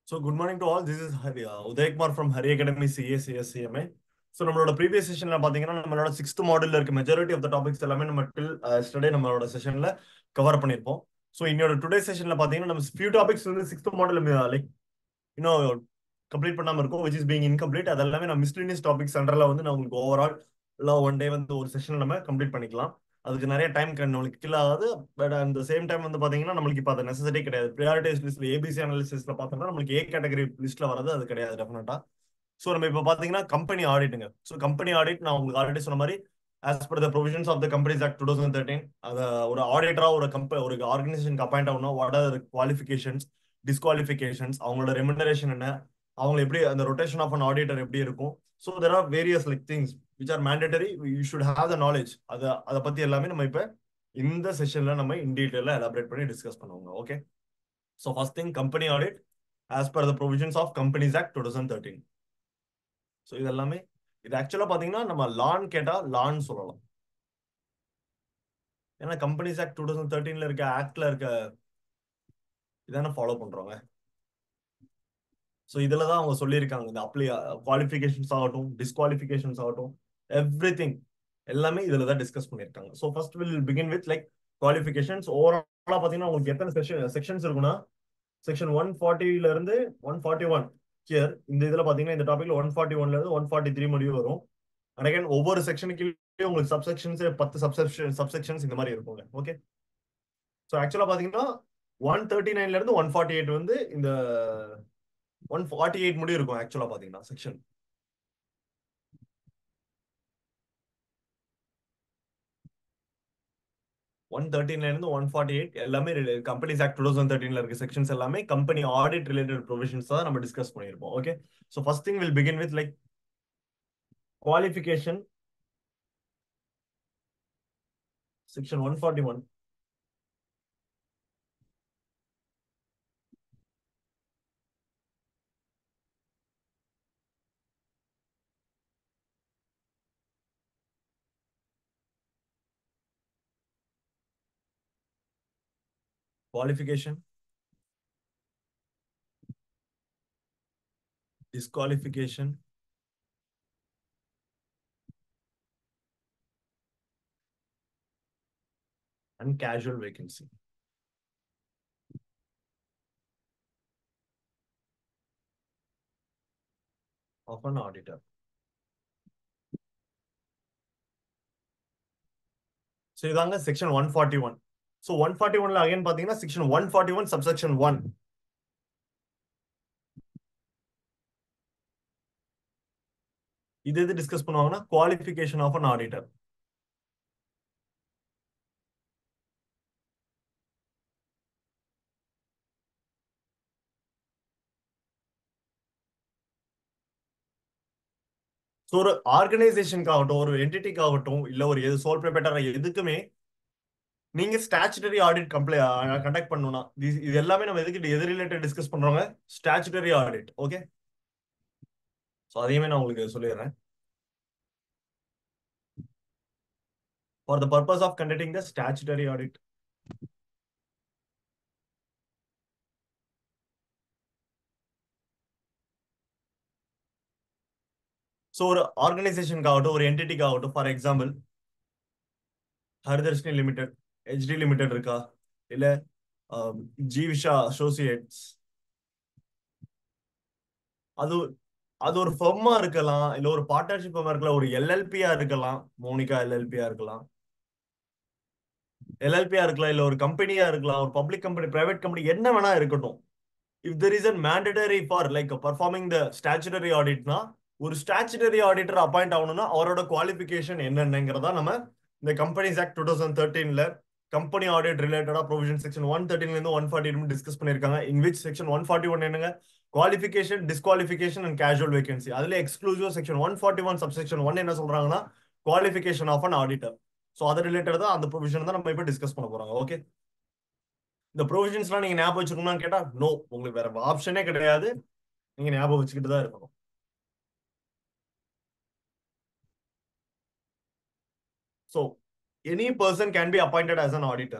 So good morning to all. This is Hari, uh, Uday Kumar from Hari Academy CA, CS, CMA. So நம்மளோட previous செஷன்ல பாத்தீங்கன்னா நம்மளோட sixth மாடல்ல இருக்க majority of the topics எல்லாமே நம்ம டில் ஸ்டடே நம்மளோட செஷன்ல கவர் பண்ணியிருப்போம் ஸோ இன்னோட டுடே செஷன்ல பாத்தீங்கன்னா நம்ம ஃபியூ டாபிக்ஸ் வந்து சிக்ஸ்த் மாடல் லைக் இன்னும் கம்ப்ளீட் பண்ணாம இருக்கும் விச் இஸ் பீங் இன்கம்ப்ளீட் அது எல்லாமே நம்ம மிஸ்லினியஸ் டாபிக்ஸ் அண்டர்ல வந்து நான் உங்களுக்கு ஓவரால் எல்லாம் ஒன் டே வந்து ஒரு செஷன் நம்ம கம்ப்ளீட் பண்ணிக்கலாம் அதுக்கு நிறைய டைம் நம்மளுக்கு கில் ஆகாது பட் அந்த சேம் டைம் வந்து பாத்தீங்கன்னா நம்மளுக்கு இப்போ அது நெசசிட்டி கிடையாது ப்ரியாரிட்டிஸ் லிஸ்ட்ல ஏபிசி அனாலிசிஸ்ல பார்த்தோம்னா நம்மளுக்கு ஏ கேட்டகரி லிஸ்ட்ல வரது அது கிடையாது டெஃபினட்டா ஸோ நம்ம இப்போ பார்த்தீங்கன்னா கம்பெனி ஆடிட்டுங்க ஸோ கம்பெனி ஆடிட் நான் உங்களுக்கு ஆல்ரெடி சொன்ன மாதிரி as per the provisions of the companies act two thousand thirteen அதை ஒரு ஆடிட்டரா ஒரு கம்பெனி ஒரு ஆர்கனைசேஷனுக்கு அப்பாயிண்ட் ஆகணும் வாட் ஆர் குவாலிஃபிகேஷன்ஸ் டிஸ்குவாலிஃபிகேஷன்ஸ் அவங்களோட ரெமுனரேஷன் என்ன அவங்க எப்படி அந்த ரொட்டேஷன் ஆஃப் அன் ஆடிட்டர் எப்படி இருக்கும் so there are various like things which are mandatory you should have the knowledge அதை அதை பத்தி எல்லாமே நம்ம இப்போ இந்த செஷன்ல நம்ம இன் டீட்டெயில எலாபரேட் பண்ணி டிஸ்கஸ் பண்ணுவோங்க okay so first thing company audit as per the provisions of companies act two thousand thirteen so இது எல்லாமே இது ஆக்சுவலா பாத்தீங்கன்னா நம்ம லான் கேட்டா லான் சொல்லலாம் ஏன்னா கம்பெனிஸ் ஆக்ட் டூ தௌசண்ட் தேர்ட்டீன்ல இருக்க ஆக்ட்ல இருக்க இதான ஃபாலோ பண்றோங்க ஸோ இதுல தான் அவங்க சொல்லியிருக்காங்க இந்த அப்ளை குவாலிஃபிகேஷன்ஸ் ஆகட்டும் டிஸ்குவாலிஃபிகேஷன்ஸ் ஆகட்டும் எவ்ரி திங் எல்லாமே இதுல தான் டிஸ்கஸ் பண்ணியிருக்காங்க so first will begin with like qualifications ஓவராலா பாத்தீங்கன்னா உங்களுக்கு எத்தனை செக்ஷன் செக்ஷன்ஸ் இருக்குன்னா செக்ஷன் ஒன் ஃபார்ட்டில இருந்து ஒன் ஃபார்ட்டி ஒன் கியர் இந்த இதுல பாத்தீங்கன்னா இந்த டாபிக்ல ஒன் ஃபார்ட்டி ஒன்ல இருந்து ஒன் ஃபார்ட்டி த்ரீ முடிவு வரும் அண்ட் அகைன் ஒவ்வொரு செக்ஷனுக்கு உங்களுக்கு சப்செக்ஷன்ஸ் பத்து சப்செக்ஷன் சப்செக்ஷன்ஸ் இந்த மாதிரி இருக்குங்க ஓகே ஸோ ஆக்சுவலா பாத்தீங்கன்னா ஒன் தேர்ட்டி நைன்ல இருந்து ஒன் ஃபார்ட்டி எயிட் வந்து இந்த ஒன் ஃபார்ட்டி எயிட் முடிவு இருக்கும் ஆக்சுவலா பாத்தீங்கன்னா செக்ஷன் ஒன் தேர்ட்டின்ல இருந்து ஒன் ஃபார்ட்டி எயிட் எல்லாமே கம்பெனிஸ் ஆக்ட் டூ தௌசண்ட் தேர்ட்டின்ல இருக்க செக்ஷன்ஸ் எல்லாமே கம்பெனி ஆடிட் ரிலேட்டட் ப்ரொவிஷன்ஸ் தான் நம்ம டிஸ்கஸ் பண்ணியிருப்போம் okay so first thing will begin with like qualification section one forty one qualification, disqualification, and casual vacancy. of an auditor. So இதாங்க section one forty one so one forty ஒன்ல again பாத்தீங்கன்னா section one forty one subsection one இது எது discuss பண்ணுவாங்கன்னா qualification of an auditor so ஒரு ஆர்கனைசேஷனுக்காகட்டும் ஒரு என்டிட்டிக்காகட்டும் இல்ல ஒரு எது சோல் ப்ரிப்பேட்டர் எதுக்குமே நீங்க ஸ்டாச்சுட்டரி ஆடிட் கம்ப்ளை கண்டக்ட் பண்ணணும்னா இது எல்லாமே நம்ம எதுக்கு எது ரிலேட்டட் டிஸ்கஸ் பண்றோங்க ஸ்டாச்சுட்டரி ஆடிட் ஓகே ஸோ அதையுமே நான் உங்களுக்கு சொல்லிடுறேன் for the purpose of conducting the statutory audit so ஒரு ஆர்கனைசேஷனுக்காகட்டும் ஒரு என்டிட்டிக்காகட்டும் for example Haridharshini limited HT limited இருக்கா இல்ல ஜீவிஷா அசோசியேட்ஸ் அது அது ஒரு ஃபெர்மா இருக்கலாம் இல்ல ஒரு பார்ட்னர்ஷிப் ஃபெர்மா இருக்கலாம் ஒரு எல்எல்பியா இருக்கலாம் மோனிகா எல்எல்பியா இருக்கலாம் எல்எல்பியா இருக்கலாம் இல்ல ஒரு கம்பெனியா இருக்கலாம் ஒரு பப்ளிக் கம்பெனி பிரைவேட் கம்பெனி என்ன வேணா இருக்கட்டும் if there is an mandatory for like performing the statutory ஆடிட்னா ஒரு ஸ்டாச்சுட்டரி ஆடிட்டர் அப்பாயிண்ட் ஆகணும்னா அவரோட குவாலிஃபிகேஷன் என்னென்னங்கிறதா நம்ம இந்த கம்பெனிஸ் ஆக்ட் டூ தௌசண்ட் தேர்ட்டீன்ல கம்பெனி ஆடிட் ரிலேட்டடா ப்ரொவிஷன் செக்ஷன் ஒன் தேர்ட்டின்ல இருந்து ஒன் ஃபார்ட்டி டிஸ்கஸ் பண்ணிருக்காங்க in which section one forty one என்னங்க qualification disqualification and casual vacancy அதுல exclusive section one forty one subsection one என்ன சொல்றாங்கன்னா qualification of an auditor so அது related தான் அந்த ப்ரொவிஷன் தான் நம்ம இப்போ டிஸ்கஸ் பண்ண போறாங்க ஓகே இந்த ப்ரொவிஷன்ஸ்லாம் நீங்க ஞாபகம் வச்சுக்கணும்னு கேட்டா நோ உங்களுக்கு வேற ஆப்ஷனே கிடையாது நீங்க ஞாபகம் வச்சுக்கிட்டு தான் இருக்கணும் So, any person can be appointed as an auditor.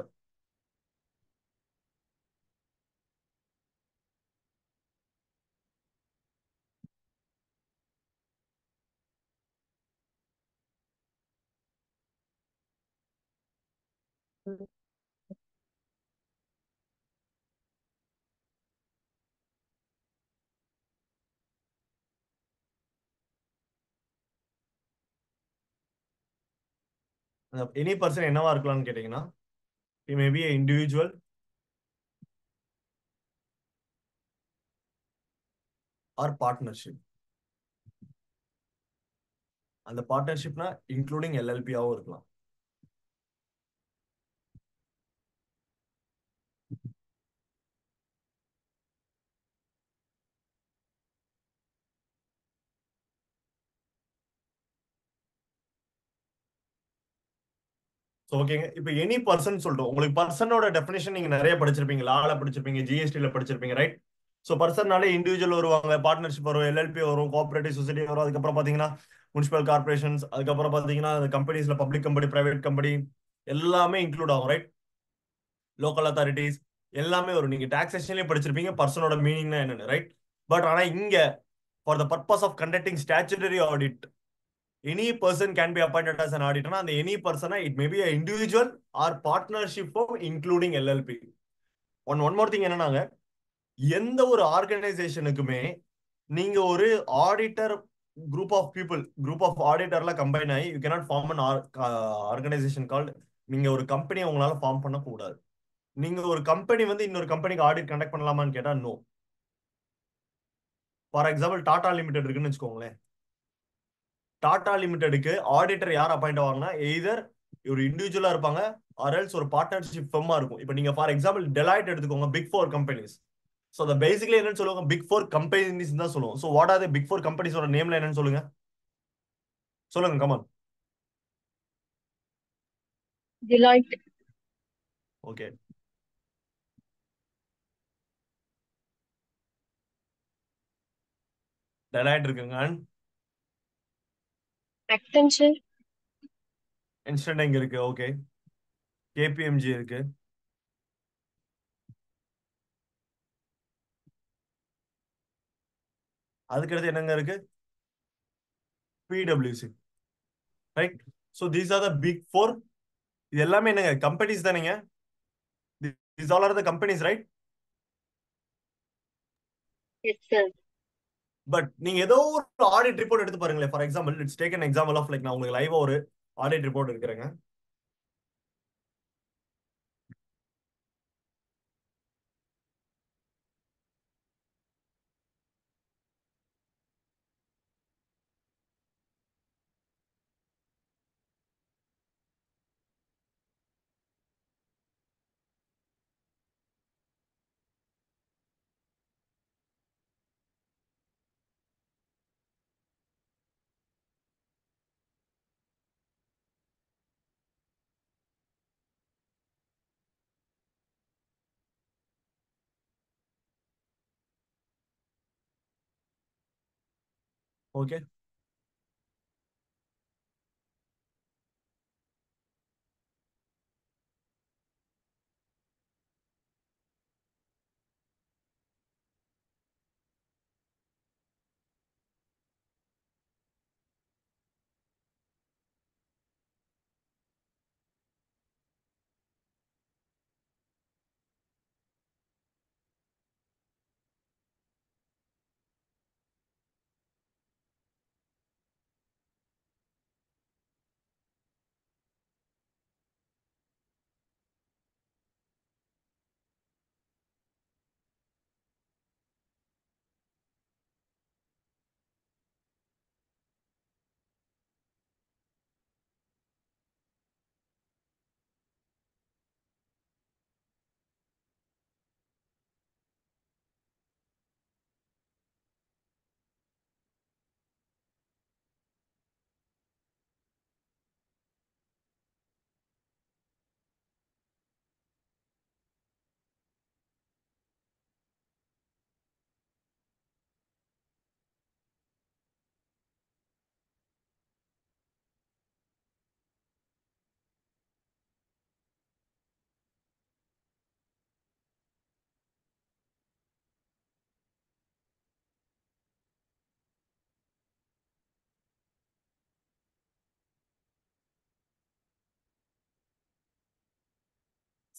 Any person என்னவா இருக்கலாம்னு கேட்டீங்கன்னா மேபி இண்டிவிஜுவல் ஆர் பார்ட்னர்ஷிப் அந்த பார்ட்னர்ஷிப்னா இன்க்ளூடிங் எல்எல்பியாவும் இருக்கலாம் ஸோ ஓகேங்க இப்போ எனி பர்சன் சொல்லிட்டோம் உங்களுக்கு பர்சனோட டெஃபினேஷன் நீங்க நிறைய படிச்சிருப்பீங்க லால படிச்சிருப்பீங்க ஜிஎஸ்டியில் படிச்சிருப்பீங்க ரைட் ஸோ பர்சன்னாலே இண்டிவிஜுவல் வருவாங்க பார்ட்னர்ஷிப் வரும் எல்எல்பி வரும் கோஆபரேட்டிவ் சொசைட்டி வரும் அதுக்கப்புறம் பார்த்தீங்கன்னா முனிசிபல் கார்பரேஷன்ஸ் அதுக்கப்புறம் பார்த்தீங்கன்னா கம்பெனிஸ்ல பப்ளிக் கம்பெனி பிரைவேட் கம்பெனி எல்லாமே இன்க்ளூட் ஆகும் ரைட் லோக்கல் அத்தாரிட்டிஸ் எல்லாமே வரும் நீங்க டாக்ஸேஷன்லேயே படிச்சிருப்பீங்க பர்சனோட மீனிங்னா என்னன்னு ரைட் பட் ஆனால் இங்க for the purpose of conducting statutory audit any person can be appointed as an ஆடிட்டர்னா அந்த எனி பர்சனா it maybe a individual or partnership including LLP one one more thing என்னன்னாங்க எந்த ஒரு ஆர்கனைசேஷனுக்குமே நீங்க ஒரு auditor group of people group of ஆடிட்டர்ல கம்பைன் ஆகி you cannot form an organisation called நீங்க ஒரு கம்பெனியை உங்களால ஃபார்ம் பண்ணக்கூடாது நீங்க ஒரு கம்பெனி வந்து இன்னொரு கம்பெனிக்கு ஆடிட் கண்டக்ட் பண்ணலாமான்னு கேட்டா no for example Tata limited இருக்குன்னு வச்சுக்கோங்களேன் டாடா லிமிடெடுக்கு ஆடிட்டர் யார் அப்பாயிண்ட் ஆவாங்கன்னா எய்தர் ஒரு இண்டிவிஜுவலா இருப்பாங்க ஆர் எல்ஸ் ஒரு பார்ட்னர்ஷிப் ஃபெம்மா இருக்கும் இப்போ நீங்க ஃபார் எக்ஸாம்பிள் டெலாய்ட் எடுத்துக்கோங்க பிக் ஃபோர் கம்பெனிஸ் ஸோ அந்த பேசிக்லி என்னன்னு சொல்லுவாங்க பிக் ஃபோர் கம்பெனிஸ் தான் சொல்லுவோம் so what are the big four கம்பெனிஸோட நேம்ல என்னன்னு சொல்லுங்க சொல்லுங்க கமல் Deloitte, ஓகே டெலாய்ட் இருக்குங்க Accenture, இன்ஸ்டன்ட் இங்க இருக்கு ஓகே கேபிஎம்ஜி இருக்கு அதுக்கடுத்து என்னங்க இருக்கு பிடபிள்யூசி right so these are the big four இது எல்லாமே என்னங்க கம்பெனிஸ் தானேங்க these all are the companies right yes sir. But நீங்க ஏதோ ஒரு ஆடிட் ரிப்போர்ட் எடுத்து பாருங்களேன் for example it's take an example of like நான் உங்களுக்கு லைவா ஒரு ஆடிட் ரிப்போர்ட் இருக்கிறேங்க ஓகே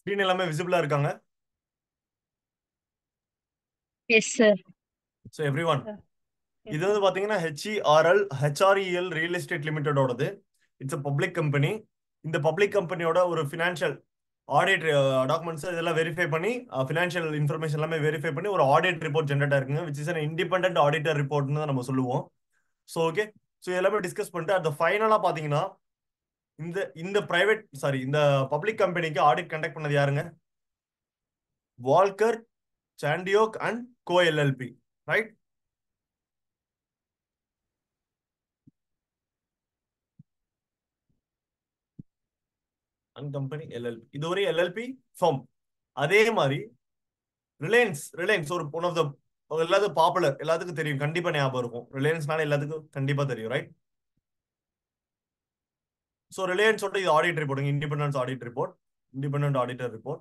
ஸ்க்ரீன் எல்லாமே விசிபிளா இருக்காங்க Yes, sir. So every one Yes, இது sir. வந்து பாத்தீங்கன்னா ஹெச்இஆர்எல் ஹெச்ஆர்இஎல் ரியல் எஸ்டேட் லிமிடெடோடது இட்ஸ் அ பப்ளிக் கம்பெனி இந்த பப்ளிக் கம்பெனியோட ஒரு ஃபினான்ஷியல் ஆடிட் டாக்குமெண்ட்ஸ் இதெல்லாம் வெரிஃபை பண்ணி ஃபினான்ஷியல் இன்ஃபர்மேஷன் எல்லாமே வெரிஃபை பண்ணி ஒரு ஆடிட் ரிப்போர்ட் ஜென்ரேட் ஆயிருக்குங்க which is an independent auditor ரிப்போர்ட்னு தான் நம்ம சொல்லுவோம் ஸோ ஓகே ஸோ எல்லாமே டிஸ்கஸ் பண்ணிட்டு அந்த ஃபைனலாக பார்த்தீங்கன்னா இந்த இந்த பிரைவேட் சாரி இந்த பப்ளிக் கம்பெனிக்கு ஆடிட் கண்டக்ட் பண்ணது யாருங்க Walker Chandiok and co LLP right and company LLP இது ஒரு எல்எல்பி ஃபார்ம் அதே மாதிரி ரிலையன்ஸ் ரிலையன்ஸ் ஒரு ஒன் ஆஃப் த எல்லாத்துக்கும் பாப்புலர் எல்லாத்துக்கும் தெரியும் கண்டிப்பா ஞாபகம் இருக்கும் ரிலையன்ஸ்னால எல்லாத்துக்கும் கண்டிப்பா தெரியும் ரைட் ஸோ ரிலையன்ஸோட இது audit report independence audit report independent auditor report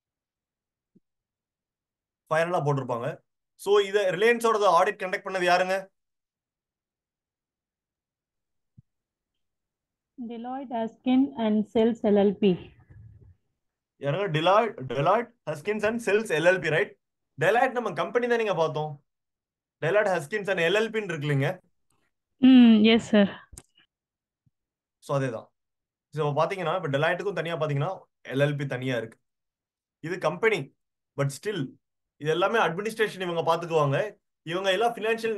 ஃபைனலா போட்டிருப்பாங்க ஸோ இதை ரிலையன்ஸோட ஆடிட் கண்டக்ட் பண்ணது யாருங்க Deloitte Askin and Sells LLP. யாருங்க Deloitte Deloitte Haskins and Sells LLP right Deloitte நம்ம கம்பெனி தான் நீங்க பார்த்தோம் டெலாய்ட் ஹஸ்கின்ஸ் அண்ட் எல்எல்பின்னு இருக்கு இல்லைங்க Mm, yes, sir. ஸோ அதே தான் ஸோ பார்த்தீங்கன்னா இப்போ டெலாய்ட்டுக்கும் தனியாக பார்த்தீங்கன்னா எல்எல்பி தனியாக இருக்கு இது கம்பெனி பட் ஸ்டில் இது எல்லாமே அட்மினிஸ்ட்ரேஷன் இவங்க பார்த்துக்குவாங்க இவங்க எல்லாம் ஃபினான்ஷியல்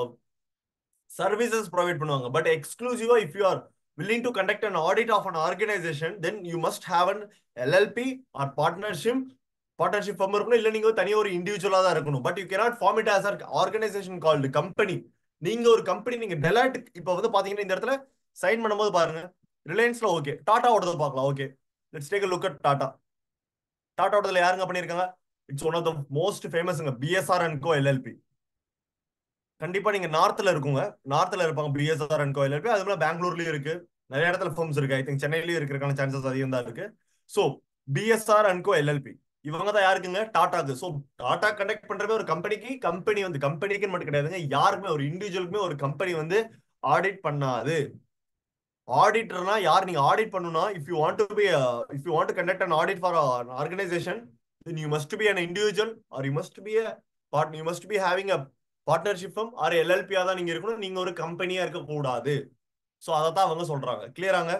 சர்வீசஸ் ப்ரொவைட் பண்ணுவாங்க பட் எக்ஸ்க்ளூசிவா if you are willing to conduct an audit of an organization then you must have an LLP or partnership partnership firm இருக்கணும் இல்ல நீங்க தனியா ஒரு இண்டிவிஜுவலா தான் இருக்கணும் but you cannot form it as an organization called company நீங்க ஒரு கம்பெனி நீங்க டெலாய்ட் இப்போ வந்து பாத்தீங்கன்னா இந்த இடத்துல சைன் பண்ணும்போது பாருங்க ரிலையன்ஸ்ல ஓகே டாட்டாவோடது பார்க்கலாம் okay let's take look at Tata டாட்டாவோடதுல யாருங்க பண்ணிருக்காங்க it's one of the most ஃபேமஸ்ங்க பிஎஸ்ஆர் அண்ட் கோ எல்எல்பி கண்டிப்பா நீங்க நார்த்ல இருக்குங்க நார்த்ல இருப்பாங்க பிஎஸ்ஆர் அண்ட் கோ எல்எல்பி அது மாதிரி பெங்களூர்லயும் இருக்கு நிறைய இடத்துல ஃபார்ம்ஸ் இருக்கு ஐ திங்க் சென்னையிலயும் இருக்கிறதுக்கான சான்சஸ் அதிகம் தான் இருக்கு so BSR and co LLP இவங்க தான் யாருக்குங்க டாட்டாக்கு ஸோ டாடா கண்டக்ட் பண்றவே ஒரு கம்பெனிக்கு கம்பெனி வந்து கம்பெனிக்குன்னு மட்டும் கிடையாதுங்க யாருக்குமே ஒரு இண்டிவிஜுவலுக்குமே ஒரு கம்பெனி வந்து ஆடிட் பண்ணாது ஆடிட்டர்னா யார் நீங்க ஆடிட் பண்ணணும்னா if you want to be if you want to conduct an audit for organisation then you must be an individual or you must be part you must be having a partnership firm or எல்எல்பியா தான் நீங்க இருக்கணும் நீங்க ஒரு கம்பெனியா இருக்க கூடாது so அதை தான் அவங்க சொல்றாங்க கிளியராங்க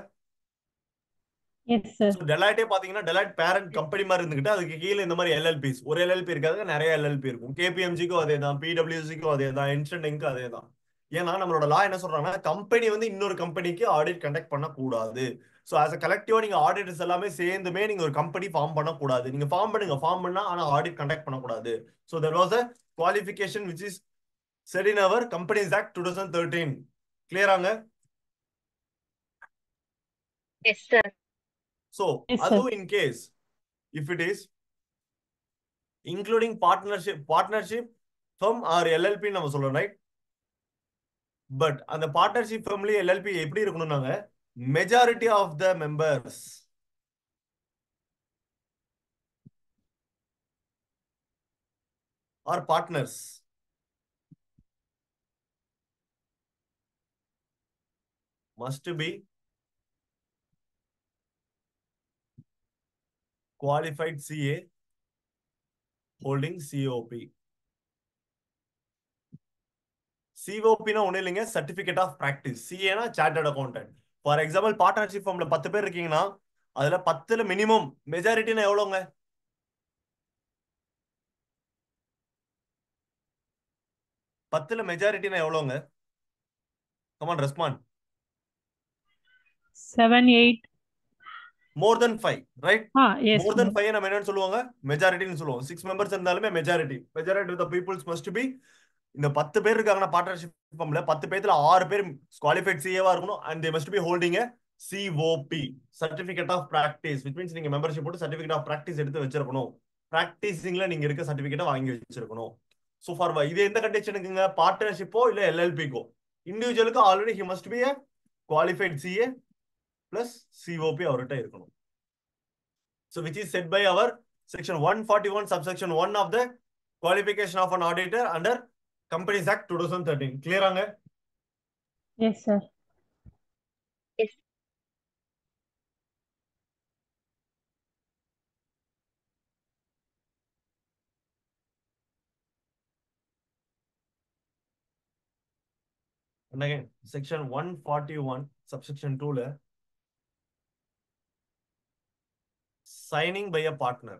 Yes, sir. ஸோ டெலாய்ட்டே பாத்தீங்கன்னா டெலாய்ட் பேரண்ட் கம்பெனி மாதிரி இருந்துகிட்டு அதுக்கு கீழே இந்த மாதிரி எல்எல்பிஸ் ஒரு எல்எல்பி இருக்காது நிறைய எல்எல்பி இருக்கும் கேபிஎம்ஜிக்கும் அதே தான் பிடபிள்யூசிக்கும் அதே தான் இன்ஸ்டன்ட்க்கும் அதே தான் ஏன்னா நம்மளோட லா என்ன சொல்றாங்கன்னா கம்பெனி வந்து இன்னொரு கம்பெனிக்கு ஆடிட் கண்டக்ட் பண்ணக்கூடாது ஸோ ஆஸ் அ கலெக்டிவா நீங்க ஆடிட்டர்ஸ் எல்லாமே சேர்ந்துமே நீங்க ஒரு கம்பெனி ஃபார்ம் பண்ணக்கூடாது நீங்க ஃபார்ம் பண்ணுங்க ஃபார்ம் பண்ணா ஆனா ஆடிட் கண்டக்ட் பண்ணக்கூடாது so there was a qualification which is set in our Companies act two thousand thirteen கிளியராங்க Yes, sir. So, Yes, sir. although in case, if it is including partnership, partnership firm or LLP நம்ம சொல்றோம் right but அந்த partnership ஃபர்ம்லயே LLP எப்படி இருக்கணும்னாங்க majority of the members or partners must be qualified CA holding COP. சிஓபினா ஒன்றும் இல்லைங்க certificate of practice சிஏனா chartered accountant for example partnership ஃபார்ம்ல பத்து பேர் இருக்கீங்கன்னா அதுல பத்துல மினிமம் மெஜாரிட்டினா எவ்வளோங்க பத்துல மெஜாரிட்டினா எவ்வளோங்க come on respond Seven, eight. More than five right Ah, yes. More than ma'am. Five நம்ம என்னன்னு சொல்லுவாங்க மெஜாரிட்டின்னு சொல்லுவோம் சிக்ஸ் மெம்பர்ஸ் இருந்தாலுமே majority majority of the peoples must be இந்த பத்து பேர் இருக்காங்கன்னா பார்ட்னர்ஷிப் ஃபர்ம்ல பத்து பேர்ல ஆறு பேர் குவாலிஃபைட் சிஏவா இருக்கணும் and they must be holding COP certificate of practice which means நீங்க மெம்பர்ஷிப் போட்டு சர்டிபிகேட் ஆஃப் பிராக்டிஸ் எடுத்து வச்சிருக்கணும் பிராக்டிசிங்ல நீங்க இருக்க சர்டிபிகேட்டை வாங்கி வச்சிருக்கணும் ஸோ ஃபார் இது எந்த கண்டிஷனுக்குங்க பார்ட்னர்ஷிப்போ இல்ல எல்எல்பிக்கோ இண்டிவிஜுவலுக்கு already he must be qualified CA plus COP அவர்கிட்ட இருக்கணும் So which is set by our section 141 subsection 1 of the qualification of an auditor under Companies Act 2013. Clear ஆங்க? Yes, sir. Yes. And again, section 141, subsection 2 ல signing by a partner.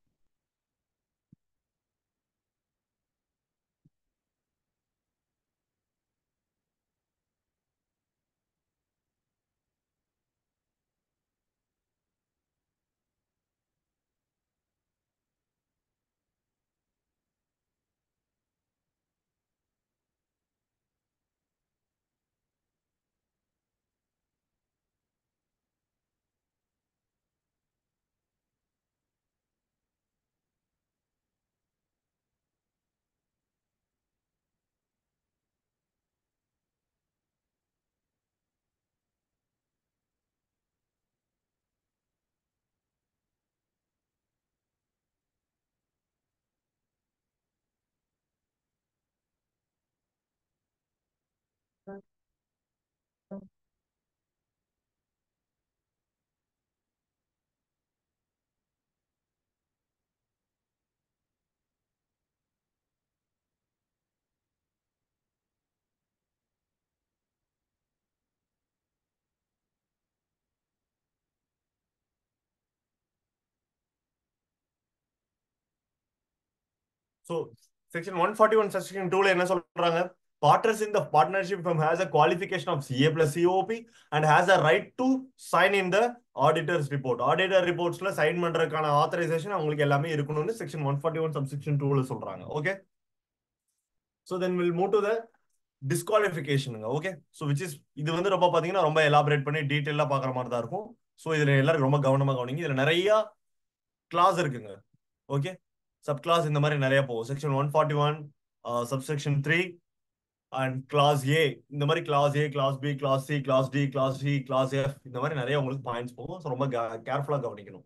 So, section 141, section 2 ல என்ன சொல்றாங்க Partners in the partnership firm has a qualification of CA plus COP and has a right to sign in the auditor's report. Auditor reportsல sign பண்றதுக்கான authorization அவங்களுக்கு எல்லாமே இருக்கணும்னு section 141 subsection 2 ல சொல்றாங்க. Okay? So then we'll move to the disqualification. Okay? So which is இது வந்து ரொம்ப பாத்தீங்கன்னா ரொம்ப எலாபரேட் பண்ணி டீட்டெயிலா பாக்குற மாதிரி தான் இருக்கும். ஸோ இதுல எல்லாரும் ரொம்ப கவனமா கவனிங்க இதுல நிறைய கிளாஸ் இருக்குங்க ஓகே சப் கிளாஸ் இந்த மாதிரி நிறைய போகும் section one forty one subsection three and class A இந்த மாதிரி class A class B class C class D class C class F இந்த மாதிரி நிறைய உங்களுக்கு பாயிண்ட்ஸ் போகும் ஸோ ரொம்ப கேர்ஃபுல்லா கவனிக்கணும்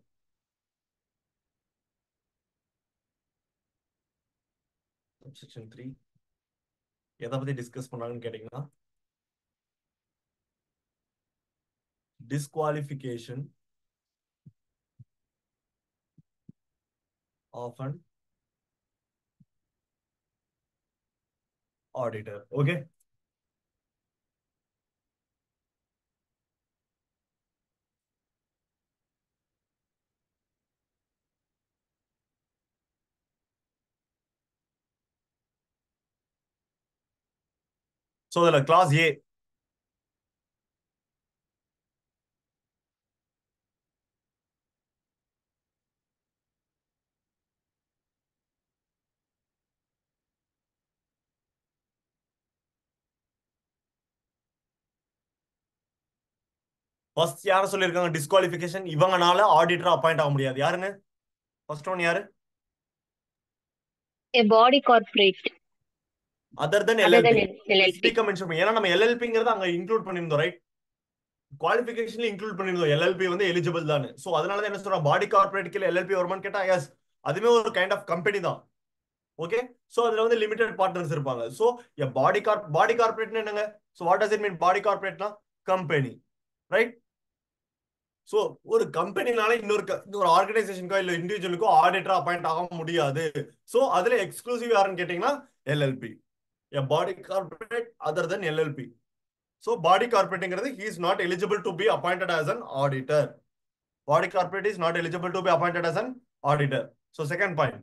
சப்செக்ஷன் த்ரீ எதை பத்தி டிஸ்கஸ் பண்ணாங்கன்னு கேட்டீங்கன்னா disqualification of an auditor. Okay. So the class A first யார சொல்லியிருக்காங்க டிஸ்குவாலிஃபிகேஷன் இவங்கனால ஆடிட்டர் அப்பாயிண்ட் ஆக முடியாது யாருங்க ஃபர்ஸ்ட் ஒன் யாரு A body corporate other than other than LLP LLP. Speaker mention பண்ணி ஏன்னா நம்ம எல்எல்பிங்கிறத அங்க இன்க்ளூட் பண்ணிருந்தோம் ரைட் குவாலிஃபிகேஷன்ல இன்க்ளூட் பண்ணிருந்தோம் எல்எல்பி வந்து எலிஜிபிள் தானே சோ அதனால தான் என்ன சொல்றோம் பாடி கார்பரேட் கீழ எல்எல்பி வருமான்னு கேட்டா எஸ் அதுவே ஒரு கைண்ட் ஆஃப் கம்பெனி தான் ஓகே சோ அதுல வந்து லிமிடெட் பார்ட்னர்ஸ் இருப்பாங்க so a body cor body கார்பரேட்னு என்னங்க so what does it mean body கார்பரேட்னா கம்பெனி ரைட் சோ ஒரு கம்பெனினால இன்னொரு க- இன்னொரு ஆர்கனைசேஷனுக்கோ இல்ல இண்டிவிஜுவலுக்கோ ஆடிட்டர் அப்பாயிண்ட் ஆக முடியாது சோ அதுல எக்ஸ்க்ளூசிவ் யாருன்னு கேட்டீங்கன்னா LLP a body corporate other than LLP so body கார்பரேட்ங்கிறது he is not eligible to be appointed as an auditor body corporate is not eligible to be appointed as an auditor so second point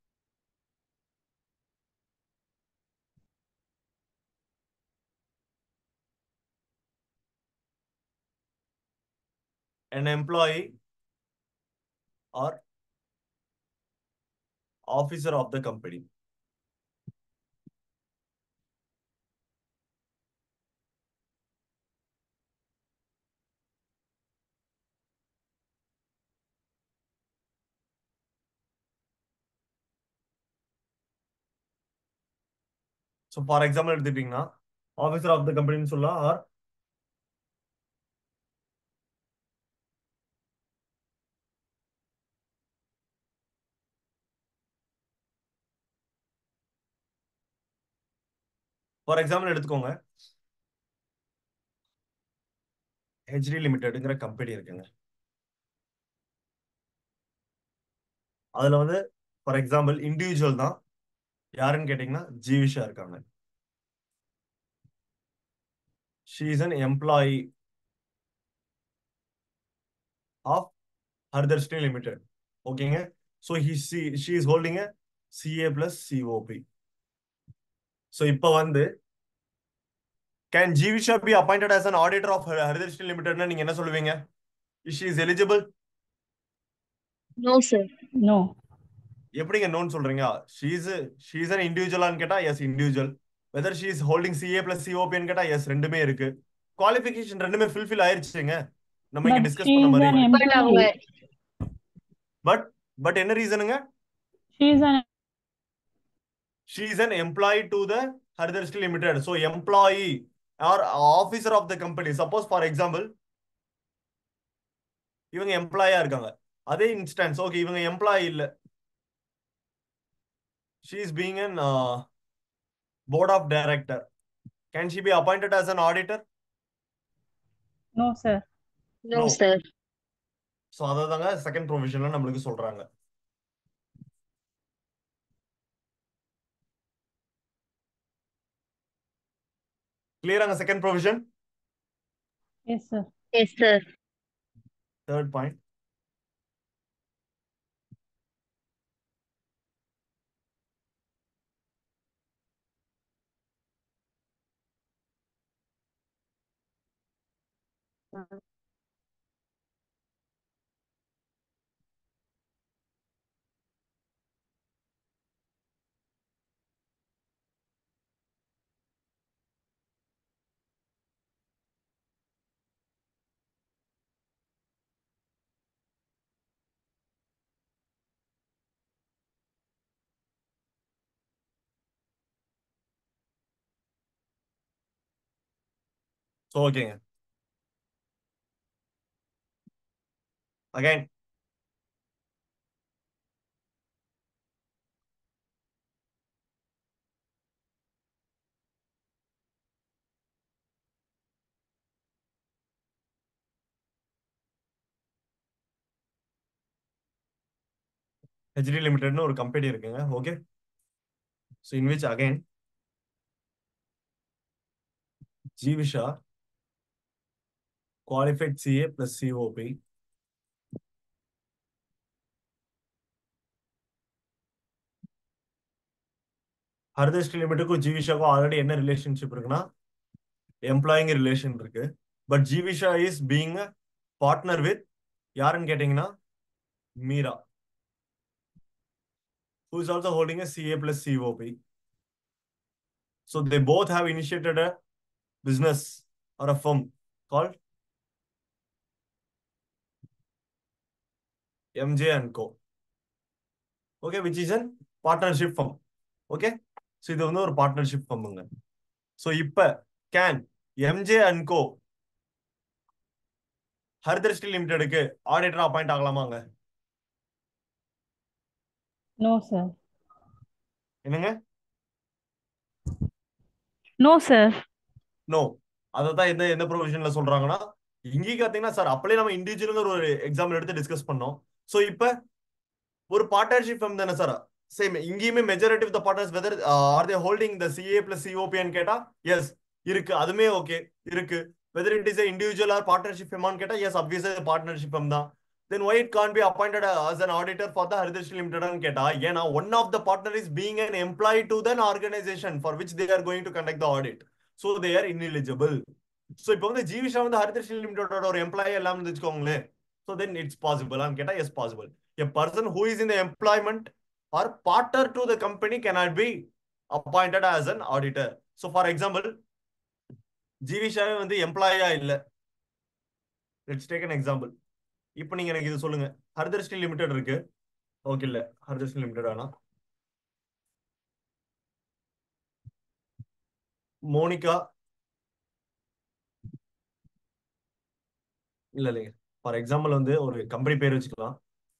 an employee or officer of the company so for example எடுத்துக்கிட்டீங்கன்னா officer of the company ன்னு சொல்லலாம் or for example எடுத்துக்கோங்க HT லிமிடெட்ங்கிற company இருக்குங்க அதுல வந்து for example individual தான் யாருன்னு கேட்டீங்கன்னா ஜீவிஷா இருக்காங்க she is an employee of Hardar steel limited ஓகேங்க ஸோ ஹி சி she is holding CA plus COP so இப்போ வந்து can Jeevisha be appointed as an auditor of Hardar steel லிமிடெட்னா நீங்க என்ன சொல்லுவீங்க she is eligible No, sir. No. எப்படிங்க நோன் சொல்றீங்க ஷீஸ் ஷீஸ் அன் இண்டிவிஜுவலான்னு கேட்டா yes individual whether she is holding CA plus சிஓபின்னு கேட்டா எஸ் ரெண்டுமே இருக்கு குவாலிஃபிகேஷன் ரெண்டுமே ஃபுல்ஃபில் ஆயிருச்சுங்க நம்ம இங்க But டிஸ்கஸ் she பண்ண is an மாதிரி But அவங்க employee. பட் பட் என்ன ரீசனுங்க She is an she is an employee to the Hardware Steel Limited. So employee or officer of the company. Suppose for example, இவங்க எம்ப்ளாயா இருக்காங்க அதே instance okay இவங்க எம்ப்ளாயி இல்ல she is being an uh, board of director can she be appointed as an auditor no, sir. no, No. sir. so அததாங்க second ப்ரொவிஷன்ல நம்மளுக்கு சொல்றாங்க கிளியராங்க second provision Yes, sir. Yes, sir. Third point so ஓகேங்க again HT லிமிடெட்னு ஒரு company இருக்குங்க okay so in which again Jeevisha qualified CA plus COP. Hardar steel லிமிட்டுக்கும் ஜீவிஷாக்கும் ஆல்ரெடி என்ன ரிலேஷன்ஷிப் இருக்குன்னா எம்ப்ளாயிங் ரிலேஷன் இருக்கு but Jeevisha is being partner with யாருன்னு கேட்டீங்கன்னா Meera who is also holding a CA plus COP. So they both have initiated a business or a firm called MJ and Co. Okay, which is a partnership firm. Okay, so இது வந்து ஒரு partnership firmங்க. So இப்ப can MJ and Co. Hardar steel லிமிடெடுக்கு auditor appoint ஆகலாமாங்க No, sir. என்னங்க No, sir. No தான் எந்த எந்த ப்ரொவிஷன்ல சொல்றாங்கன்னா இங்கேயும் பாத்தீங்கன்னா சார் அப்படியே நம்ம இண்டிவிஜுவல் ஒரு எக்ஸாம்பிள் எடுத்து டிஸ்கஸ் பண்ணோம் சோ இப்ப ஒரு பார்ட்னர்ஷிப் ஃபர்ம் தானே சார் சேம் இங்கேயுமே majority of the partners whether are they holding the CA plus சிஓபின்னு கேட்டா எஸ் இருக்கு அதுமே ஓகே இருக்கு whether it is individual or partnership ஃபெமான்னு கேட்டா எஸ் அப்வியஸ் பார்ட்னர்ஷிப் ஃபெம் தான் then why it can't be appointed as an auditor for the Haridharsh லிமிடெட்னு கேட்டா ஏன்னா one of the partner is being an employee to then organization for which they are going to conduct the audit so they are ineligible so இப்போ வந்து ஜீவிஷா வந்து ஹரிதர்ஷ் லிமிடெடோட ஒரு employee எல்லாம் வச்சுக்கோங்களேன் so then it's பாசிபிளான்னு கேட்டா yes possible a person who is in the employment or partner to the company cannot be appointed as an auditor so for example ஜீவிஷாவே வந்து எம்ப்ளாயா இல்ல லெட்ஸ் டேக் அன் எக்ஸாம்பிள் இப்போ நீங்க எனக்கு இது சொல்லுங்க ஹர்தர் ஸ்டீல் லிமிடெட் இருக்கு ஓகே இல்ல ஹர்தர் ஸ்டீல் லிமிடெட் வேணாம் மோனிகா இல்ல இல்லைங்க ஃபார் எக்ஸாம்பிள் வந்து ஒரு கம்பெனி பேர் வச்சுக்கலாம்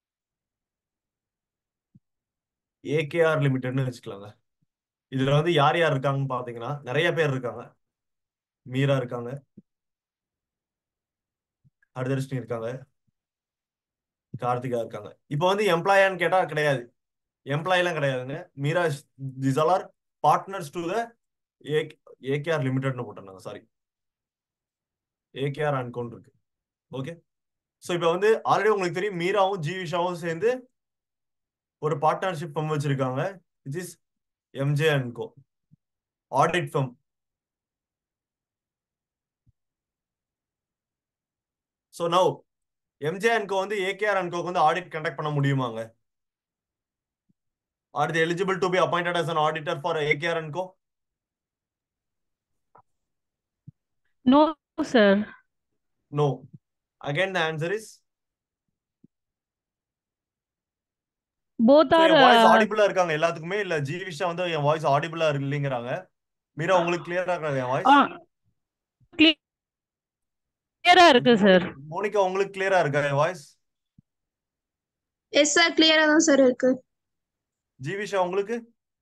ஏகேஆர் லிமிடெட்னு வச்சுக்கலாங்க இதுல வந்து யார் யார் இருக்காங்கன்னு பாத்தீங்கன்னா நிறைய பேர் இருக்காங்க மீரா இருக்காங்க ஹர்தர்ஷினி இருக்காங்க கார்த்திகா இருக்காங்க இப்போ வந்து எம்ப்ளாயான்னு கேட்டா கிடையாது எம்ப்ளாயெல்லாம் கிடையாதுங்க Meera this all are partners to the AKR லிமிடெட்னு போட்டிருந்தாங்க சாரி ஏகேஆர் அன்கோன் இருக்கு ஓகே ஸோ இப்போ வந்து ஆல்ரெடி உங்களுக்கு தெரியும் மீராவும் ஜீவிஷாவும் சேர்ந்து ஒரு பார்ட்னர்ஷிப் ஃபம் வச்சிருக்காங்க it is MJ and co audit firm so now MJ and co வந்து ஏகேஆர் அண்ட் கோக்கு வந்து ஆடிட் கண்டக்ட் பண்ண முடியுமாங்க are the eligible to be appointed as an auditor for AKR and co No, sir. No again the answer is Both are. என் voice Uh, ஆடிபிளா இருக்காங்க எல்லாத்துக்குமே இல்ல ஜீவிஷா வந்து என் வாய்ஸ் ஆடிபிளா இல்லைங்கிறாங்க மீரா உங்களுக்கு கிளியரா இருக்காங்க என் வாய்ஸ் uh, clear ஆ இருக்கு சார் மோனிகா உங்களுக்கு கிளியரா இருக்கா என் வாய்ஸ் எஸ் சார் கிளியரா தான் சார் இருக்கு ஜீவிஷா உங்களுக்கு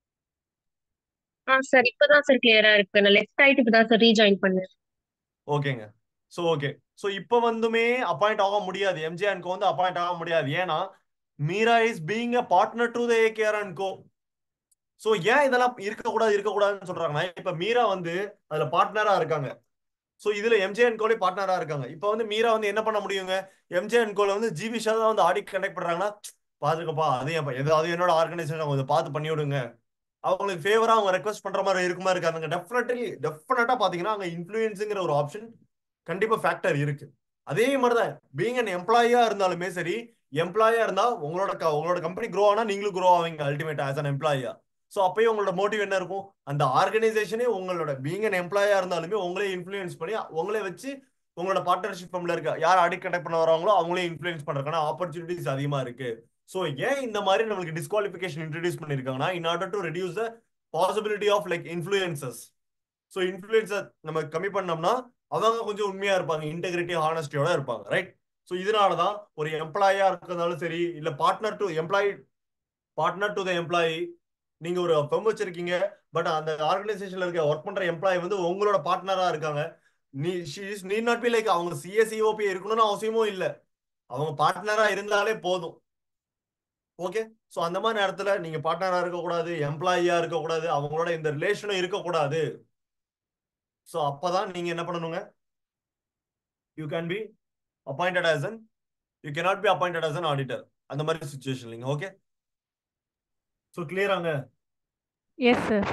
ஆ சார் இப்பதான் சார் கிளியரா இருக்கு நான் லெஃப்ட் ஆயிட்டு இப்பதான் சார் ரீஜாயின் பண்ணேன் ஓகேங்க ஸோ ஓகே ஸோ இப்போ வந்துமே அப்பாயிண்ட் ஆக முடியாது எம்ஜே அண்ட் கோ வந்து அப்பாயிண்ட் ஆக முடியாது ஏன்னா Meera is being a partner to the AKR and co so ஏன் இதெல்லாம் இருக்கக்கூடாது இருக்கக்கூடாதுன்னு சொல்றாங்கன்னா இப்போ மீரா வந்து அதுல பார்ட்னரா இருக்காங்க ஸோ இதுல எம்ஜே அண்ட் கோலே பார்ட்னரா இருக்காங்க இப்போ வந்து மீரா வந்து என்ன பண்ண முடியுங்க எம்ஜே அண்ட் கோல வந்து ஜிவிஷா தான் வந்து ஆடிட் கண்டக்ட் பண்றாங்கன்னா பாத்துக்கப்பா அது என் ஏதாவது என்னோட ஆர்கனைசேஷன் கொஞ்சம் பார்த்து பண்ணி விடுங்க அவங்களுக்கு ஃபேவரா அவங்க ரெக்வஸ்ட் பண்ற மாதிரி இருக்குமா இருக்காதுங்க டெஃபினெட்லி டெஃபினட்டா பாத்தீங்கன்னா அங்க இன்ஃபுளுன்ஸுங்கிற ஒரு ஆப்ஷன் கண்டிப்பா ஃபேக்டர் இருக்கு அதே மாதிரிதான் பீங் அன் எம்ப்ளாயியா இருந்தாலுமே சரி எம்ப்ளாயா இருந்தா உங்களோட க- உங்களோட கம்பெனி க்ரோ ஆனா நீங்களும் க்ரோ ஆவீங்க அல்டிமேட் ஆஸ் அன் எம்ப்ளாயியா ஸோ அப்பயும் உங்களோட மோட்டிவ் என்ன இருக்கும் அந்த ஆர்கனைசேஷனே உங்களோட பீங் அன் எம்ப்ளாயா இருந்தாலுமே உங்களே இன்ஃப்ளூயன்ஸ் பண்ணி உங்களே வச்சு உங்களோட பார்ட்னர்ஷிப் ஃபம்ல இருக்க யார் ஆடிட் கண்டக்ட் பண்ண வராங்களோ அவங்களே இன்ஃப்ளூயன்ஸ் பண்றதுக்கான ஆப்பர்ச்சுனிட்டிஸ் அதிகமா இருக்கு ஸோ ஏன் இந்த மாதிரி நம்மளுக்கு டிஸ்குவாலிஃபிகேஷன் இன்ட்ரடியூஸ் பண்ணிருக்காங்கன்னா in order to reduce the possibility of like influences so இன்ஃப்ளூயன்ஸை நம்ம கம்மி பண்ணோம்னா அவங்க கொஞ்சம் உண்மையா இருப்பாங்க இன்டெகிரிட்டி ஹானஸ்டியோட இருப்பாங்க ரைட் ஸோ இதனால தான் ஒரு எம்ப்ளாயா இருக்கிறதாலும் சரி இல்ல partner to employee partner to the employee நீங்க ஒரு ஃபெம் வச்சிருக்கீங்க பட் அந்த ஆர்கனைசேஷன்ல இருக்க ஒர்க் பண்ற எம்ப்ளாயி வந்து உங்களோட பார்ட்னரா இருக்காங்க நீ நீ நாட் பி லைக் அவங்க சிஎஸ்இஓபி இருக்கணும்னு அவசியமும் இல்லை அவங்க பார்ட்னரா இருந்தாலே போதும் ஓகே ஸோ அந்த மாதிரி நேரத்துல நீங்க பார்ட்னரா இருக்கக்கூடாது எம்ப்ளாயியா இருக்கக்கூடாது அவங்களோட இந்த ரிலேஷனும் இருக்கக்கூடாது ஸோ அப்பதான் நீங்க என்ன பண்ணணுங்க you can be appointed as an you cannot be appointed as an auditor அந்த மாதிரி சுச்சுவேஷன் இல்லைங்க ஓகே ஸோ கிளியராங்க எஸ் சார்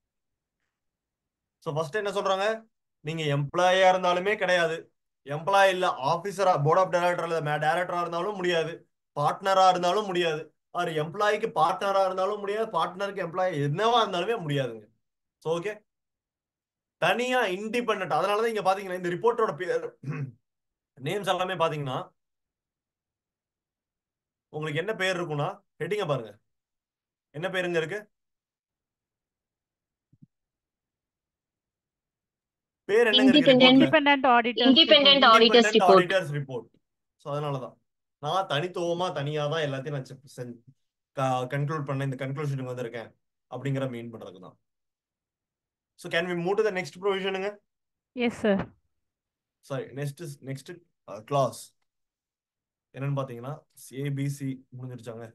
ஸோ ஃபர்ஸ்ட் என்ன சொல்றாங்க நீங்க எம்ப்ளாயியா இருந்தாலுமே கிடையாது எம்ப்ளாய் இல்ல ஆபீசரா போர்ட் ஆஃப் டைரக்டர் இல்ல டைரக்டரா இருந்தாலும் முடியாது பார்ட்னரா இருந்தாலும் முடியாது ஆர் எம்ப்ளாய்க்கு பார்ட்னரா இருந்தாலும் முடியாது பார்ட்னருக்கு எம்ப்ளாய் என்னவா இருந்தாலுமே முடியாதுங்க ஸோ ஓகே தனியா இண்டிபெண்ட் அதனாலதான் இங்க பாத்தீங்கன்னா இந்த ரிப்போர்ட்டோட பேர் நேம்ஸ் எல்லாமே பாத்தீங்கன்னா உங்களுக்கு என்ன பேர் இருக்கும்னா ஹெட்டிங்க பாருங்க என்ன பேருங்க இருக்கு பேர் என்னங்க இருக்கு Independent. ரிப்போர்ட்ல independent auditor Independent auditors Independent report. auditors report. So, அதனாலதான் நான் தனித்துவமா தனியா தான் எல்லாத்தையும் நான் கன்க்ளூட் பண்ண இந்த கன்க்ளூஷனுக்கு வந்திருக்கேன் அப்படிங்கிற மீன் பண்றது தான் so can we move to the next ப்ரொவிஷனுங்க yes sir sorry next next clause என்னன்னு பாத்தீங்கன்னா ஏபிசி முடிஞ்சிருச்சாங்க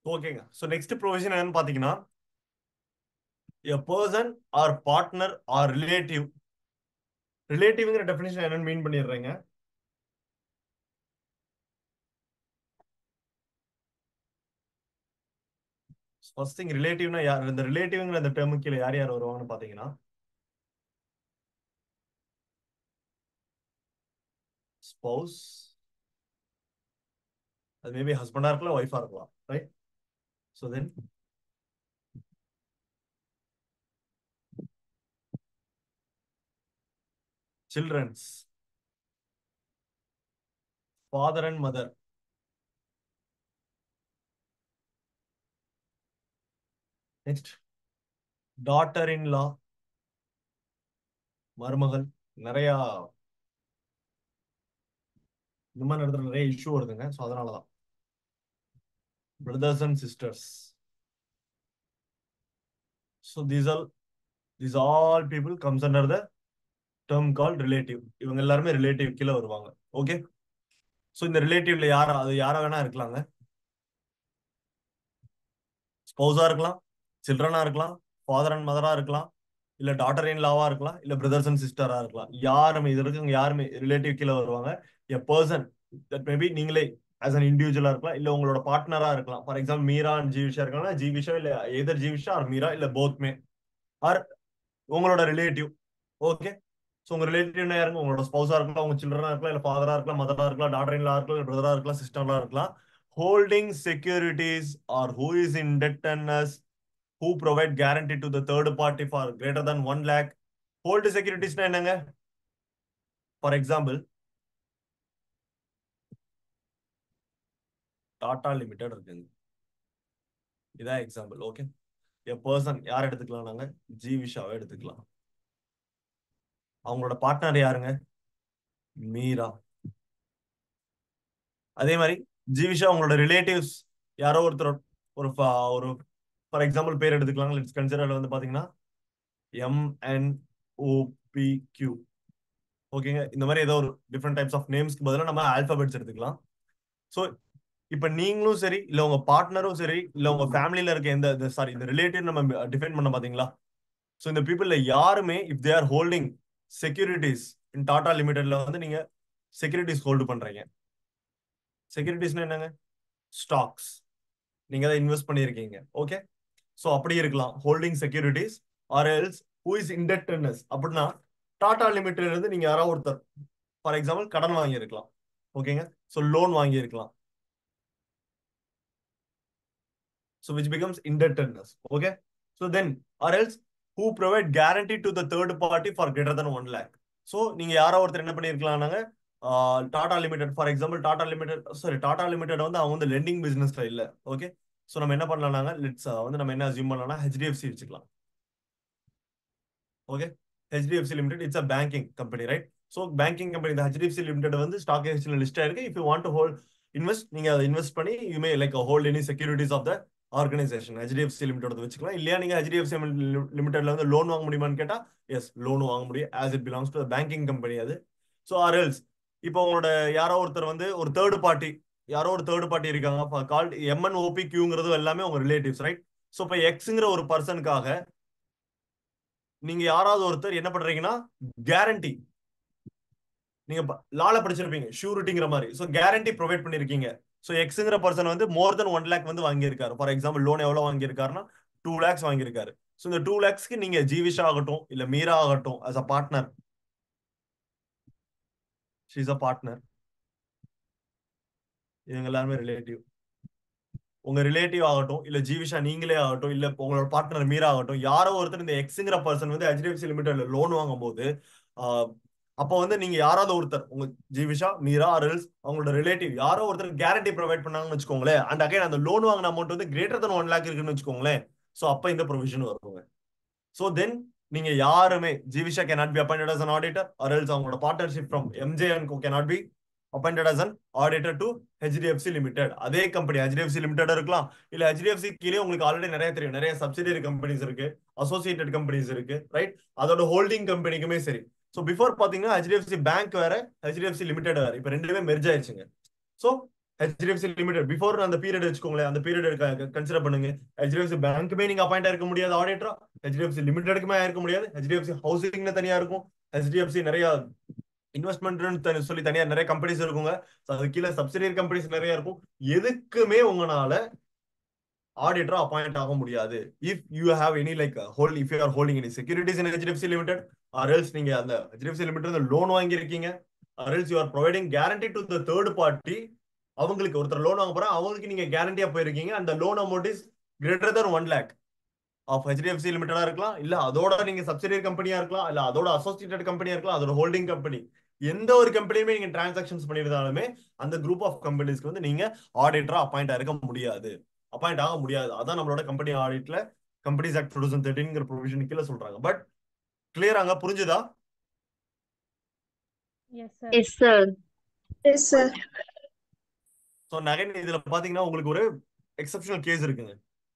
ஓகேங்க ஸோ நெக்ஸ்ட் ப்ரொவிஷன் என்னன்னு பாத்தீங்கன்னா a person or partner or relative ரிலேட்டிவ்ங்கிற டெஃபினேஷன் என்னன்னு மீன் பண்ணிடுறேங்க ஃபர்ஸ்ட் திங் ரிலேட்டிவ்னா யார் இந்த ரிலேட்டிவ்ங்கிற அந்த டேர்முக்கு கீழே யார் யார் வருவாங்கன்னு பாத்தீங்கன்னா ஸ்பௌஸ் அது மேபி ஹஸ்பண்டா இருக்கலாம் ஒய்ஃபா இருக்கலாம் right so then childrens father and mother next daughter in law மருமகள் நிறைய இந்த மாதிரி இடத்துல நிறைய இஷ்யூ வருதுங்க ஸோ அதனாலதான் brothers and sisters so these all these all people comes under the term call relative இவங்க எல்லாருமே ரிலேட்டிவ் கீழே வருவாங்க ஓகே ஸோ இந்த ரிலேட்டிவ்ல யாரா அது யாரா வேணா இருக்கலாங்க ஸ்பௌஸா இருக்கலாம் சில்ட்ரனா இருக்கலாம் ஃபாதர் அண்ட் மதரா இருக்கலாம் இல்ல டாட்டர் இன் லாவா இருக்கலாம் இல்ல பிரதர்ஸ் அண்ட் சிஸ்டரா இருக்கலாம் யாருமே இது இருக்கவங்க யாருமே ரிலேட்டிவ் கீழே வருவாங்க எ பர்சன் தட் மேபி நீங்களே ஆஸ் அன் இண்டிவிஜுவலா இருக்கலாம் இல்ல உங்களோட பார்ட்னரா இருக்கலாம் for example Meera and Jeevisha இருக்காங்கன்னா ஜீவிஷா இல்ல எதர் ஜீவிஷா ஆர் மீரா இல்ல போத்மே ஆர் உங்களோட ரிலேட்டிவ் ஓகே ஸோ உங்க ரிலேட்டிவ்னா யாருங்க உங்களோட ஸ்பௌஸா இருக்கலாம் உங்க சில்ட்ரனா இருக்கலாம் இல்ல ஃபாதரா இருக்கலாம் மதரா இருக்கலாம் டாட்டர் இன்லா இருக்கலாம் பிரதரா இருக்கலாம் சிஸ்டரா இருக்கலாம் holding securities or who is in indebtedness who provide guarantee to the third party for greater than one lakh hold செக்யூரிட்டிஸ்னா என்னங்க ஃபார் எக்ஸாம்பிள் டாடா லிமிடெட் இருக்குங்க இதான் எக்ஸாம்பிள் ஓகே எ பர்சன் யார் எடுத்துக்கலாம் நாங்க ஜீவிஷாவை எடுத்துக்கலாம் அவங்களோட பார்ட்னர் யாருங்க மீரா அதே மாதிரி ஜீவிஷா அவங்களோட ரிலேட்டிவ்ஸ் யாரோ ஒருத்தர் ஒரு ஃப- ஒரு ஃபார் எக்ஸாம்பிள் பேர் எடுத்துக்கலாம் லெட்ஸ் கன்சிடர் வந்து பாத்தீங்கன்னா எம்என்ஓபிக்யூ ஓகேங்க இந்த மாதிரி ஏதோ ஒரு டிஃப்ரெண்ட் டைப்ஸ் ஆஃப் நேம்ஸ்க்கு பதிலாக நம்ம ஆல்பபெட்ஸ் எடுத்துக்கலாம் ஸோ இப்போ நீங்களும் சரி இல்லை உங்க பார்ட்னரும் சரி இல்லை உங்க ஃபேமிலியில இருக்க எந்த சாரி இந்த ரிலேட்டிவ் நம்ம டிஃபைன் பண்ண பாத்தீங்களா ஸோ இந்த பீப்புள்ல யாருமே if they are holding securities in Tata லிமிடெட்ல வந்து நீங்க செக்யூரிட்டிஸ் ஹோல்டு பண்றீங்க செக்யூரிட்டிஸ்னா என்னங்க ஸ்டாக்ஸ் நீங்க அதை இன்வெஸ்ட் பண்ணியிருக்கீங்க ஓகே ஸோ அப்படி இருக்கலாம் holding securities or else who is indebtedness அப்படின்னா டாடா லிமிடெட்ல இருந்து நீங்க யாராவது ஒருத்தர் ஃபார் எக்ஸாம்பிள் கடன் வாங்கியிருக்கலாம் ஓகேங்க ஸோ லோன் வாங்கியிருக்கலாம் so which becomes indebtedness okay so then or else who provide guarantee to the third party for greater than 1 lakh so நீங்க யாரோ ஒருத்தர் என்ன பண்ணிருக்கலாம்னாங்க Tata limited for example Tata limited sorry Tata limited வந்து அவங்க வந்து லெண்டிங் பிசினஸ்ல இல்ல ஓகே சோ நம்ம என்ன பண்ணலாம்னாங்க லெட்ஸ் வந்து நம்ம என்ன அசியூம் பண்ணலாம்னா ஹெச்டிஎஃப்சி வச்சுக்கலாம் okay HDFC limited it's a banking company right so banking company இந்த ஹெச்டிஎஃப்சி லிமிடெட் வந்து ஸ்டாக் எக்ஸ்சேஞ்சில் லிஸ்ட் ஆயிருக்கு if you want to hold invest நீங்க அதை இன்வெஸ்ட் பண்ணி you may like hold any securities of the organisation HDFC limited வச்சுக்கலாம் இல்லையா நீங்க ஹெச்டிஎஃப்சி லிமிடெட்ல வந்து லோன் வாங்க முடியுமான்னு கேட்டா எஸ் லோன் வாங்க முடியும் as it belongs to banking company அது ஸோ ஆர் எல்ஸ் இப்போ உங்களோட யாரோ ஒருத்தர் வந்து ஒரு தேர்ட் பார்ட்டி யாரோ ஒரு தேர்ட் பார்ட்டி இருக்காங்க கால்ட் எம்என் ஓபி கியூங்கிறது எல்லாமே உங்க ரிலேட்டிவ்ஸ் ரைட் ஸோ இப்போ எக்ஸுங்கிற ஒரு பர்சனுக்காக நீங்க யாராவது ஒருத்தர் என்ன பண்றீங்கன்னா கேரண்டி நீங்க லால படிச்சிருப்பீங்க ஷூரிட்டிங்கிற மாதிரி ஸோ கேரண்டி ப்ரொவைட் பண்ணிருக்கீங்க ஸோ எக்ஸுங்கிற பர்சன் வந்து மோர் தென் ஒன் லேக் வந்து வாங்கியிருக்காரு ஃபார் எக்ஸாம்பிள் லோன் எவ்வளவு வாங்கியிருக்காருன்னா டூ லேக்ஸ் வாங்கியிருக்காரு ஸோ இந்த டூ லேக்ஸ்க்கு நீங்க ஜீவிஷா ஆகட்டும் இல்ல மீரா ஆகட்டும் as a partner she's a partner இவங்க எல்லாருமே ரிலேட்டிவ் உங்க ரிலேட்டிவ் ஆகட்டும் இல்ல ஜீவிஷா நீங்களே ஆகட்டும் இல்ல உங்களோட பார்ட்னர் மீரா ஆகட்டும் யாரோ ஒருத்தர் இந்த எக்ஸுங்கிற பர்சன் வந்து ஹெச்டிஎஃப்சி லிமிடெட்ல லோன் வாங்கும் போது அப்போ வந்து நீங்க யாராவது ஒருத்தர் உங்க ஜீவிஷா மீரா அரல்ஸ் அவங்களோட ரிலேட்டிவ் யாரோ ஒருத்தர் கேரண்டி ப்ரொவைட் பண்ணாங்கன்னு வச்சுக்கோங்களேன் அண்ட் அகைன் அந்த லோன் வாங்கின அமௌண்ட் வந்து கிரேட்டர் தன் ஒன் லேக் இருக்குன்னு வச்சுக்கோங்களேன் ஸோ அப்ப இந்த ப்ரொவிஷன் வருவாங்க ஸோ தென் நீங்க யாருமே Jeevisha cannot be appointed as an auditor or else அவங்களோட partnership from MJ and co cannot be appointed as an auditor to HDFC limited அதே கம்பெனி ஹெச்டிஎஃப்சி லிமிடெட் இருக்கலாம் இல்ல ஹெச்டிஎஃப்சி கீழே உங்களுக்கு ஆல்ரெடி நிறைய தெரியும் நிறைய சப்சிடியரி கம்பெனிஸ் இருக்கு அசோசியேட்டட் கம்பெனிஸ் இருக்கு ரைட் அதோட ஹோல்டிங் கம்பெனிக்குமே சரி ஸோ பிஃபோர் பாத்தீங்கன்னா ஹெச்டிஎஃப்சி பேங்க் வேற ஹெச்டிஎஃப்சி லிமிடெட் வேற இப்போ ரெண்டுமே மெர்ஜ் ஆயிடுச்சுங்க ஸோ ஹெச்டிஎஃப்சி லிமிடெட் பிஃபோர் அந்த பீரியட் வச்சுக்கோங்களேன் அந்த பீரியட் கன்சிடர் பண்ணுங்க ஹெச்டிஎஃப்சி பேங்க்குமே நீங்க அப்பாயிண்ட் இருக்க முடியாது ஆடிட்டரா ஹெச்டிஎஃப்சி லிமிடெடுக்குமே இருக்க முடியாது ஹெச்டிஎஃப்சி ஹவுசிங்னு தனியா இருக்கும் ஹெச்டிஎஃப்சி நிறைய இன்வெஸ்ட்மெண்ட் சொல்லி தனியா நிறைய கம்பெனிஸ் இருக்குங்க So அது கீழே சப்சிடியரி கம்பெனிஸ் நிறைய இருக்கும் எதுக்குமே உங்களால ஆடிட்டரா அப்பாயிண்ட் ஆக முடியாது if you have any like hold if you are holding any securities in HDFC limited or else நீங்க அந்த ஹெச்டிஎஃப்சி லிமிடெட் லோன் வாங்கியிருக்கீங்க or else you are providing guarantee to the third party அவங்களுக்கு ஒருத்தர் லோன் வாங்க போறா அவங்களுக்கு நீங்க கேரண்டியா போயிருக்கீங்க அந்த loan amount is greater than one lakh of HDFC லிமிடெடா இருக்கலாம் இல்ல அதோட நீங்க சப்சிடியரி கம்பெனியா இருக்கலாம் இல்ல அதோட அசோசியேட்டட் கம்பெனியா இருக்கலாம் அதோட ஹோல்டிங் கம்பெனி எந்த ஒரு கம்பெனியுமே நீங்க டிரான்சாக்ஷன்ஸ் பண்ணியிருந்தாலுமே அந்த குரூப் ஆஃப் கம்பெனிஸ்க்கு வந்து நீங்க ஆடிட்டரா அப்பாயிண்ட் ஆயிருக்க முடியாது அப்பாயிண்ட் ஆக முடியாது அதான் நம்மளோட கம்பெனி ஆடிட்ல கம்பெனிஸ் ஆக்ட் டூ தௌசண்ட் தேர்ட்டின்ங்கிற ப்ரொவிஷன் கீழே சொல்றாங்க பட் கிளியராங்க புரிஞ்சுதா yes sir yes sir yes sir so நகைன் இதுல பாத்தீங்கன்னா உங்களுக்கு ஒரு எக்ஸப்ஷனல் கேஸ் இருக்குங்க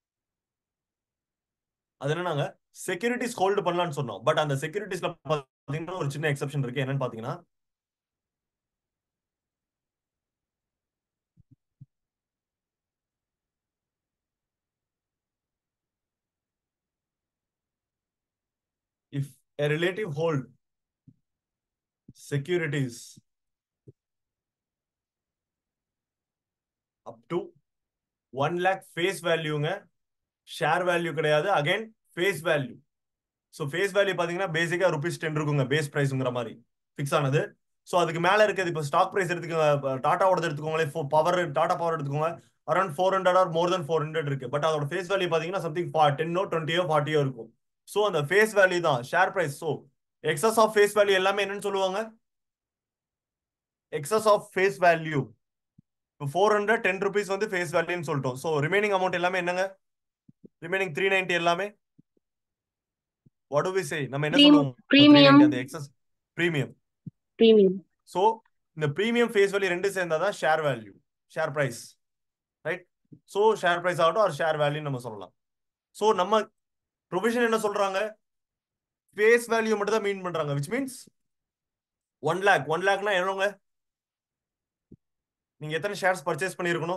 அது என்னன்னாங்க செக்யூரிட்டிஸ் ஹோல்டு பண்ணலாம்னு சொன்னோம் பட் அந்த செக்யூரிட்டிஸ்ல பாத்தீங்கன்னா ஒரு சின்ன எக்ஸப்ஷன் இருக்கு என்னன்னு பாத்தீங்கன்னா if a relative hold securities up to one lakh face வேல்யூங்க ஷேர் வேல்யூ கிடையாது again face value so face value பார்த்தீங்கன்னா பேசிக்காக ருபீஸ் டென் இருக்குங்க பேஸ் ப்ரைஸுங்கிற மாதிரி ஃபிக்ஸ் ஆனது ஸோ அதுக்கு மேலே இருக்குது இப்போ ஸ்டாக் ப்ரைஸ் எடுத்துக்கோங்க டாட்டாவோட எடுத்துக்கோங்களேன் பவர் டாடா பவர் எடுத்துக்கோங்க around four hundred or more than four hundred இருக்கு பட் அதோட ஃபேஸ் வேல்யூ பார்த்தீங்கன்னா சம்திங் டென்னோ டுவெண்ட்டியோ ஃபார்ட்டியோ இருக்கும் ஸோ அந்த ஃபேஸ் வேல்யூ தான் share price so excess of face value எல்லாமே என்னன்னு சொல்லுவாங்க excess of face value four hundred ten rupees வந்து ஃபேஸ் வேல்யூன்னு சொல்லிட்டோம் ஸோ ரிமைனிங் அமௌண்ட் எல்லாமே என்னங்க ரிமைனிங் த்ரீ நைன்டி எல்லாமே வாட் டு வி சே நம்ம என்ன Prem- சொல்லுவோம் premium. அந்த எக்ஸஸ் பிரீமியம் பிரீமியம் ஸோ இந்த பிரீமியம் ஃபேஸ் வேல்யூ ரெண்டு சேர்ந்தாதான் share value share price right so share price ஆகட்டும் ஒரு ஷேர் வேல்யூ நம்ம சொல்லலாம் ஸோ நம்ம ப்ரொவிஷன் என்ன சொல்றாங்க ஃபேஸ் வேல்யூ மட்டும் தான் மீன் பண்றாங்க which means one lakh one லேக்னா என்னங்க நீங்க எத்தனை ஷேர்ஸ் பர்ச்சேஸ் பண்ணியிருக்கணும்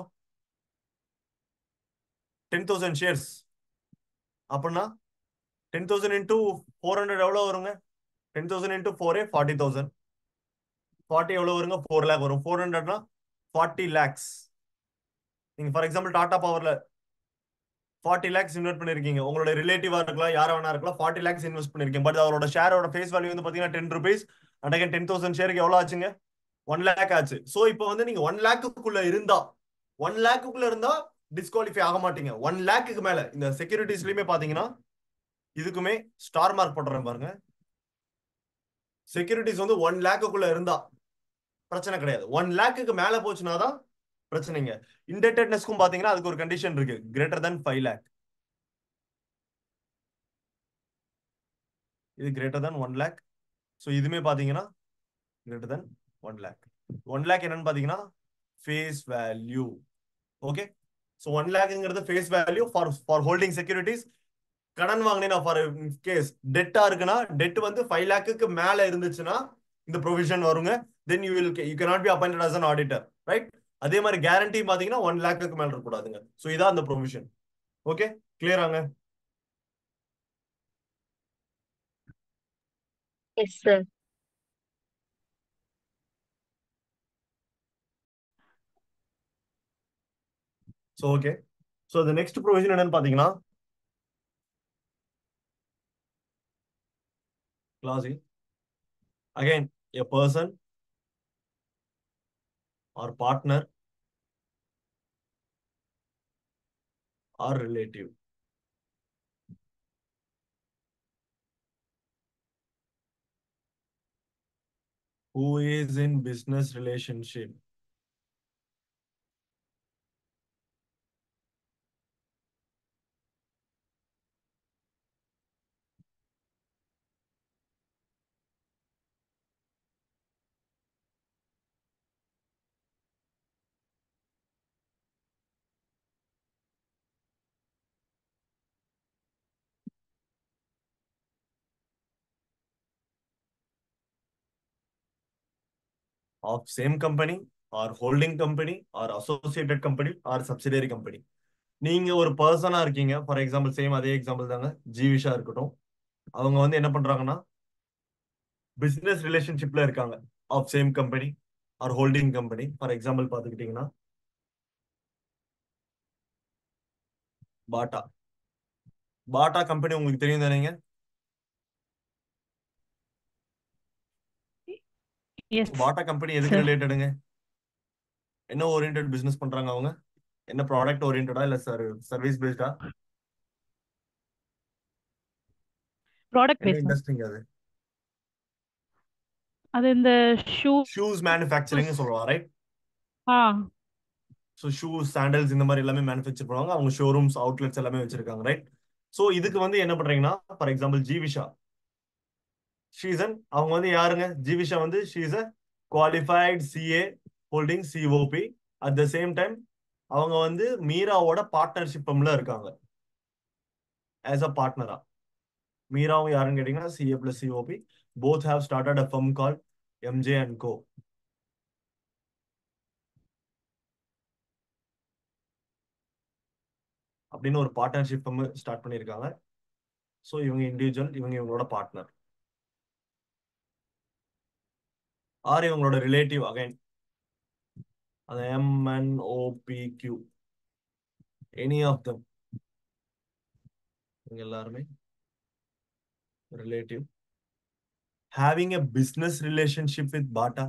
டென் தௌசண்ட் ஷேர்ஸ் அப்படின்னா ten thousand into four hundred எவ்வளோ வருங்க டென் தௌசண்ட் இன்டூ ஃபோரே ஃபார்ட்டி தௌசண்ட் ஃபார்ட்டி எவ்வளோ வருங்க ஃபோர் லேக் வரும் ஃபோர் ஹண்ட்ரட்னா ஃபார்ட்டி லேக்ஸ் நீங்க ஃபார் எக்ஸாம்பிள் டாடா பவர்ல ஃபார்ட்டி லேக்ஸ் இன்வெஸ்ட் பண்ணிருக்கீங்க உங்களோட ரிலேட்டிவா இருக்கலாம் யாரா வேணா இருக்கலாம் ஃபார்ட்டி லேக்ஸ் இன்வெஸ்ட் பண்ணிருக்கீங்க பட் அவரோட ஷேரோட ஃபேஸ் வேல்யூ வந்து பாத்தீங்கன்னா ten rupees and again ten thousand ஷேருக்கு எவ்வளவு ஆச்சுங்க ஒன் லேக் ஆச்சு ஸோ இப்போ வந்து நீங்க ஒன் லேக்குக்குள்ள இருந்தா ஒன் லேக்குக்குள்ள இருந்தா டிஸ்குவாலிஃபை ஆக மாட்டீங்க ஒன் லேக்குக்கு மேல இந்த செக்யூரிட்டிஸ்லயுமே பாத்தீங்கன்னா இதுக்குமே ஸ்டார் மார்க் போடுறேன் பாருங்க செக்யூரிட்டிஸ் வந்து ஒன் லேக்குக்குள்ள இருந்தா பிரச்சனை கிடையாது ஒன் லேக்குக்கு மேல போச்சுன்னா தான் பிரச்சனைங்க இன்டெட்டட்னஸ்க்கும் பாத்தீங்கன்னா அதுக்கு ஒரு கண்டிஷன் இருக்கு கிரேட்டர் than ஃபைவ் லேக் இது greater than one lakh so இதுமே பாத்தீங்கன்னா greater than one lakh one lakh என்னன்னு பாத்தீங்கன்னா face value okay so one லேக்ங்கிறது face value for for holding securities கடன் வாங்கினேன் ஃபார் கேஸ் டெட்டா இருக்குன்னா டெட் வந்து ஃபைவ் லேக்குக்கு மேல இருந்துச்சுன்னா இந்த ப்ரொவிஷன் வருங்க then you will you cannot be appointed as an auditor right அதே மாதிரி கேரண்டி பாத்தீங்கன்னா ஒன் லேக்குக்கு மேல இருக்கக்கூடாதுங்க ஸோ இதான் அந்த ப்ரொவிஷன் ஓகே கிளியராங்க yes sir so okay so the next provision என்னன்னு பாத்தீங்கன்னா clause A. again a person or partner or relative who is in business relationship of same company or holding company or associated company or subsidiary company நீங்க ஒரு பர்சனா இருக்கீங்க for example same அதே example தாங்க ஜீவிஷா இருக்கட்டும் அவங்க வந்து என்ன பண்றாங்கன்னா பிசினஸ் ரிலேஷன்ஷிப்ல இருக்காங்க of same company or holding company for example பார்த்துக்கிட்டீங்கன்னா பாட்டா பாட்டா கம்பெனி உங்களுக்கு தெரியும் தானேங்க எஸ் பாட்டா கம்பெனி எதுக்கு Sir. ரிலேட்டடுங்க என்ன ஓரியன்ட் பிசினஸ் பண்றாங்க அவங்க என்ன ப்ராடக்ட் ஓரியன்டா இல்ல சார் சர்வீஸ் பேஸ்டா ப்ராடக்ட் என்ன பேஸ் இண்டஸ்ட்ரிங்க அது அது இந்த ஷூ ஷூஸ் மேனுஃபேக்சரிங் சொல்லுவாங்க ரைட் ஆ ஸோ ஷூஸ் சாண்டல்ஸ் இந்த மாதிரி எல்லாமே மேனுஃபேக்சர் பண்ணுவாங்க அவங்க ஷோரூம்ஸ் அவுட்லெட்ஸ் எல்லாமே வச்சிருக்காங்க ரைட் ஸோ இதுக்கு வந்து என்ன பண்றீங்கன்னா ஃபார் எக்ஸாம்பிள் ஜீவிஷா ஷீசன் அவங்க வந்து யாருங்க ஜீவிஷா வந்து she's a qualified CA holding COP at the same time அவங்க வந்து மீராவோட பார்ட்னர்ஷிப்ல இருக்காங்க ஆஸ் அ பார்ட்னரா மீராவும் யாருன்னு கேட்டீங்கன்னா CA plus COP both have started a firm call MJ and co அப்படின்னு ஒரு பார்ட்னர்ஷிப் ஸ்டார்ட் பண்ணியிருக்காங்க ஸோ இவங்க இண்டிவிஜுவல் இவங்க இவங்களோட பார்ட்னர் ஆர் இவங்களோட ரிலேட்டிவ் அகைன் அந்த எம்என்ஓபிக்யூ எனி ஆஃப் தம் இவங்க எல்லாருமே relative having a business relationship with Bata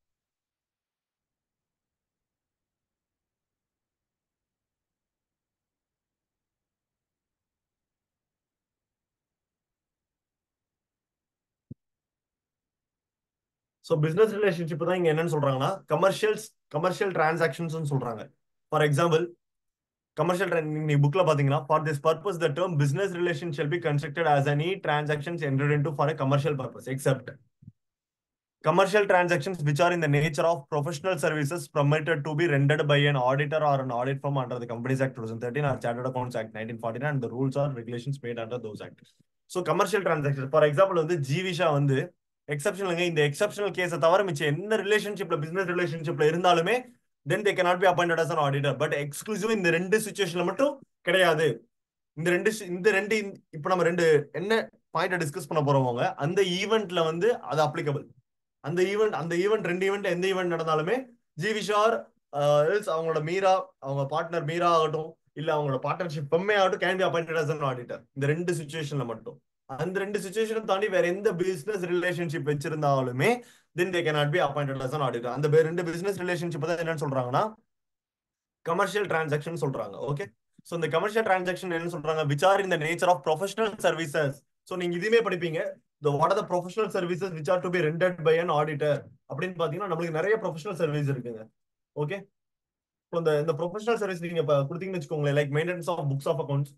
so business relationship தான் இங்க என்னன்னு சொல்றாங்கன்னா கமர்ஷியல்ஸ் கமர்ஷியல் டிரான்சாக்ஷன்ஸ் சொல்றாங்க ஃபார் எக்ஸாம்பிள் கமர்ஷியல் நீ புக்ல பாத்தீங்கன்னா for this purpose the term business relation shell B constructed as any transactions entered into for a commercial purpose except commercial transactions which are in the nature of professional services permitted to be rendered by an auditor or an audit firm under the Companies Act 2013 or Chartered Accounts Act 1949 and the rules or regulations made under those acts. So commercial transactions, for example, வந்து ஜீவிஷா வந்து எக்ஸப்ஷனலுங்க இந்த exceptional கேஸை தவிர மிச்சம் என்ன ரிலேஷன்ஷிப்ல business ரிலேஷன்ஷிப்ல இருந்தாலுமே then they cannot be appointed as an auditor but exclusive இந்த ரெண்டு சுச்சுவேஷன்ல மட்டும் கிடையாது இந்த ரெண்டு இந்த ரெண்டு இப்போ நம்ம ரெண்டு என்ன பாயிண்ட் டிஸ்கஸ் பண்ண போறவங்க அந்த ஈவெண்ட்ல வந்து அது அப்ளிகபிள் அந்த ஈவெண்ட் அந்த ஈவெண்ட் ரெண்டு ஈவெண்ட் எந்த ஈவெண்ட் நடந்தாலுமே ஜி விஷார் அவங்களோட மீரா அவங்க பார்ட்னர் மீரா ஆகட்டும் இல்ல அவங்களோட பார்ட்னர்ஷிப் பெம்மே ஆகட்டும் can be appointed as an auditor இந்த ரெண்டு சுச்சுவேஷன்ல மட்டும் அந்த ரெண்டு சுச்சுவேஷன் தாண்டி வேற எந்த பிசினஸ் ரிலேஷன்ஷிப் வச்சிருந்தாலுமே then they cannot be appointed as an auditor அந்த ரெண்டு பிசினஸ் ரிலேஷன்ஷிப் தான் என்னன்னு சொல்றாங்கன்னா கமர்ஷியல் டிரான்சாக்ஷன் சொல்றாங்க ஓகே ஸோ இந்த கமர்ஷியல் டிரான்சாக்ஷன் என்ன சொல்றாங்க விச் ஆர் இந்த nature of professional services so நீங்க இதுவுமே படிப்பீங்க the what are the professional services which are to be rendered by an auditor அப்படின்னு பாத்தீங்கன்னா நம்மளுக்கு நிறைய ப்ரொஃபஷனல் சர்வீஸ் இருக்குங்க ஓகே இப்போ இந்த இந்த ப்ரொஃபஷனல் சர்வீஸ் நீங்க கொடுத்தீங்கன்னு வச்சுக்கோங்களேன் like maintenance of books of accounts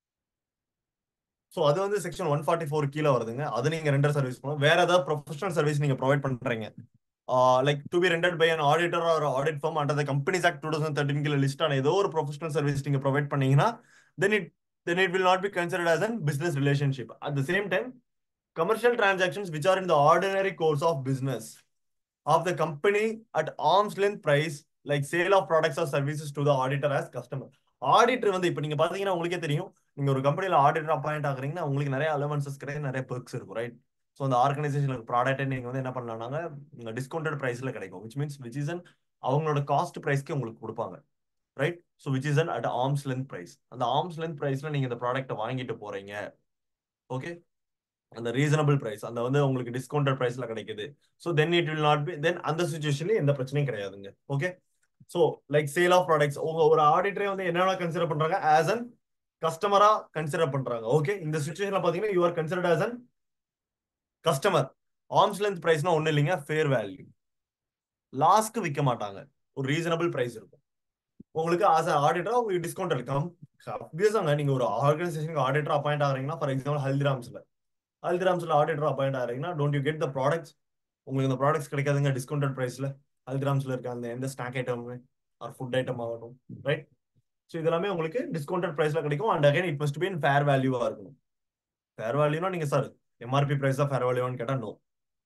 so அது வந்து செக்ஷன் ஒன் ஃபார்ட்டி ஃபோர் கீழே வருதுங்க அது நீங்க ரெண்டர் சர்வீஸ் பண்ணணும் வேற ஏதாவது ப்ரொஃபஷனல் சர்வீஸ் நீங்க ப்ரொவைட் பண்றீங்க like to be rendered by an auditor or audit firm under the companies act two thousand thirteen கீழே லிஸ்ட் ஆன ஏதோ ஒரு ப்ரொஃபஷனல் சர்வீஸ் நீங்க ப்ரொவைட் பண்ணீங்கன்னா then it then it will not be considered as an business relationship at the same time commercial transactions which are in the ordinary course of business of the company at arm's length price like sale of products or services to the auditor as customer auditor வந்து இப்போ நீங்க பாத்தீங்கன்னா உங்களுக்கே தெரியும் நீங்க ஒரு கம்பெனில auditor appoint ஆகுறீங்கன்னா உங்களுக்கு நிறைய அலவன்சஸ் கிடையாது நிறைய பெர்க்ஸ் இருக்கும் ரைட் ஸோ அந்த ஆர்கனைசேஷனுக்கு ப்ராடக்ட் நீங்க வந்து என்ன பண்ணலாம்னாங்க டிஸ்கவுண்டட் பிரைஸ்ல கிடைக்கும் which means which is an அவங்களோட காஸ்ட் பிரைஸ்க்கு உங்களுக்கு கொடுப்பாங்க right so which is an at arms length price அந்த ஆர்ம்ஸ் லென்த் பிரைஸ்ல நீங்க இந்த ப்ராடக்ட்டை வாங்கிட்டு போறீங்க ஓகே அந்த ரீசனபிள் பிரைஸ் அந்த வந்து உங்களுக்கு டிஸ்கவுண்டட் பிரைஸ்ல கிடைக்குது so then it will not be then அந்த சுச்சுவேஷன்ல எந்த பிரச்சனையும் கிடையாதுங்க okay so like sale of products உங்க ஒரு ஆடிட்டரே வந்து என்னென்ன கன்சிடர் பண்றாங்க ஆஸ் அன் கஸ்டமரா கன்சிடர் பண்றாங்க ஓகே இந்த சுச்சுவேஷன்ல பாத்தீங்கன்னா you are considered as an customer arms length பிரைஸ்னா ஒன்றும் இல்லைங்க ஃபேர் வேல்யூ லாஸ்க்கு விற்க மாட்டாங்க ஒரு ரீசனபிள் பிரைஸ் இருக்கும் உங்களுக்கு ஆஸ் அ ஆடிட்டரா உங்களுக்கு டிஸ்கவுண்ட் இருக்கும் அப்வியஸாங்க நீங்க ஒரு ஆர்கனைசேஷனுக்கு ஆடிட்டர் அப்பாயிண்ட் ஆகிறீங்கன்னா ஃபார் எக்ஸாம்பிள் ஹல்திராம்ஸ்ல ஹல்திராம்ஸ்ல ஆடிட்டர் அப்பாயிண்ட் ஆகிறீங்கன்னா don't you get the products உங்களுக்கு இந்த ப்ராடக்ட்ஸ் கிடைக்காதுங்க டிஸ்கவுண்டட் பிரைஸ்ல ஹல்திராம்ஸ்ல இருக்க அந்த எந்த snack item or food item ஆகட்டும் ரைட் ஸோ இதெல்லாமே உங்களுக்கு டிஸ்கவுண்டட் பிரைஸ்ல கிடைக்கும் and again it must be in fair வேல்யூவா இருக்கணும் ஃபேர் வேல்யூனா நீங்க சார் எம்ஆர்பி பிரைஸ் தான் ஃபேர் வேல்யூவான்னு கேட்டா no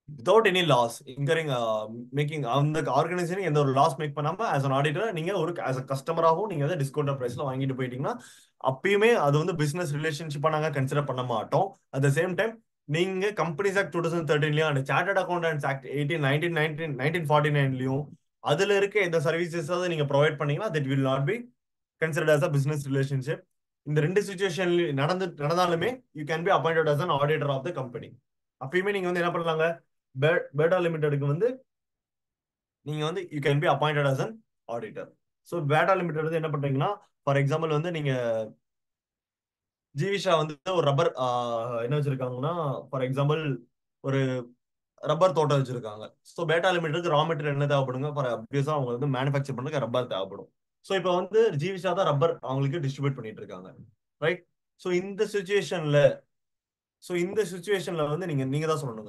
without any loss incurring making அந்த ஆர்கனைசேஷன் எந்த ஒரு லாஸ் மேக் பண்ணாம ஆஸ் அன் ஆடிட்டர் நீங்க ஒரு ஆஸ் அ கஸ்டமராகவும் நீங்க வந்து டிஸ்கவுண்ட் பிரைஸ்ல வாங்கிட்டு போயிட்டீங்கன்னா அப்பயுமே அது வந்து பிசினஸ் ரிலேஷன்ஷிப்பா நாங்க கன்சிடர் பண்ண மாட்டோம் அட் த சேம் டைம் நீங்க கம்பெனிஸ் ஆக்ட் டூ தௌசண்ட் தேர்ட்டீன்லயும் அந்த chartered accountants act eighteen nineteen nineteen nineteen forty நைன்லயும் அதுல இருக்க எந்த சர்வீசஸ் நீங்க ப்ரொவைட் பண்ணீங்கன்னா that will not be considered as a business relationship இந்த ரெண்டு சுச்சுவேஷன் நடந்து நடந்தாலுமே you can be appointed as an auditor of the company அப்பயுமே நீங்க வந்து என்ன பண்ணலாங்க பேட்டா லிமிடெடுக்கு வந்து நீங்க வந்து you can be appointed as an auditor so Bata limited வந்து என்ன பண்றீங்கன்னா ஃபார் எக்ஸாம்பிள் வந்து நீங்க ஜீவிஷா வந்து ஒரு ரப்பர் என்ன வச்சிருக்காங்கன்னா ஃபார் எக்ஸாம்பிள் ஒரு ரப்பர் தோட்டம் வச்சிருக்காங்க ஸோ பேட்டா லிமிட்டுக்கு ரா மெட்டீரியல் என்ன தேவைப்படுங்க ஃபார் அப்வியஸா அவங்க வந்து மேனுஃபேக்சர் பண்ணுறதுக்கு ரப்பர் தேவைப்படும் ஸோ இப்போ வந்து ஜீவிஷா தான் ரப்பர் அவங்களுக்கு டிஸ்ட்ரிபியூட் பண்ணிட்டு இருக்காங்க ரைட் ஸோ இந்த சுச்சுவேஷன்ல ஸோ இந்த சுச்சுவேஷன்ல வந்து நீங்க நீங்க தான் சொல்லணுங்க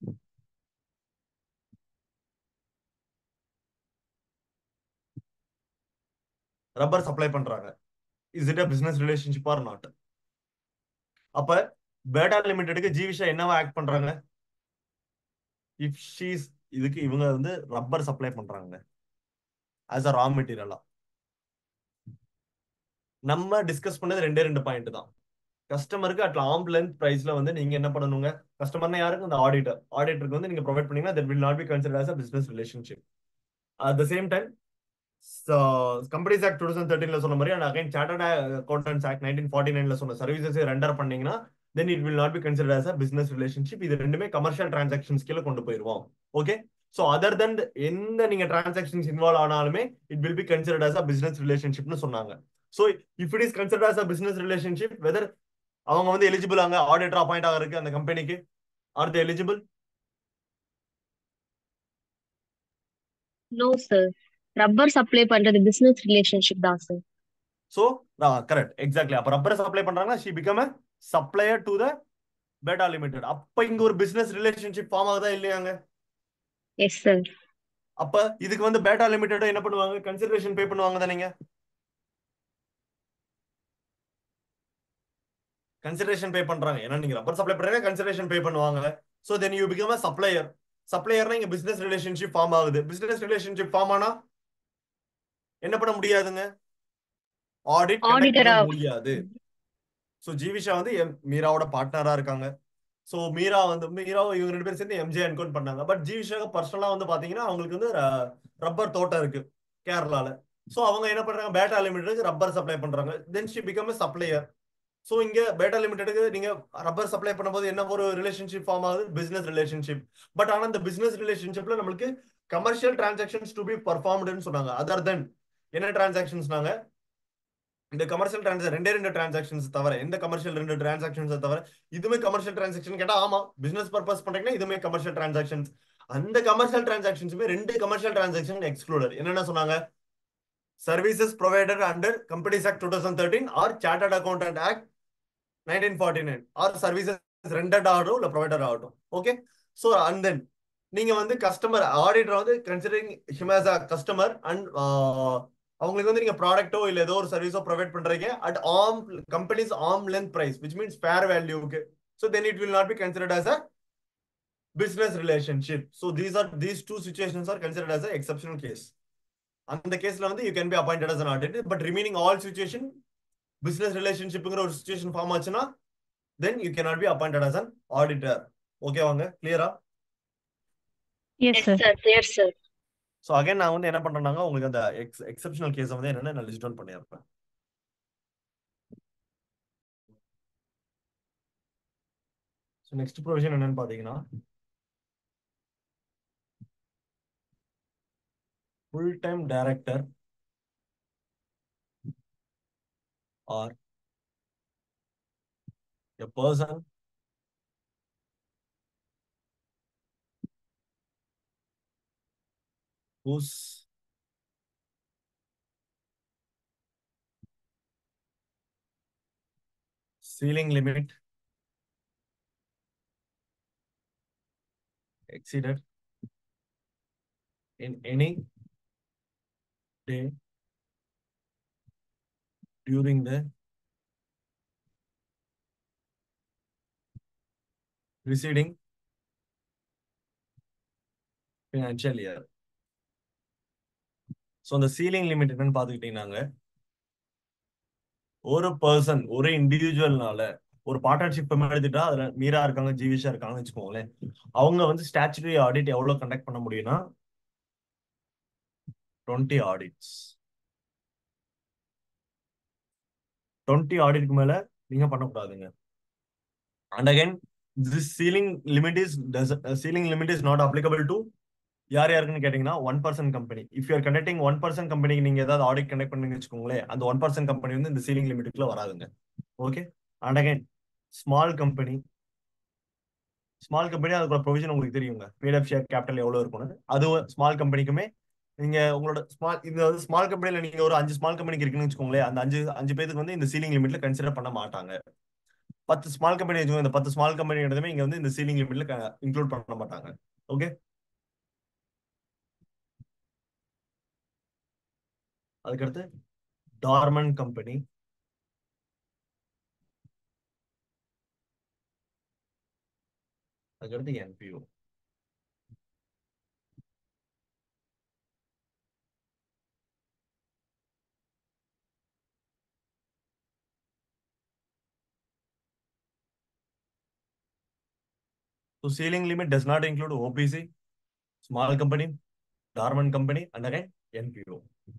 ரப்பர் சப்ளை பண்றாங்க is it a business relationship or not அப்ப பேட்டா லிமிடெடுக்கு ஜீவிஷா என்னவா ஆக்ட் பண்றாங்க இஃப் ஷீஸ் இதுக்கு இவங்க வந்து ரப்பர் சப்ளை பண்றாங்க ஆஸ் அ ரா மெட்டீரியலா நம்ம டிஸ்கஸ் பண்ணது ரெண்டே ரெண்டு பாயிண்ட் தான் கஸ்டமருக்கு அட் ஆம் லென்த் பிரைஸ்ல வந்து நீங்க என்ன பண்ணணுங்க கஸ்டமர்னா யாருக்கு இந்த ஆடிட்டர் ஆடிட்டருக்கு வந்து நீங்க ப்ரொவைட் பண்ணீங்கன்னா that will not be consider as a business relationship at the same time companies act two thousand தேர்ட்டீன்ல சொன்ன மாதிரி and again chartered accountants act nineteen forty நைன்ல சொன்ன சர்வீசஸ் ரெண்டர் பண்ணீங்கன்னா then it will not be consider as a business relationship இது ரெண்டுமே commercial transactions கீழே கொண்டு போயிருவோம் ஓகே ஸோ அதர் தென் எந்த நீங்க டிரான்சாக்ஷன்ஸ் இன்வால்வ் ஆனாலுமே it will be considered as a business ரிலேஷன்ஷிப்னு சொன்னாங்க so if it is consider as a business relationship whether அவங்க வந்து எலிஜிபிள் அங்க ஆடிட்டர் அப்பாயிண்ட் ஆகிறதுக்கு அந்த கம்பெனிக்கு or the eligible no sir rubber supply பண்றது பிசினஸ் ரிலேஷன்ஷிப் தான் சார் ஸோ கரெக்ட் எக்ஸாக்ட்லி அப்போ ரப்பரை சப்ளை பண்றாங்கன்னா she become a supplier to the Bata limited அப்ப இங்க ஒரு பிசினஸ் ரிலேஷன்ஷிப் ஃபார்ம் ஆகுதா இல்லையாங்க எஸ் சார் அப்ப இதுக்கு வந்து பேட்டா லிமிடெட் என்ன பண்ணுவாங்க கன்சிடரேஷன் பே பண்ணுவாங்க தானேங்க கன்சிடரேஷன் பே பண்றாங்க ஏன்னா நீங்க ரப்பர் சப்ளை பண்றீங்க கன்சிடரேஷன் பே பண்ணுவாங்க so then you become a supplier சப்ளையர்னா இங்க பிசினஸ் ரிலேஷன்ஷிப் ஃபார்ம் ஆகுது பிசினஸ் ரிலேஷன்ஷிப் ஃபார்ம் ஆனா என்ன பண்ண முடியாதுங்க ஆடிட் Auditor பண்ண ஆ- முடியாது ஸோ ஜீவிஷா வந்து எம் மீராவோட பார்ட்னரா இருக்காங்க ஸோ மீரா வந்து மீரா இவங்க ரெண்டு பேரும் சேர்ந்து எம்ஜே என்கவுண்ட் பண்ணாங்க பட் ஜீவிஷாக்கு பர்சனலா வந்து பாத்தீங்கன்னா அவங்களுக்கு வந்து ரப்பர் தோட்டம் இருக்கு கேரளால ஸோ அவங்க என்ன பண்றாங்க பேட்டா லிமிடெடுக்கு ரப்பர் சப்ளை பண்றாங்க then she become supplier so இங்க பேட்டா லிமிடெடுக்கு நீங்க ரப்பர் சப்ளை பண்ணும்போது என்ன ஒரு ரிலேஷன்ஷிப் ஃபார்ம் ஆகுது பிசினஸ் ரிலேஷன்ஷிப் பட் ஆனா இந்த பிசினஸ் ரிலேஷன்ஷிப்ல நம்மளுக்கு கமர்ஷியல் டிரான்சாக்ஷன்ஸ் டு பி பர்ஃபார்ம்டுன்னு சொன்னாங்க அதர் தென் என்ன டிரான்சாக்ஷன்ஸ்னாங்க இந்த கமர்ஷியல் டிரான்சாக்ஷன் ரெண்டே ரெண்டு டிரான்சாக்ஷன்ஸ் தவிர எந்த கமர்ஷியல் ரெண்டு டிரான்சாக்ஷன்ஸ் தவிர இதுவுமே கமர்ஷியல் டிரான்சாக்ஷன் கேட்டா ஆமா பிசினஸ் பர்பஸ் பண்றீங்கன்னா இதுவுமே கமர்ஷியல் டிரான்சாக்ஷன்ஸ் அந்த கமர்ஷியல் டிரான்சாக்ஷன்ஸுமே ரெண்டு கமர்ஷியல் டிரான்சாக்ஷன் எக்ஸ்க்ளூடட் என்னென்ன சொன்னாங்க services provided under companies act two thousand thirteen or chartered accountant act nineteen forty nine or services rendered ஆகட்டும் இல்ல ப்ரொவைடர் ஆகட்டும் ஓகே ஸோ அண்ட் தென் நீங்க வந்து கஸ்டமர் ஆடிட்டர் வந்து considering him as a customer and அவங்களுக்கு வந்து நீங்க ப்ராடக்ட்டோ இல்ல ஏதோ ஒரு சர்வீஸோ ப்ரொவைட் பண்றீங்க at arm companies arm length price which means fair வேல்யூக்கு so then it will not be considered as a business relationship so these are these two situations are considered as an exceptional case அந்த கேஸ்ல வந்து you can be appointed as an auditor but remaining all situation business ரிலேஷன்ஷிப்ங்கிற ஒரு situation form ஆச்சுன்னா then you can be appointed as an auditor okay வாங்க கிளியரா yes yes sir sir clear sir so again நான் வந்து என்ன பண்றேன்னாங்க உங்களுக்கு அந்த எக்ஸ் எக்ஸப்ஷனல் கேஸ் வந்து என்னன்னு நான் லிஸ்ட் டவுன் பண்ணியிருப்பேன் ஸோ நெக்ஸ்ட் ப்ரொவிஷன் என்னன்னு பாத்தீங்கன்னா full time director or a person whose ceiling limit exceeded in any day during the preceding financial year so அந்த சீலிங் லிமிட் என்னன்னு பார்த்துக்கிட்டீங்கன்னாங்க ஒரு பர்சன் ஒரு இண்டிவிஜுவல்னால ஒரு பார்ட்னர்ஷிப் எடுத்துட்டா அதுல மீரா இருக்காங்க ஜீவிஷா இருக்காங்கன்னு வச்சுக்கோங்களேன் அவங்க வந்து ஸ்டாச்சுரி ஆடிட் எவ்வளவு கண்டக்ட் பண்ண முடியும்னா டுவெண்ட்டி ஆடிட்ஸ் டுவெண்ட்டி ஆடிட்க்கு மேல நீங்க பண்ணக்கூடாதுங்க and again this ceiling limit is ceiling limit is not applicable to யார் யாருக்குன்னு கேட்டீங்கன்னா one percent company if you are conducting one percent கம்பெனிக்கு நீங்க ஏதாவது ஆடிட் கண்டக்ட் பண்ணீங்கன்னு வச்சுக்கோங்களேன் அந்த ஒன் பர்சன்ட் கம்பெனி வந்து இந்த சீலிங் லிமிட்டுக்குள்ள வராதுங்க okay and again small company small company அதுக்குள்ள ப்ரொவிஷன் உங்களுக்கு தெரியுங்க பேட் ஆஃப் ஷேர் கேபிட்டல் எவ்வளவு இருக்கும்னு அது ஸ்மால் கம்பெனிக்குமே நீங்க உங்களோட ஸ்மால் இந்த வந்து ஸ்மால் கம்பெனில நீங்க ஒரு அஞ்சு ஸ்மால் கம்பெனிக்கு இருக்குன்னு வச்சுக்கோங்களேன் அந்த அஞ்சு அஞ்சு பேருக்கு வந்து இந்த சீலிங் லிமிட்ல கன்சிடர் பண்ண மாட்டாங்க பத்து ஸ்மால் கம்பெனி வச்சுக்கோங்க இந்த பத்து ஸ்மால் கம்பெனி எடுத்துமே இங்க வந்து இந்த சீலிங் லிமிட்ல இன்க்ளூட் பண்ண மாட்டாங்க ஓகே அதுக்கடுத்து டார்மன் கம்பெனி அதுக்கடுத்து NPO So ceiling limit does not include OPC, small company, dormant company, and again NPO.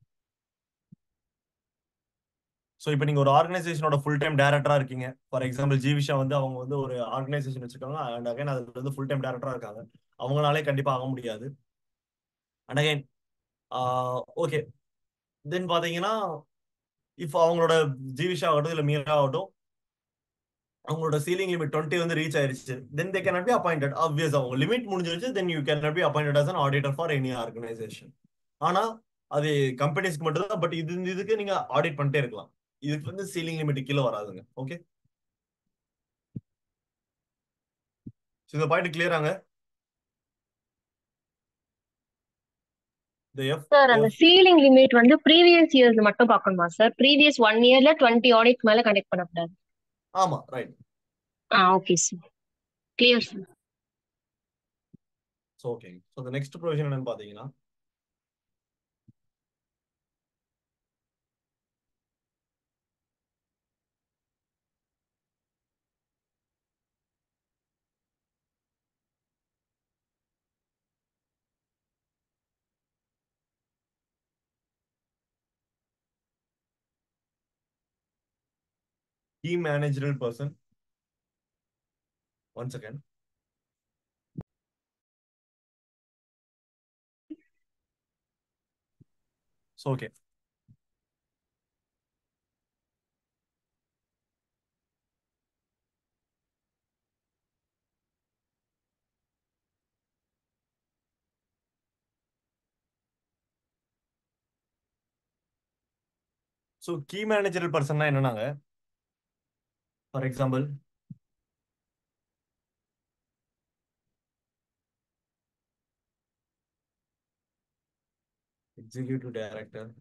So இப்போ நீங்க ஒரு ஆர்கனைசேஷனோட ஃபுல் டைம் டேரக்டரா இருக்கீங்க ஃபார் எக்ஸாம்பிள் ஜீவிஷா வந்து அவங்க வந்து ஒரு ஆர்கனைசேஷன் வச்சிருக்காங்க அண்ட் அகைன் அதுல வந்து ஃபுல் டைம் டேரக்டரா இருக்காங்க அவங்களாலே கண்டிப்பா ஆக முடியாது அண்ட் அகைன் ஓகே தென் பாத்தீங்கன்னா இப்போ அவங்களோட ஜீவிஷா ஆகட்டும் இல்ல மீரா ஆகட்டும் அவங்களோட சீலிங் லிமிட் டுவெண்ட்டி வந்து ரீச் ஆயிருச்சு then they can be appointed obvious அவங்க லிமிட் முடிஞ்சிருச்சு then you can be appointed as an auditor for any organisation ஆனா அது கம்பெனிஸ்க்கு மட்டும் தான் பட் இது இதுக்கு நீங்க ஆடிட் பண்ணிட்டே இருக்கலாம் இதுக்கு வந்து சீலிங் லிமிட் கீழே வராதுங்க ஓகே இந்த பாயிண்ட் கிளியராங்க இந்த எஃப் சார் அந்த சீலிங் லிமிட் வந்து ப்ரீவியஸ் இயர்ஸ் மட்டும் பார்க்கணுமா சார் ப்ரீவியஸ் ஒன் இயர்ல டுவெண்ட்டி ஆடிட் மேல கனெக்ட் பண்ணக்கூடாது ஆமா right ah okay sir clear sir so okay so இந்த நெக்ஸ்ட் ப்ரொவிஷன் என்னன்னு பாத்தீங்கன்னா key managerial person. One second. So, okay. So key managerial பர்சன்னா என்னன்னாங்க for example executive director,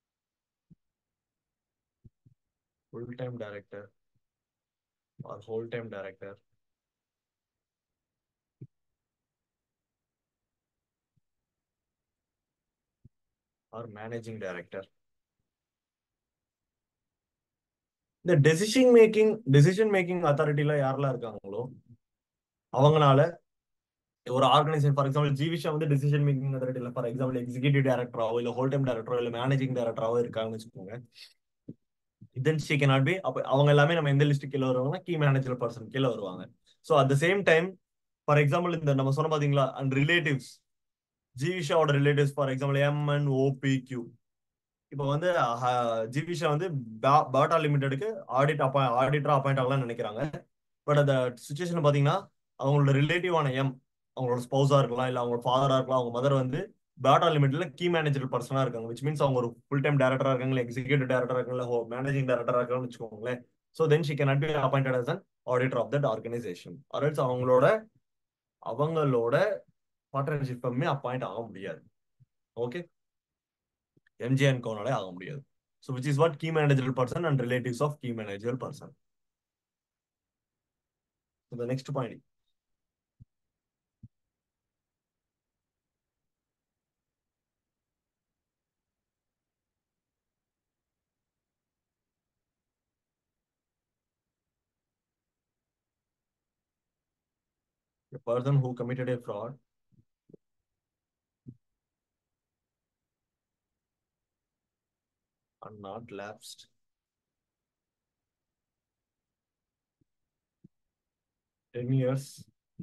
full-time director, or whole-time director. or managing director. இந்த decision making decision making அத்தாரிட்டில யாரெல்லாம் இருக்காங்களோ அவங்கனால ஒரு ஆர்கனைசேஷன் ஃபார் எக்ஸாம்பிள் ஜிவிஷா வந்து டெசிஷன் மேக்கிங் அத்தாரிட்டில ஃபார் எக்ஸாம்பிள் எக்ஸிகூட்டிவ் டேரக்டராவோ இல்ல ஹோல் டைம் டேரக்டரோ இல்ல மேனேஜிங் டேரக்டராவோ இருக்காங்கன்னு வச்சுக்கோங்க தென் ஷி கேன் பி அப்போ அவங்க எல்லாமே நம்ம எந்த லிஸ்ட் கீழே வருவாங்கன்னா கீ மேனேஜர் பர்சன் கீழே வருவாங்க so at the same time for example இந்த நம்ம சொன்ன பாத்தீங்களா அண்ட் ரிலேட்டிவ்ஸ் ஜிவிஷாவோட relatives for example M N O P Q இப்போ வந்து ஜிவிஷா வந்து பாட்டா லிமிடெடுக்கு ஆடிட் அப்பாய் ஆடிட்டரா அப்பாயிண்ட் ஆகலாம்னு நினைக்கிறாங்க பட் அந்த சுச்சுவேஷன் பாத்தீங்கன்னா அவங்களோட ரிலேட்டிவான எம் அவங்களோட ஸ்பௌஸா இருக்கலாம் இல்ல அவங்களோட ஃபாதரா இருக்கலாம் அவங்க மதர் வந்து பேட்டா லிமிட்ல கீ மேனேஜர் பர்சனா இருக்காங்க விச் மீன்ஸ் அவங்க ஒரு ஃபுல் டைம் டேரக்டரா இருக்காங்க எக்ஸிகூட்டிவ் டேரக்டரா இருக்காங்க மேனேஜிங் டேரக்டரா இருக்காங்கன்னு வச்சுக்கோங்களேன் so then she can be appointed as an auditor of that organisation or else அவங்களோட அவங்களோட பார்ட்னர்ஷிப்புமே அப்பாயிண்ட் ஆக முடியாது ஓகே எம்ஜி அண்ட் கோனாலே ஆக முடியாது so which is what key managerial person and relatives of key manager person the next point person who committed a fraud and not lapsed ten years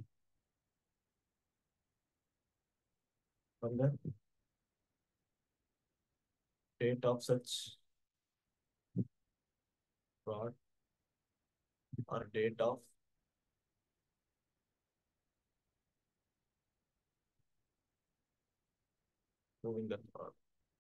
from the date of such fraud or date of proving that fraud.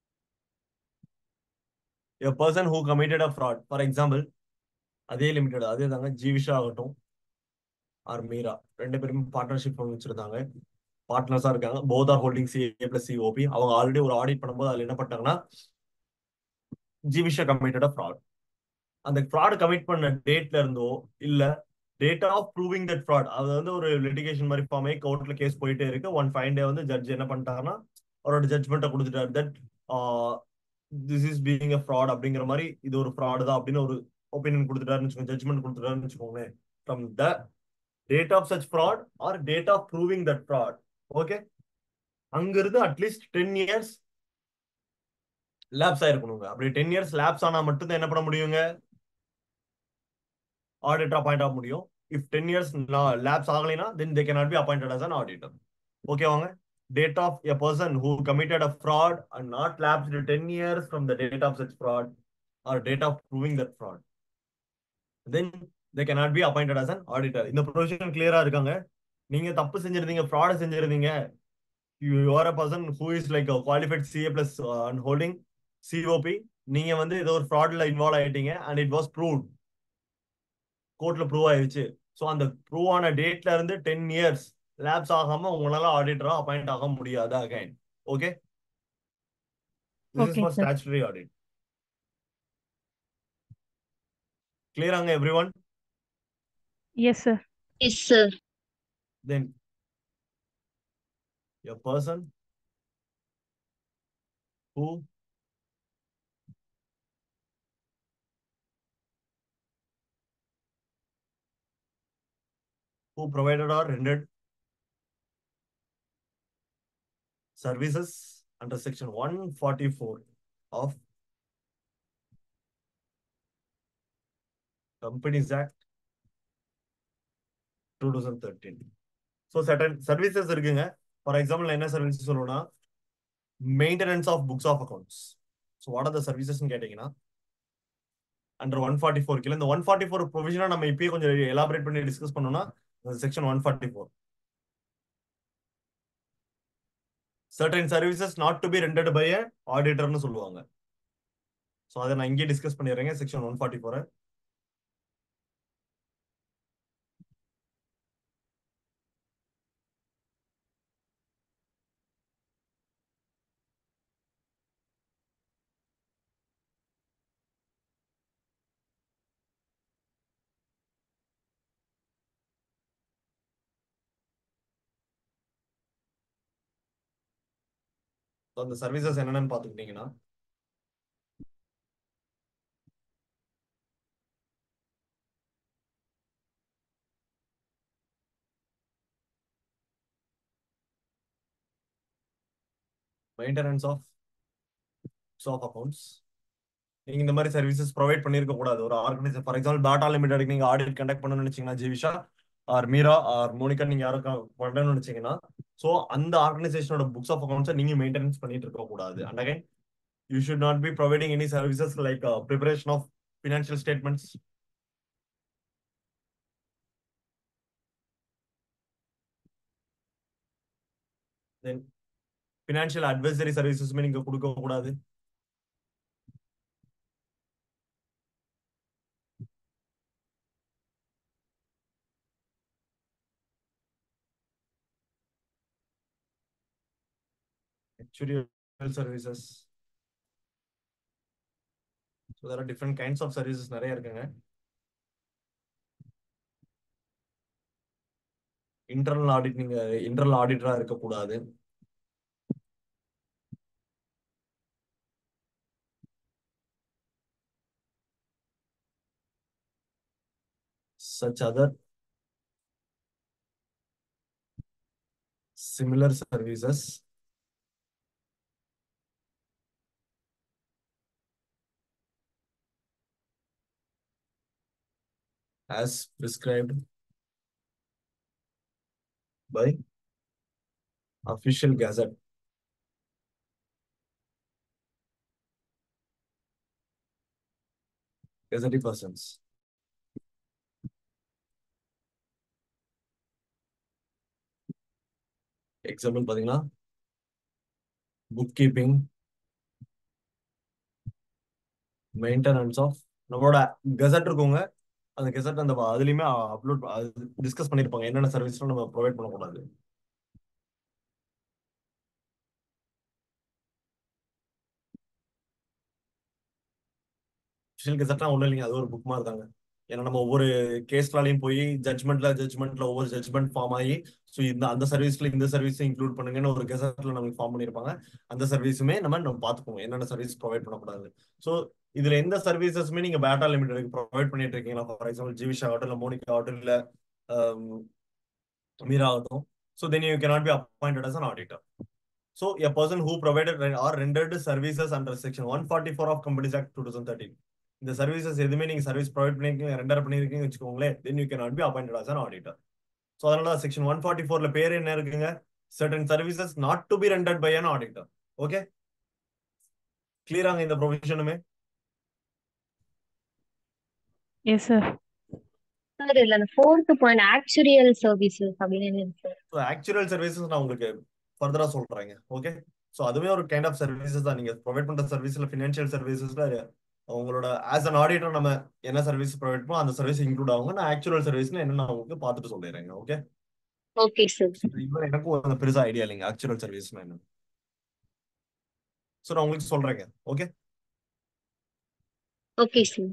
A person who committed a fraud, for example, அதே limited அதே தாங்க ஜீவிஷா ஆகட்டும் R Meera ரெண்டு பேரும் partnership வச்சிருந்தாங்க பார்ட்னர்ஸா இருக்காங்க both are holding CA plus COP அவங்க ஆல்ரெடி ஒரு ஆடிட் பண்ணும்போது அதுல என்ன பண்ணிட்டாங்கன்னா ஜீவிஷா கமிட்டட் ஃப்ராட் அந்த ஃப்ராட் கமிட் பண்ண டேட்ல இருந்தோ இல்ல date of proving that fraud அது வந்து ஒரு லிட்டிகேஷன் மாதிரி ஃபார்ம் ஆகி கோர்ட்ல கேஸ் போயிட்டே இருக்கு ஒன் ஃபைன் டே வந்து ஜட்ஜ் என்ன பண்ணிட்டாங்கன்னா அவரோட ஜட்ஜ்மெண்ட்டை கொடுத்துட்டாரு that this is being a fraud அப்படிங்கிற மாதிரி இது ஒரு ஃப்ராடு தான் அப்படின்னு ஒரு ஒப்பீனியன் கொடுத்துட்டாருன்னு வச்சுக்கோங்க ஜட்ஜ்மெண்ட் கொடுத்துட்டாருன்னு வச்சுக்கோங்களேன் from the date of such fraud or date of proving that fraud okay அங்கிருந்து அட்லீஸ்ட் டென் இயர்ஸ் லேப்ஸ் ஆயிருக்கணுங்க அப்படி டென் இயர்ஸ் லேப்ஸ் ஆனா மட்டும்தான் என்ன பண்ண முடியுங்க ஆடிட்டர் அப்பாயிண்ட் ஆக முடியும் இஃப் டென் இயர்ஸ் லேப்ஸ் ஆகலைன்னா then they cannot be appointed as an auditor okay வாங்க date of a person who committed a fraud and not lapsed 10 years from the date of such fraud or date of proving that fraud then they cannot be appointed as an auditor இந்த provision கிளியரா இருக்காங்க நீங்க தப்பு செஞ்சிருந்தீங்க fraud செஞ்சிருந்தீங்க you are a person who is like a qualified CA plus uh, and holding COP நீங்க வந்து ஏதோ ஒரு ஃப்ராட்ல இன்வால்வ் ஆயிட்டீங்க and it was proved கோர்ட்ல ப்ரூவ் ஆயிருச்சு ஸோ அந்த ப்ரூவ் ஆன டேட்ல இருந்து டென் இயர்ஸ் லேப்ஸ் ஆகாம உங்களால ஆடிட்டரா அப்பாயிண்ட் ஆக முடியாது again okay this is Okay, for sir. Statutory audit கிளியராங்க every one Yes, sir. Yes, sir. Then a person who who provided or rendered services under section 144 of Companies Act 2013. So certain services இருக்குங்க for example என்ன service சொல்லணும்னா maintenance of books of accounts so what are the சர்வீசஸ்ன்னு கேட்டீங்கன்னா under one forty four கீழே இந்த one forty four ப்ரொவிஷனா நம்ம இப்பயே கொஞ்சம் எலாபரேட் பண்ணி டிஸ்கஸ் பண்ணோம்னா section one forty four certain services not to be rendered by a ஆடிட்டர்னு சொல்லுவாங்க ஸோ அதை நான் இங்கே டிஸ்கஸ் பண்ணிடுறேங்க செக்ஷன் ஒன் ஃபார்ட்டி ஃபோரை ஸோ அந்த சர்வீசஸ் என்னென்னு பார்த்துக்கிட்டிங்கன்னா மெயின்டெனன்ஸ் ஆஃப் ஆஃப் அக்கௌண்ட்ஸ் நீங்க இந்த மாதிரி சர்வீசஸ் ப்ரொவைட் பண்ணிருக்க கூடாது ஒரு organisation for example Tata limited நீங்க ஆடிட் கண்டக்ட் பண்ணணும்னு நினைச்சீங்கன்னா Jeevisha or Meera or Monica நீங்க யாரும் பண்ணணும்னு நினைச்சீங்கன்னா ஸோ அந்த ஆர்கனைசேஷனோட புக்ஸ் ஆஃப் அக்கௌண்ட்ஸை நீங்க மெயின்டெனன்ஸ் பண்ணிட்டு இருக்க கூடாது and again you should not be providing any services like preparation of financial statements then financial advisory சர்வீசஸுமே நீங்க கொடுக்க கூடாது actuarial services. So there are different kinds of services நிறைய இருக்குங்க இன்டர்னல் ஆடிட் நீங்க இன்டர்னல் ஆடிட்டரா இருக்கக்கூடாது such other similar services as prescribed by official gazette gazette persons example பாத்தீங்கன்னா புக் கீப்பிங் மெயின்டெனன்ஸ் ஆஃப் நம்மளோட கெசட் இருக்கவங்க அந்த கெசட் அந்த அதுலயுமே அப்லோட் டிஸ்கஸ் பண்ணிருப்பாங்க என்னென்ன சர்வீஸ்லாம் நம்ம ப்ரொவைட் பண்ணக்கூடாது ஸ்பெஷல் கெசட்னா ஒன்றும் இல்லைங்க அது ஒரு புக் மாதிரி தாங்க ஏன்னா நம்ம ஒவ்வொரு கேஸ்லாலையும் போய் ஜட்மெண்ட்ல ஜட்மெண்ட்ல ஒவ்வொரு ஜட்மெண்ட் ஃபார்ம் ஆகி ஸோ இந்த அந்த சர்வீஸ்ல இந்த சர்வீஸ் இன்க்ளூட் பண்ணுங்கன்னு ஒரு கெசட்ல நமக்கு ஃபார்ம் பண்ணியிருப்பாங்க அந்த சர்வீஸுமே நம்ம நம்ம பார்த்துப்போம் என்னென்ன சர்வீஸ் ப்ரொவைட் பண்ணக்கூடாது ஸோ இதுல எந்த சர்வீசஸுமே நீங்க பேட்டா லிமிடெடுக்கு ப்ரொவைட் பண்ணிட்டு இருக்கீங்களா ஃபார் எக்ஸாம்பிள் ஜிவிஷா ஆகட்டும் இல்லை மோனிகா ஆகட்டும் இல்லை மீரா ஆகட்டும் so then you cannot be appointed as an auditor so a person who provided or rendered services under section one forty four of companies act two thousand thirteen இந்த services எதுவுமே நீங்க service provide பண்ணிருக்கீங்க render பண்ணிருக்கீங்க வச்சுக்கோங்களேன் then you can not be appointed as an auditor so அதனால section one forty ஃபோர்ல பேர் என்ன இருக்குங்க certain services not to be rendered by an auditor okay கிளியராங்க இந்த ப்ரொவிஷனுமே எஸ் சார் சார் இதுல அந்த ஃபோர்த் பாயிண்ட் ஆக்சுரியல் சர்வீசஸ் அப்படின்னு என்ன இருக்கு சார் ஸோ ஆக்சுவல் சர்வீசஸ் நான் உங்களுக்கு ஃபர்தரா சொல்றேங்க ஓகே ஸோ அதுவே ஒரு கைண்ட் ஆஃப் சர்வீசஸ் தான் நீங்க ப்ரொவைட் பண்ற சர்வீஸ்ல ஃபினான்ஷியல் சர்வீசஸ்ல உங்களோட ஆஸ் அன் ஆடிட்டர் நம்ம என்ன சர்வீஸ் ப்ரொவைட் பண்ணோம் அந்த சர்வீஸ் இன்க்ளூட் ஆகுங்க நான் ஆக்சுவல் சர்வீஸ்ல என்ன நான் உங்களுக்கு பார்த்துட்டு சொல்லிடுறேங்க ஓகே ஓகே சார் இவ்வளவு எனக்கும் அந்த பெருசா ஐடியா இல்லைங்க ஆக்சுவல் சர்வீஸ்னா என்ன ஸோ நான் உங்களுக்கு சொல்றேங்க okay okay sir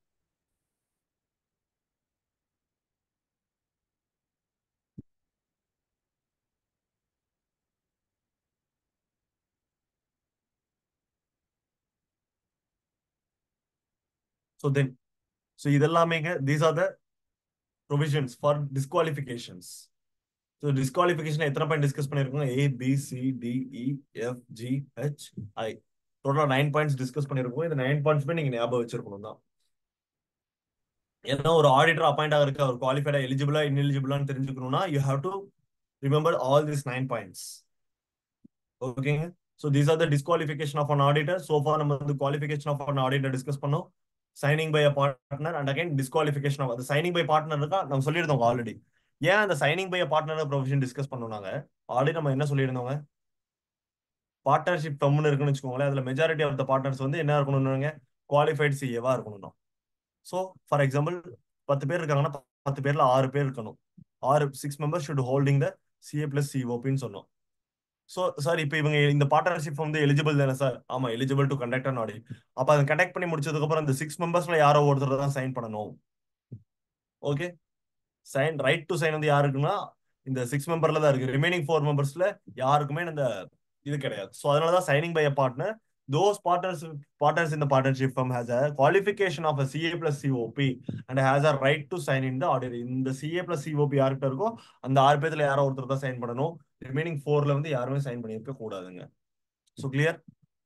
so then so இதெல்லாமேங்க these are the provisions for disqualifications so disqualification எத்தனை பாயிண்ட் டிஸ்கஸ் பண்ணியிருக்கோம் A B C D E F G H I டோட்டலாக நைன் பாயிண்ட்ஸ் டிஸ்கஸ் பண்ணியிருக்கோம் இந்த நைன் பாயிண்ட்ஸ்மே நீங்கள் ஞாபகம் வச்சிருக்கணும் தான் ஏன்னா ஒரு ஆடிட்டர் அப்பாயிண்ட் ஆகிறதுக்கு அவர் குவாலிஃபைடா எலிஜிபிளா இன்எலிஜிபிளான்னு தெரிஞ்சுக்கணும்னா you have to remember all this nine points ஓகேங்க so these are the disqualification of an auditor so far நம்ம வந்து qualification of an auditor discuss பண்ணோம் signing by a partner and again disqualification of அந்த signing by partner இருக்கா நம்ம சொல்லியிருந்தோம் already ஏன் அந்த signing by partner provision discuss பண்ணோம்னாங்க ஆல்ரெடி நம்ம என்ன சொல்லியிருந்தோங்க பார்ட்னர்ஷிப் ஃபம்னு இருக்குன்னு வச்சுக்கோங்களேன் அதுல மெஜாரிட்டி ஆஃப் த பார்ட்னர்ஸ் வந்து என்ன இருக்கணும்னு குவாலிஃபைட் சிஏவா இருக்கணும் ஸோ ஃபார் எக்ஸாம்பிள் பத்து பேர் இருக்காங்கன்னா பத்து பேர்ல ஆறு பேர் இருக்கணும் ஆறு six members should holding the CA plus சிஓபின்னு சொன்னோம் ஸோ சார் இப்போ இவங்க இந்த பார்ட்னர்ஷிப் வந்து எலிஜிபிள் தானே சார் ஆமா eligible to conduct an audit அப்போ அதை கண்டக்ட் பண்ணி முடிச்சதுக்கு அப்புறம் இந்த சிக்ஸ் மெம்பர்ஸ்ல யாரோ ஒருத்தர் தான் சைன் பண்ணணும் okay sign right to sign வந்து யாருக்குன்னா இந்த சிக்ஸ் மெம்பர்ல தான் இருக்கு ரிமைனிங் ஃபோர் மெம்பர்ஸ்ல யாருக்குமே இந்த இது கிடையாது ஸோ அதனால தான் signing by a partner those partners partners in the partnership firm has a qualification of a CA plus COP and has a right to sign in the audit. இந்த CA plus COP யார்கிட்ட இருக்கோ அந்த ஆறு பேர்ல யாரோ ஒருத்தர் தான் sign பண்ணணும் ரிமைனிங் ஃபோர்ல வந்து யாருமே சைன் பண்ணியிருக்க கூடாதுங்க ஸோ கிளியர்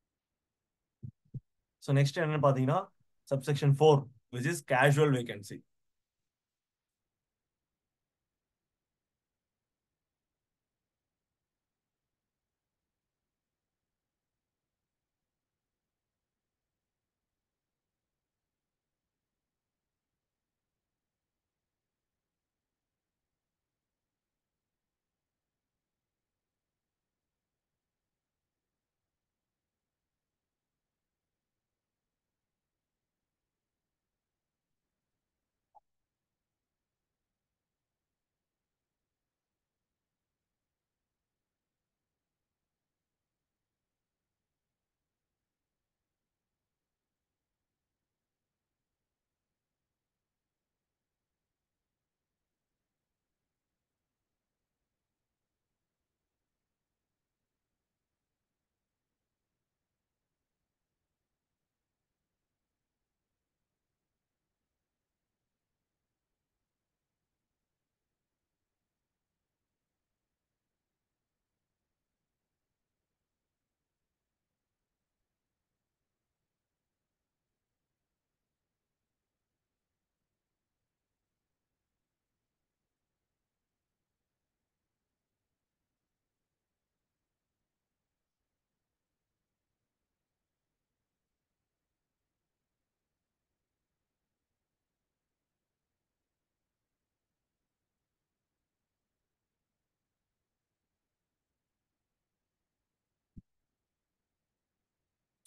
ஸோ நெக்ஸ்ட் என்னன்னு பார்த்தீங்கன்னா subsection four which is casual vacancy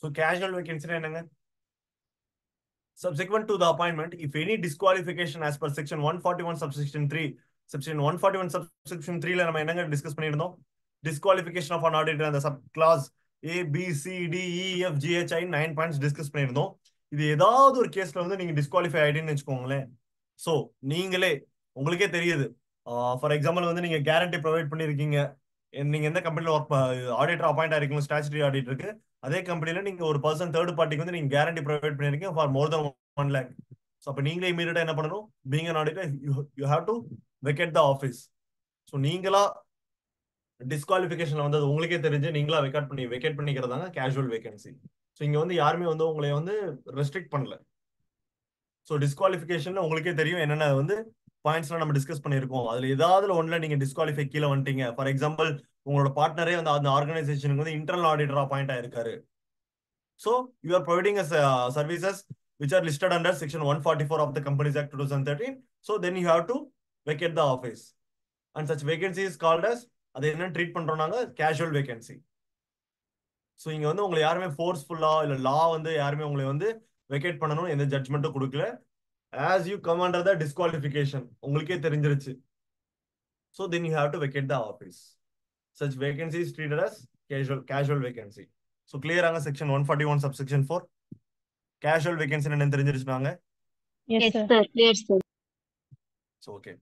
so casual வேகன்சினா என்னங்க subsequent to the appointment if any disqualification as per section 141 subsection 3 section 141 subsection 3 ல நம்ம என்னங்க டிஸ்கஸ் பண்ணியிருந்தோம் disqualification of an auditor அந்த sub clause A B C D E F G H I nine points discuss பண்ணியிருந்தோம் இது ஏதாவது ஒரு கேஸ்ல வந்து நீங்க டிஸ்குவாலிஃபை ஆயிடுன்னு வச்சுக்கோங்களேன் ஸோ நீங்களே உங்களுக்கே தெரியுது ஃபார் எக்ஸாம்பிள் வந்து நீங்க கேரண்டி ப்ரொவைட் பண்ணிருக்கீங்க நீங்க எந்த கம்பெனில ஒர்க் ஆடிட்டர் அப்பாயிண்ட் ஆயிருக்கீங்க ஸ்டாச்சுரி ஆடிட்டருக்கு அதே கம்பெனில நீங்க ஒரு பர்சன் தேர்ட் பார்ட்டிக்கு வந்து நீங்க கேரண்டி ப்ரொவைட் பண்ணிருக்கீங்க for more then one lakh so அப்போ நீங்களே இமீடியட்டா என்ன பண்ணணும் being an auditor you have to vacate the office so நீங்களா டிஸ்குவாலிஃபிகேஷன்ல வந்து அது உங்களுக்கே தெரிஞ்சு நீங்களா வெக்கேட் பண்ணி வெக்கேட் பண்ணிக்கிறதாங்க கேஷுவல் வேகன்சி ஸோ இங்க வந்து யாருமே வந்து உங்களை வந்து ரெஸ்ட்ரிக்ட் பண்ணல ஸோ டிஸ்குவாலிஃபிகேஷன்ல உங்களுக்கே தெரியும் என்னென்ன வந்து பாயிண்ட்ஸ்லாம் நம்ம டிஸ்கஸ் பண்ணியிருக்கோம் அதுல ஏதாவது ஒன்றுல நீங்க டிஸ்குவாலிஃபை கீழே வந்துட்டீங்க ஃபார் எக்ஸாம்பிள் உங்களோட பார்ட்னரே வந்து அந்த ஆர்கனைசேஷனுக்கு வந்து இன்டர்னல் ஆடிட்டர் அப்பாயிண்ட் ஆயிருக்காரு so you are providing services which are listed under section one forty four of the companies act two thousand thirteen so then you have to vacate the office and such vacancy is called as அதை என்ன treat பண்றோம் நாங்க casual vacancy so இங்க வந்து உங்களை யாருமே ஃபோர்ஸ்ஃபுல்லா இல்ல லா வந்து யாருமே உங்களை வந்து வெக்கேட் பண்ணணும் எந்த ஜட்மெண்ட்டும் கொடுக்கல as you come under the disqualification உங்களுக்கே தெரிஞ்சிருச்சு so then you have to vacate the office such vacancy is treated as casual casual vacancy so கிளியராங்க section one forty one subsection four casual vacancy என்னன்னு தெரிஞ்சிருச்சுனாங்க yes yes sir sir clear sir so okay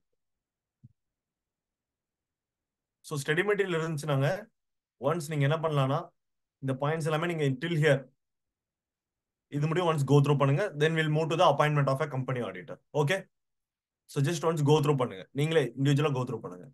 so study material இருந்துச்சுனாங்க once நீங்க என்ன பண்ணலாம்னா இந்த points எல்லாமே நீங்க டில் ஹியர் இது முடியும் ஒன்ஸ் கோ த்ரூ பண்ணுங்க then will move to the appointment of a company auditor okay so just once go through பண்ணுங்க நீங்களே இண்டிவிஜுவலா கோ த்ரூ பண்ணுங்க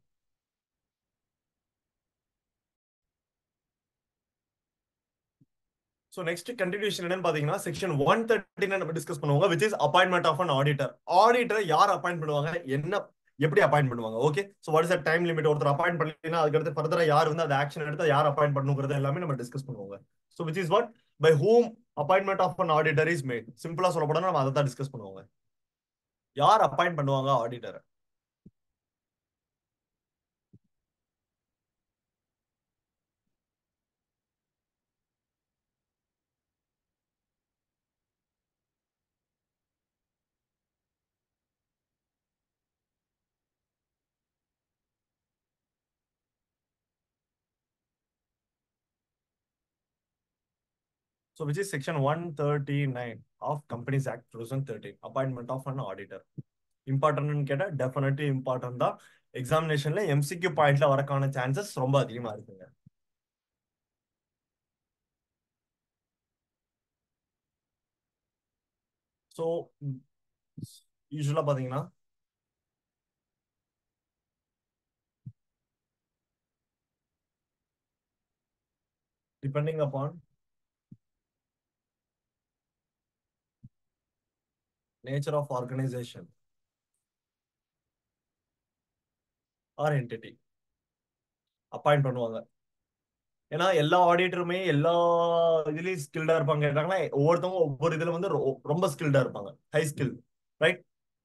ஸோ நெக்ஸ்ட் கண்டினியூஷன் என்னன்னு பாத்தீங்கன்னா செக்ஷன் ஒன் தேர்ட்டி நம்ம டிஸ்கஸ் பண்ணுவாங்க which is appointment of an auditor auditor யார் appoint பண்ணுவாங்க என்ன எப்படி அப்பாயிண்ட் பண்ணுவாங்க okay so what is the time limit ஒருத்தர் அப்பாயிண்ட் பண்ணலாம் அதுக்கடுத்து ஃபர்தரா யார் வந்து அந்த ஆக்ஷன் எடுத்து யார் அப்பாயிண்ட் பண்ணுங்கிறது எல்லாமே நம்ம டிஸ்கஸ் பண்ணுவாங்க so which is what by whom appointment of an auditor is made சிம்பிளா சொல்ல போனா நம்ம அதை தான் டிஸ்கஸ் பண்ணுவாங்க யார் அப்பாயிண்ட் பண்ணுவாங்க auditor So which is section 139 of Companies Act 2013, appointment of an auditor. இம்பார்ட்டன்ட்னு கேட்டா டெஃபினெட்லி இம்பார்ட்டன்ட் தான் எக்ஸாமினேஷன்ல எம்சிக்யூ பாயிண்ட்ல வரக்கான சான்சஸ் ரொம்ப அதிகமா இருக்குங்க ஸோ யூஸ்வலா பாத்தீங்கன்னா depending upon nature of organization or entity appoint பண்ணுவாங்க ஏன்னா எல்லா ஆடிட்டருமே எல்லா இதுலயும் ஸ்கில்டா இருப்பாங்க கேட்டாங்கன்னா ஒவ்வொருத்தவங்க ஒவ்வொரு இதுல வந்து ரொ- ரொம்ப ஸ்கில்டா இருப்பாங்க high skill right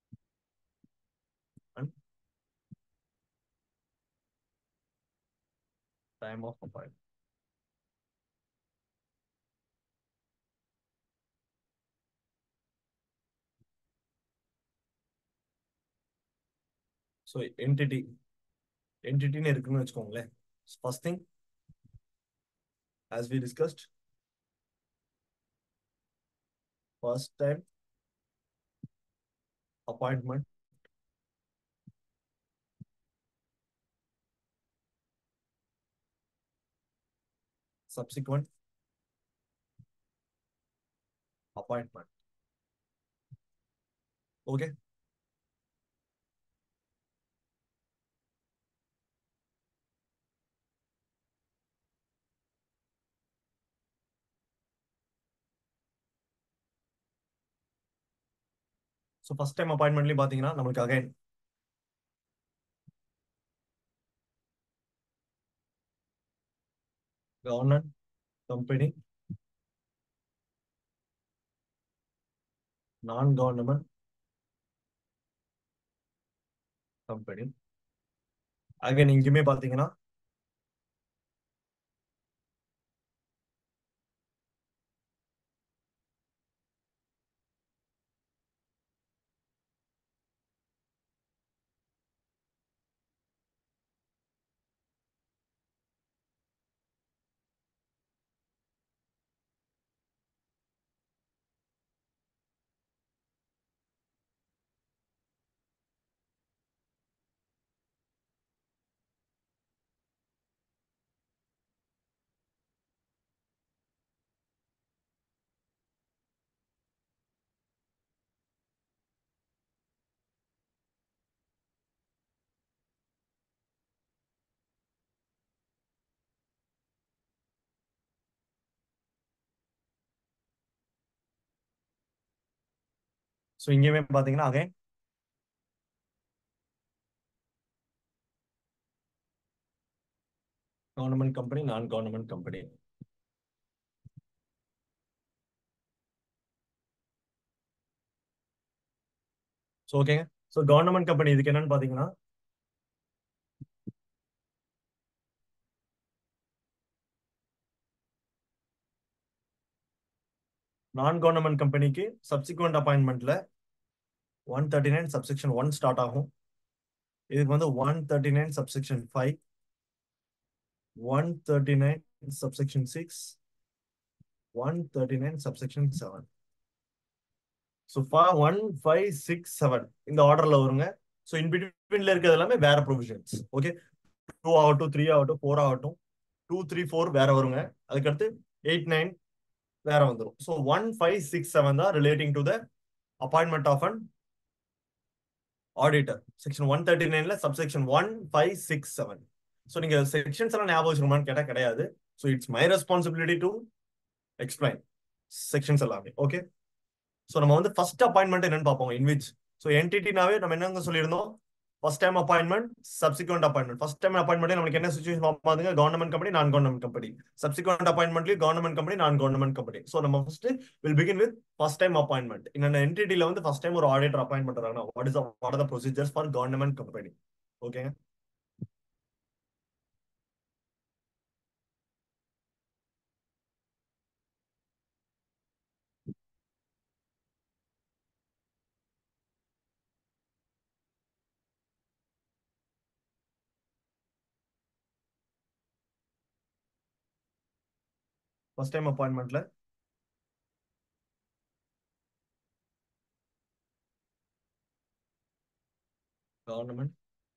time of appoint so entity என்டிட்டின்னு இருக்குன்னு வச்சுக்கோங்களேன் first thing as we discussed first time appointment subsequent appointment okay so first time அப்பாயின்மெண்ட்லயும் பாத்தீங்கன்னா நம்மளுக்கு again government company non government company again இங்கேயுமே பாத்தீங்கன்னா ஸோ இங்கேயுமே பார்த்தீங்கன்னா again government company non government company so ஓகேங்க ஸோ கவர்மெண்ட் கம்பெனி இதுக்கு என்னன்னு பார்த்தீங்கன்னா நான் கவர்மெண்ட் கம்பெனிக்கு சப்சிக்வெண்ட் அப்பாயின்மெண்ட்ல one thirty nine subsection one start ஆகும் இதுக்கு வந்து one thirty nine subsection five one thirty nine subsection six one thirty nine subsection seven so one five six seven இந்த ஆர்டர்ல வருங்க ஸோ இன் பிட்வீன்ல இருக்கிறது எல்லாமே வேற ப்ரொவிஷன்ஸ் ஓகே டூ ஆகட்டும் த்ரீ ஆகட்டும் ஃபோர் ஆகட்டும் டூ த்ரீ ஃபோர் வேற வருங்க அதுக்கடுத்து எயிட் நைன் வேற வந்துடும் so one five six seven தான் relating to the appointment of an auditor section one thirty நைன்ல subsection one five six seven so நீங்க செக்ஷன்ஸ் எல்லாம் ஞாபகம் வச்சுக்கணுமான்னு கேட்டால் கிடையாது so it's my responsibility to explain sections எல்லாமே ஓகே ஸோ நம்ம வந்து ஃபர்ஸ்ட் அப்பாயின்மெண்ட் என்னன்னு பார்ப்போம் இன் விச் ஸோ என்டிட்டினாவே நம்ம என்னங்க சொல்லியிருந்தோம் first time appointment subsequent appointment first time appointment நமக்கு என்ன சுச்சுவேஷன் பார்ப்பாங்க government company non government company subsequent அப்பாயின்மெண்ட்லயும் government company non government company so நம்ம first will begin with first time appointment இந்த என்டிட்டில வந்து ஃபர்ஸ்ட் டைம் ஒரு ஆடிட்டர் அப்பாயின்ட் பண்றாங்கன்னா what is what are the procedures for government company ஓகேங்க first time அப்பாயின்மெண்ட்ல government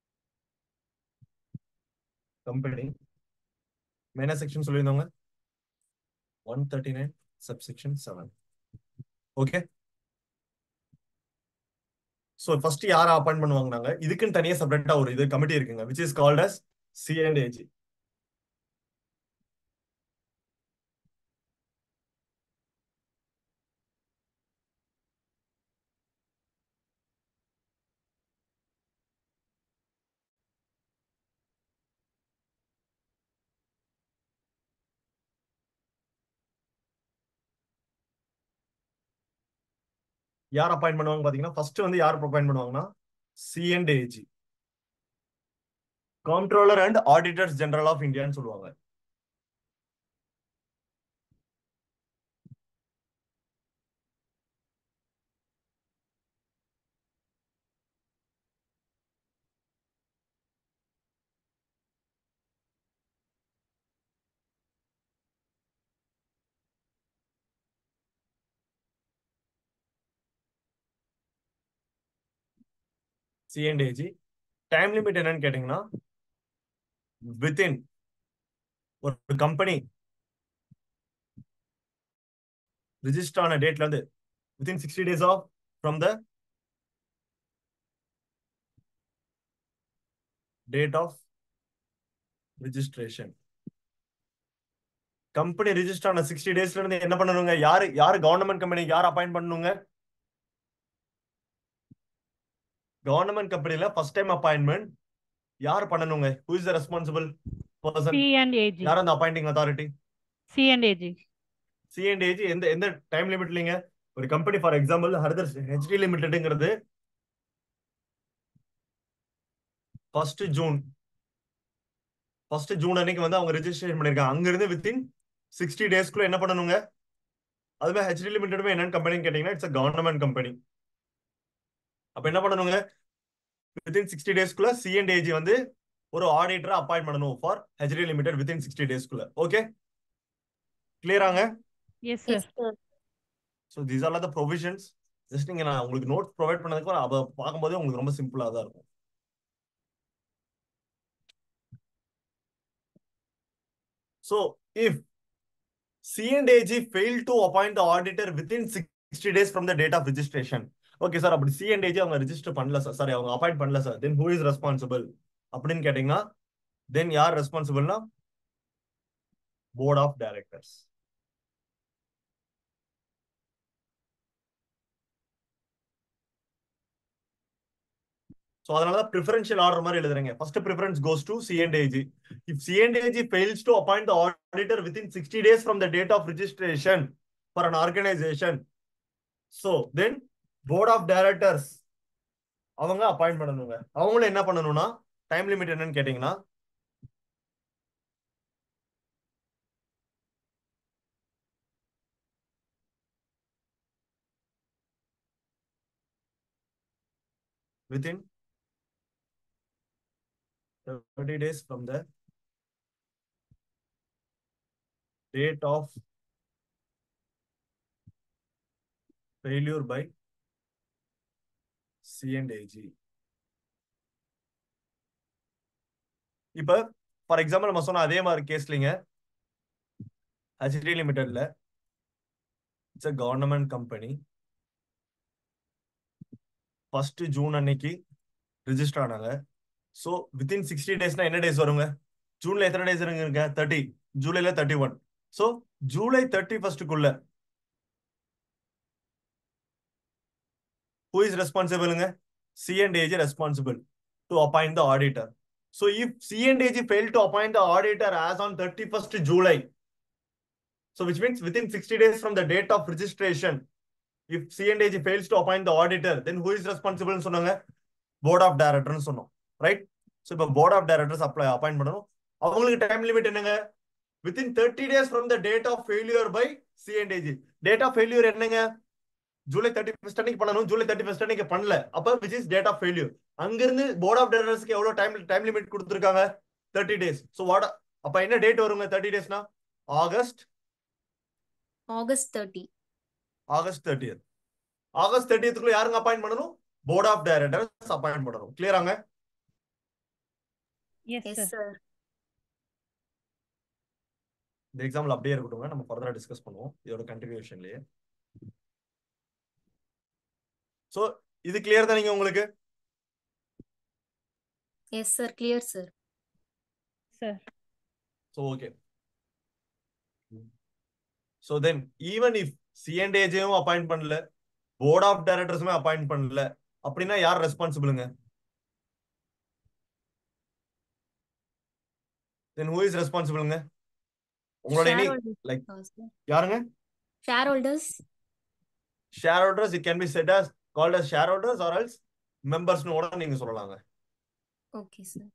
company என்ன செக்ஷன் சொல்லியிருந்தவங்க one thirty nine subsection seven okay so first யாரை அப்பாயிண்ட் பண்ணுவாங்க இதுக்குன்னு தனியாக செப்பரேட்டா ஒரு இது கமிட்டி இருக்குங்க which is called as C and AG யார் அப்பாயிண்ட் பண்ணுவாங்க பாத்தீங்கன்னா ஃபர்ஸ்ட் வந்து யார் அப்பாயிண்ட் பண்ணுவாங்கன்னா C and AG comptroller and auditors general of இந்தியான்னு சொல்லுவாங்க சிஎன்டிஏஜி டைம் லிமிட் என்னன்னு கேட்டீங்கன்னா வித்தின் ஒரு கம்பெனி ரிஜிஸ்டர் ஆன டேட்ல இருந்து within sixty days of from the date of registration company register ஆன சிக்ஸ்டி டேஸ்ல இருந்து என்ன பண்ணணுங்க யாரு யாரு கவர்மெண்ட் கம்பெனி யார் அப்பாயிண்ட் பண்ணணுங்க கவர்மெண்ட் கம்பெனில ஃபர்ஸ்ட் டைம் அப்பாயின்மெண்ட் யார் பண்ணணுங்க who is the responsible person C and AG. யார் அந்த appointing authority C and AG. C and AG எந்த எந்த டைம் லிமிட் இல்லைங்க ஒரு கம்பெனி ஃபார் எக்ஸாம்பிள் ஹர்தர் ஹெச்டி லிமிடெட்ங்கிறது ஃபர்ஸ்ட் ஜூன் ஃபர்ஸ்ட் ஜூன் அன்னைக்கு வந்து அவங்க ரெஜிஸ்ட்ரேஷன் பண்ணிருக்காங்க அங்க இருந்து வித்தின் சிக்ஸ்டி டேஸ்க்குள்ள என்ன பண்ணணுங்க அதுவே ஹெச்டி லிமிடெடுமே என்னன்னு கம்பெனின்னு கேட்டீங்கன்னா இட்ஸ் கவர்மெண்ட் கம்பெனி அப்ப என்ன பண்ணணுங்க வித்தின் சிக்ஸ்டி டேஸ்க்குள்ள சிஎன்டிஏஜி வந்து ஒரு ஆடிட்டரை அப்பாயிண்ட் பண்ணணும் for HT limited within sixty டேஸ்க்குள்ள ஓகே கிளியராங்க Yes, sir. Yes, sir. So these are the provisions just நீங்க நான் உங்களுக்கு நோட் ப்ரொவைட் பண்ணதுக்கு அதை பார்க்கும்போதே உங்களுக்கு ரொம்ப சிம்பிளா தான் இருக்கும் so if C and AG fail to appoint auditor within sixty days from the date of registration okay sir அப்படி சிஎன்டிஏஜி அவங்க ரெஜிஸ்டர் பண்ணல சார் சாரி அவங்க அப்பாயிண்ட் பண்ணல sir then who is responsible அப்படின்னு கேட்டீங்கன்னா தென் யார் ரெஸ்பான்சிபிள்னா போர்ட் ஆஃப் டைரக்டர்ஸ் ஸோ அதனால தான் ப்ரிஃபரன்ஷியல் ஆர்டர் மாதிரி எழுதுறீங்க first preference goes to C and AG if C and AG fails to appoint the auditor within sixty days from the date of registration for an organisation so then board of directors அவங்க appoint பண்ணணுங்க அவங்களும் என்ன பண்ணணும்னா time limit என்னன்னு கேட்டீங்கன்னா within 30 days from the date of failure by C and AG. இப்ப for example நம்ம சொன்ன அதே மாதிரி கேஸ்லிங்க ஹெச்டி லிமிடெட்ல it's a government company first June அன்னைக்கு ரிஜிஸ்டர் ஆனாங்க ஸோ வித்தின் சிக்ஸ்டி டேஸ்னா என்ன டேஸ் வருங்க ஜூன்ல எத்தனை டேஸ் இருங்க தேர்ட்டி ஜூலைல thirty one so July thirty ஃபர்ஸ்ட்டுக்குள்ள who is responsible ங்க C&AG responsible to appoint the auditor. So if C&AG failed to appoint the auditor as on 31st July, so which means within 60 days from the date of registration, if C&AG fails to appoint the auditor, then who is responsible சொன்னாங்க board of directors சொன்னோம் right so இப்போ board of directors apply appoint பண்ணணும் அவங்களுக்கு time limit என்னங்க within 30 days from the date of failure by C&AG date of failure என்னங்க July thirty first அன்னைக்கு பண்ணணும் July thirty first அன்னைக்கு பண்ணல அப்ப which is date of failure அங்கிருந்து போர்ட் ஆஃப் டைரக்டர்ஸ்க்கு எவ்வளவு டைம் டைம் லிமிட் கொடுத்துருக்காங்க தேர்ட்டி டேஸ் ஸோ வாட் அப்ப என்ன டேட் வருங்க தேர்ட்டி டேஸ்னா August August thirty August thirtieth August தேர்ட்டியத்துக்குள்ள யாருங்க அப்பாயிண்ட் பண்ணணும் போர்ட் ஆஃப் டைரக்டர்ஸ் அப்பாயிண்ட் பண்ணணும் கிளியராங்க எஸ் எஸ் சார் சார் இந்த எக்ஸாம்பிள் அப்படியே இருக்கட்டும் நம்ம ஃபர்தரா டிஸ்கஸ் பண்ணுவோம் இதோட கண்டினியூஷன்லயே ஸோ இது கிளியர் தான் நீங்க உங்களுக்கு yes sir clear sir sir So, okay. So then, even if சிஎன்டேஜையும் அப்பாயிண்ட் பண்ணல போர்ட் ஆஃப் டைரக்டர்ஸுமே அப்பாயிண்ட் பண்ணல அப்படின்னா யார் ரெஸ்பான்சிபிளுங்க தென் ஹூ இஸ் ரெஸ்பான்சிபிளுங்க உங்களோட இனி like யாருங்க share holders share holders it can be said as called as share holders or else மெம்பர்ஸ்னு கூட நீங்க சொல்லலாங்க okay sir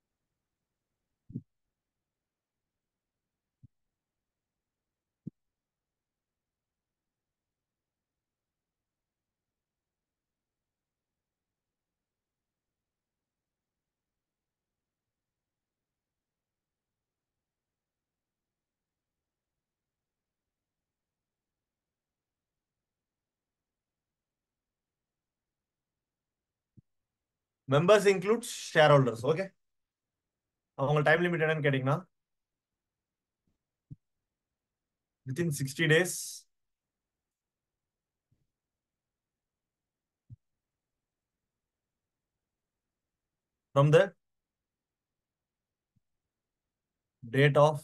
members include share holders okay அவங்க டைம் லிமிட் என்னன்னு கேட்டீங்கன்னா within sixty days from the date of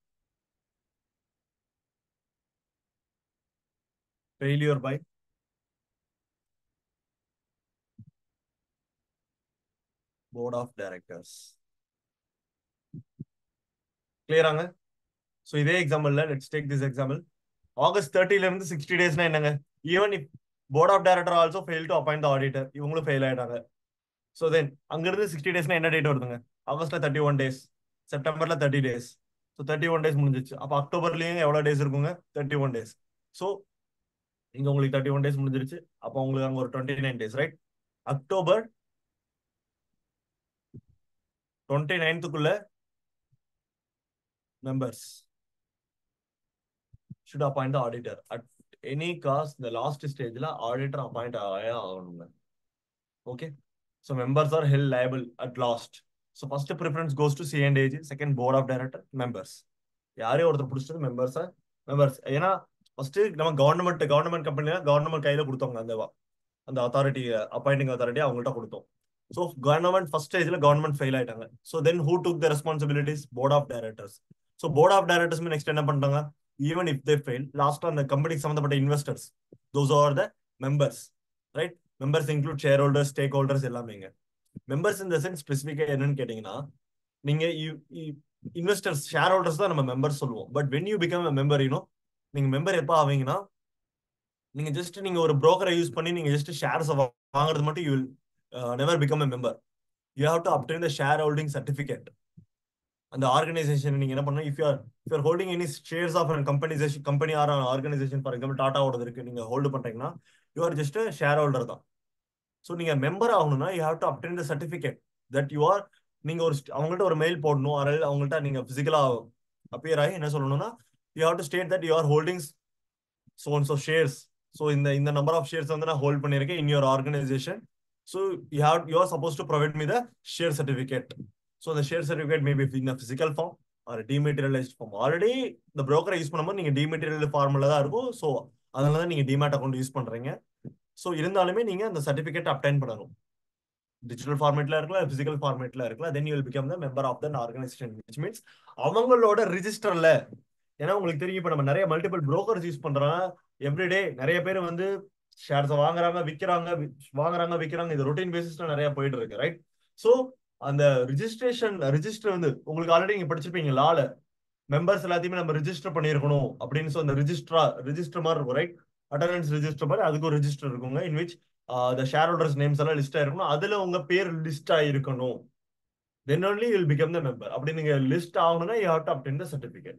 failure by board of directors கிளியராங்க so இதே எக்ஸாம்பிள்ல let's take this example August தேர்ட்டில இருந்து சிக்ஸ்டி டேஸ்னா என்னங்க even if board of director also fail to appoint the auditor இவங்களும் ஃபெயில் ஆயிட்டாங்க so then அங்கிருந்து சிக்ஸ்டி டேஸ்னா என்ன டேட் வருதுங்க ஆகஸ்ட்ல தேர்ட்டி ஒன் டேஸ் செப்டம்பர்ல thirty days so thirty one days முடிஞ்சிச்சு அப்போ அக்டோபர்லயும் எவ்வளோ டேஸ் இருக்குங்க தேர்ட்டி ஒன் டேஸ் ஸோ இங்க உங்களுக்கு தேர்ட்டி ஒன் டேஸ் முடிஞ்சிருச்சு அப்போ உங்களுக்கு அங்க ஒரு twenty nine days right October twenty நைன்த்துக்குள்ள members should appoint the auditor at any cost the last stage la auditor appoint ஆகவே ஆகணுங்க okay so members are held liable at last so first preference goes to C and AG second board of director members யாரே ஒருத்தர் பிடிச்சது members members ஏன்னா first நம்ம government government கம்பெனில government கையில கொடுத்தவங்க அந்த அந்த அத்தாரிட்டி அப்பாயிண்டிங் அத்தாரிட்டி அவங்கள்ட்ட கொடுத்தோம் ஸோ கவர்மெண்ட் ஃபர்ஸ்ட் ஸ்டேஜ்ல கவர்மெண்ட் ஃபெயில் ஆயிட்டாங்க so then who took the responsibilities board of directors so board of directors next என்ன பண்றாங்க even if they fail last அந்த கம்பெனிக்கு சம்மந்தப்பட்ட investors those are the members right members include share holders stake holders எல்லாமேங்க members இந்த sense ஸ்பெசிஃபிக்கா என்னன்னு கேட்டீங்கன்னா நீங்க இன்வெஸ்டர்ஸ் ஷேர் ஹோல்டர்ஸ் தான் நம்ம மெம்பர்ஸ் சொல்லுவோம் but when you become member you know நீங்க மெம்பர் எப்போ ஆவீங்கன்னா நீங்க ஜஸ்ட் நீங்க ஒரு புரோக்கரை யூஸ் பண்ணி நீங்க ஜஸ்ட் ஷேர்ஸ் வாங்குறது மட்டும் you never become a member you have to obtain the share holding certificate அந்த ஆர்கனைசேஷன் நீங்க என்ன பண்ணணும் if you're if your holding any shares of compensation company or organisation for example டாட்டாவோட இருக்கு நீங்க ஹோல்டு பண்றீங்கன்னா you are just share holder தான் so நீங்க மெம்பர் ஆகணும்னா you have to obtain the certificate that you are நீங்க ஒரு அவங்கள்ட்ட ஒரு மெயில் போடணும் அதில் அவங்கள்ட்ட நீங்க பிசிக்கலா அப்பியர் ஆகி என்ன சொல்லணும்னா you have to state that you are holdings so so shares so இந்த இந்த நம்பர் ஆஃப் ஷேர்ஸ் வந்து நான் ஹோல்ட் பண்ணியிருக்கேன் in your organisation so you have you are suppose to provide me the share certificate so அந்த share certificate maybe in physical form or dematerialised form already இந்த ப்ரோக்கரை use பண்ணும்போது நீங்க டிமெட்டீரியல் ஃபார்மில் தான் இருக்கும் ஸோ அதனால தான் நீங்க டிமேட் அக்கௌண்ட் யூஸ் பண்றீங்க ஸோ இருந்தாலுமே நீங்க அந்த சர்டிஃபிகேட் அப்டைன் பண்ணணும் டிஜிட்டல் ஃபார்மேட்ல இருக்கலாம் பிசிக்கல் ஃபார்மேட்ல இருக்கலாம் then you will become the member of than organisation which means அவங்களோட ரிஜிஸ்டர்ல ஏன்னா உங்களுக்கு தெரியும் இப்போ நம்ம நிறைய மல்டிபிள் புரோக்கர்ஸ் யூஸ் பண்றோம் எவ்ரிடே நிறைய பேர் வந்து ஷேர்ஸ் வாங்குறாங்க விற்கிறாங்க வாங்குறாங்க விற்கிறாங்க இது ரொட்டீன் பேசிஸ்ல நிறைய போயிட்டு இருக்கு ரைட் ஸோ அந்த ரிஜிஸ்ட்ரேஷன் ரிஜிஸ்டர் வந்து உங்களுக்கு ஆல்ரெடி நீங்க படிச்சிருப்பீங்க லால மெம்பர்ஸ் எல்லாத்தையுமே நம்ம ரிஜிஸ்டர் பண்ணிருக்கணும் அப்படின்னு சொல்லி அந்த ரிஜிஸ்டரா ரிஜிஸ்டர் மாதிரி இருக்கும் ரைட் அட்டண்டன்ஸ் ரிஜிஸ்டர் மாதிரி அதுக்கு ஒரு ரிஜிஸ்டர் இருக்குங்க in which the share holders names எல்லாம் லிஸ்ட் ஆயிருக்கணும் அதுல உங்க பேர் லிஸ்ட் ஆயிருக்கணும் then only will become the member அப்படி நீங்க லிஸ்ட் ஆகணும்னா you have to obtain the certificate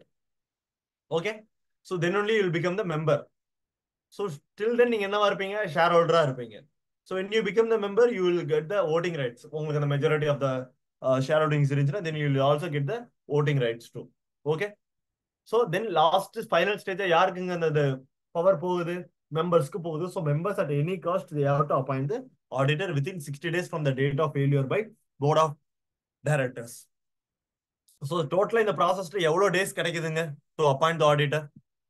okay so then only will become the member so still then நீங்க என்னவா இருப்பீங்க ஷேர் ஹோல்டரா இருப்பீங்க so when you become the member you will get the voting rights உங்களுக்கு அந்த majority of the share holdings இருந்துச்சுன்னா then you will also get the voting rights too okay so then last final ஸ்டேஜா யாருக்குங்க அந்த power போகுது மெம்பர்ஸ்க்கு போகுது so members at any cost they have to appoint the auditor within sixty days from the date of failure by board of directors so டோட்டலாக இந்த ப்ராசஸ்ல எவ்வளோ டேஸ் கிடைக்குதுங்க to appoint the auditor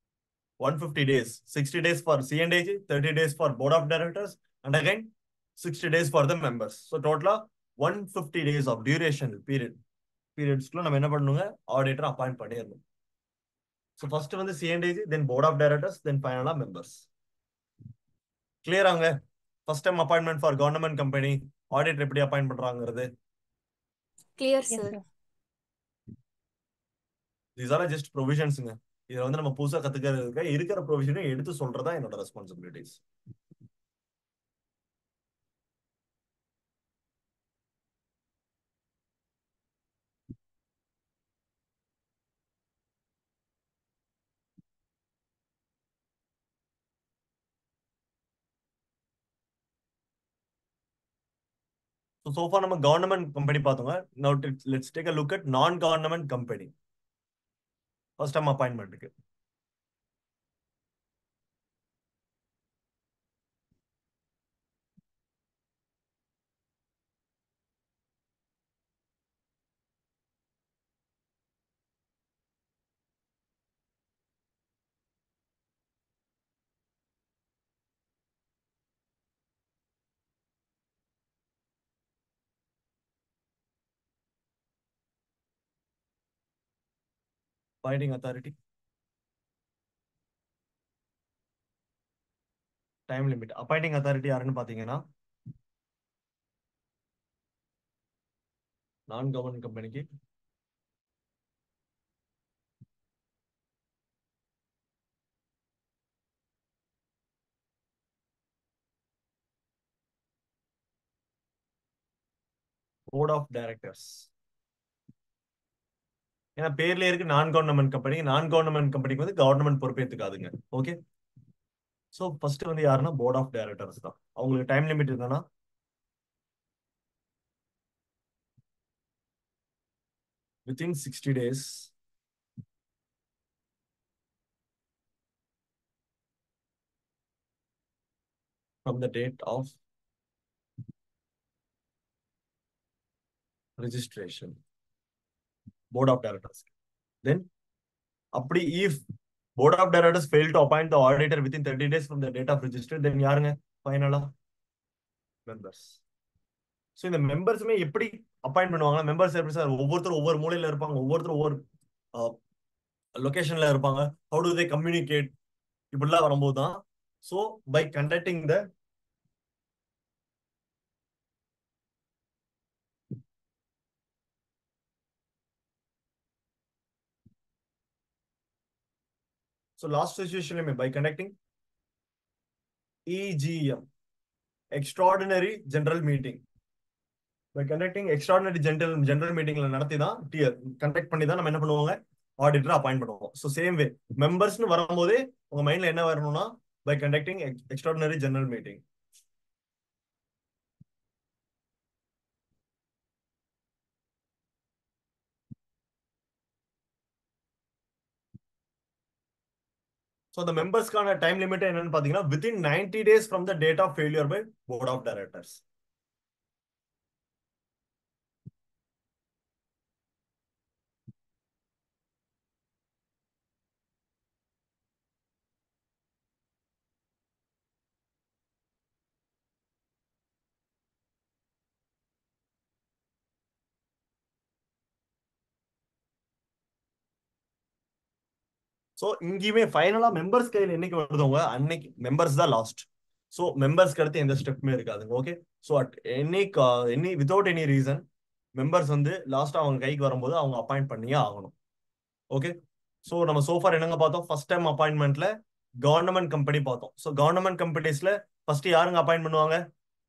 one fifty days sixty days for C and AG thirty days for board of directors and again sixty days for the members so டோட்டலாக one fifty days of duration period பீரியட்ஸ்க்குள்ள நம்ம என்ன பண்ணணுங்க auditor appoint பண்ணிடணும் so first வந்து C and AG then board of directors then ஃபைனலா members கிளியராங்க first time appointment for government company auditor எப்படி அப்பாயிண்ட் பண்றாங்கிறது Clear, Yes, sir. sir. These are just ப்ரொவிஷன்ஸுங்க இதுல வந்து நம்ம புதுசா கத்துக்கிறதுக்கு இருக்கிற ப்ரொவிஷனை எடுத்து சொல்றதா என்னோட ரெஸ்பான்சிபிலிட்டிஸ் So, so far நம்ம கவர்மெண்ட் கம்பெனி பார்த்தோங்க no let's take a look at non government company first time அப்பாயின்மெண்ட்டுக்கு appointing authority time limit appointing authority யாருன்னு பாத்தீங்கன்னா நான் கவர்மெண்ட் கம்பெனிக்கு போர்ட் ஆஃப் டைரக்டர்ஸ் ஏன்னா பேர்ல இருக்கு நான் கவர்மெண்ட் கம்பெனி நான் கவர்மெண்ட் கம்பெனிக்கு வந்து கவர்மெண்ட் பொறுப்பேற்றுக்காதுங்க ஓகே ஸோ ஃபர்ஸ்ட் வந்து யாருன்னா போர்ட் ஆஃப் டைரக்டர்ஸ் தான் அவங்களுக்கு டைம் லிமிட் என்னன்னா within 60 days from the date of registration board of directors then அப்படி if board of directors fail to appoint the auditor within 30 days from the date of register then யாருங்க ஃபைனலா members so இந்த மெம்பர்ஸுமே எப்படி appoint பண்ணுவாங்க members எப்படி sir ஒவ்வொருத்தரும் ஒவ்வொரு மூலையில இருப்பாங்க ஒவ்வொருத்தரும் ஒவ்வொரு லொகேஷன்ல இருப்பாங்க ஹவு டு தே கம்யூனிகேட் இப்படிலாம் வரும்போது தான் so by conducting the so last சுச்சுவேஷன்லையுமே by conducting EGM extraordinary general meeting by conducting extraordinary general general மீட்டிங்ல நடத்தி தான் கண்டக்ட் பண்ணி தான் நம்ம என்ன பண்ணுவாங்க ஆடிட்டர் அப்பாயிண்ட் பண்ணுவோம் ஸோ சேம் வே மெம்பர்ஸ்னு வரும்போதே உங்க மைண்ட்ல என்ன வரணும்னா by conducting extraordinary general meeting so அந்த மெம்பர்ஸ்க்கான டைம் லிமிட் என்னன்னு பார்த்தீங்கன்னா within ninety days from the date of failure by board of directors so இங்கேயுமே ஃபைனலா மெம்பர்ஸ் கையில் என்னைக்கு வருதுங்க அன்னைக்கு மெம்பர்ஸ் தான் லாஸ்ட் ஸோ மெம்பர்ஸ்க்கு அடுத்து எந்த ஸ்டெப்புமே இருக்காதுங்க okay so at any any without any reason members வந்து லாஸ்ட் அவங்க கைக்கு வரும்போது அவங்க அப்பாயிண்ட் பண்ணியே ஆகணும் ஓகே ஸோ நம்ம சோஃபார் என்னங்க பார்த்தோம் ஃபர்ஸ்ட் டைம் அப்பாயின்மெண்ட்ல கவர்மெண்ட் கம்பெனி பார்த்தோம் ஸோ கவர்மெண்ட் கம்பெனிஸ்ல ஃபர்ஸ்ட் யாருங்க அப்பாயிண்ட் பண்ணுவாங்க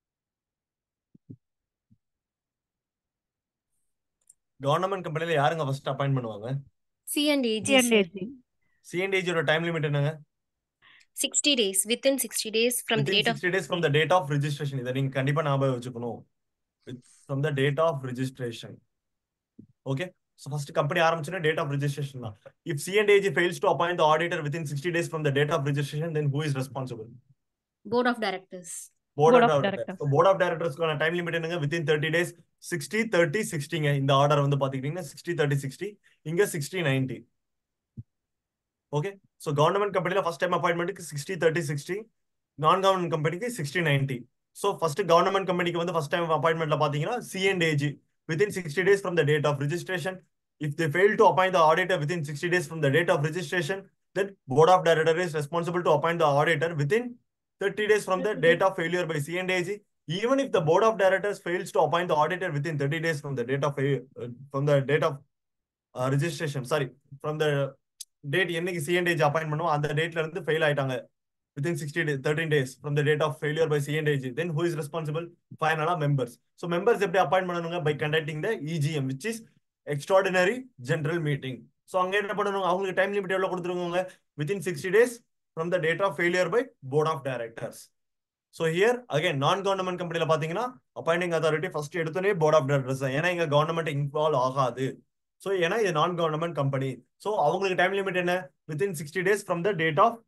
கவர்மெண்ட் கம்பெனில யாருங்க ஃபர்ஸ்ட் அப்பாயிண்ட் பண்ணுவாங்க C and AG, sir. சிஎன்டிஜியோட டைம் லிமிட் என்னங்க 60 days. Within 60 days from the within date of 60 days from the date of registration இதை நீங்க கண்டிப்பா ஞாபகம் வச்சுக்கணும் from the date of registration okay so first company ஆரம்பிச்சுன்னா date of registration தான் if C&AG fails to appoint the auditor within 60 days from the date of registration then who is responsible board of directors. board, Board of, of directors directors. so board of directorsக்கான time limit என்னங்க within 30 days 60 30 60ங்க இந்த order வந்து பாத்துக்கிட்டீங்கன்னா 60 30 60 இங்க 60 90 okay so government கம்பெனில first time அப்பாயின்மெண்ட்டுக்கு sixty thirty sixty non government கம்பெனிக்கு sixty ninety so first government கம்பெனிக்கு வந்து ஃபர்ஸ்ட் டைம் அப்பாயின்மெண்ட்ல பாத்தீங்கன்னா C and AG within sixty days from the date of registration if they fail to appoint the auditor within sixty days from the date of registration then board of director is responsible to appoint the auditor within thirty days from the date of failure by C and AG even if the board of directors fails to appoint the auditor within 30 days from the date of uh, from the date of uh, registration sorry from the date என்னைக்கு C and AG appoint பண்ணுவோம் அந்த டேட்ல இருந்து fail ஆயிட்டாங்க within sixty day thirty days from the date of failure by C and AG then who is responsible ஃபைனலா members so members எப்படி appoint பண்ணணுங்க by conducting the EGM which is extraordinary general meeting so அங்க என்ன பண்ணணும் அவங்களுக்கு time limit எவ்வளவு கொடுத்துருவாங்க within sixty days from the date of failure by board of directors so here again நான் government கம்பெனில பாத்தீங்கன்னா அப்பாயிண்டிங் அத்தாரிட்டி ஃபர்ஸ்ட் எடுத்தோடனே போர்ட் ஆஃப் டைரக்டர்ஸ் தான் ஏன்னா இங்க கவர்மெண்ட் இன்வால்வ் ஆகாது ஸோ ஏன்னா இது நான் கவர்மெண்ட் கம்பெனி ஸோ அவங்களுக்கு டைம் லிமிட் என்ன within sixty days from the date of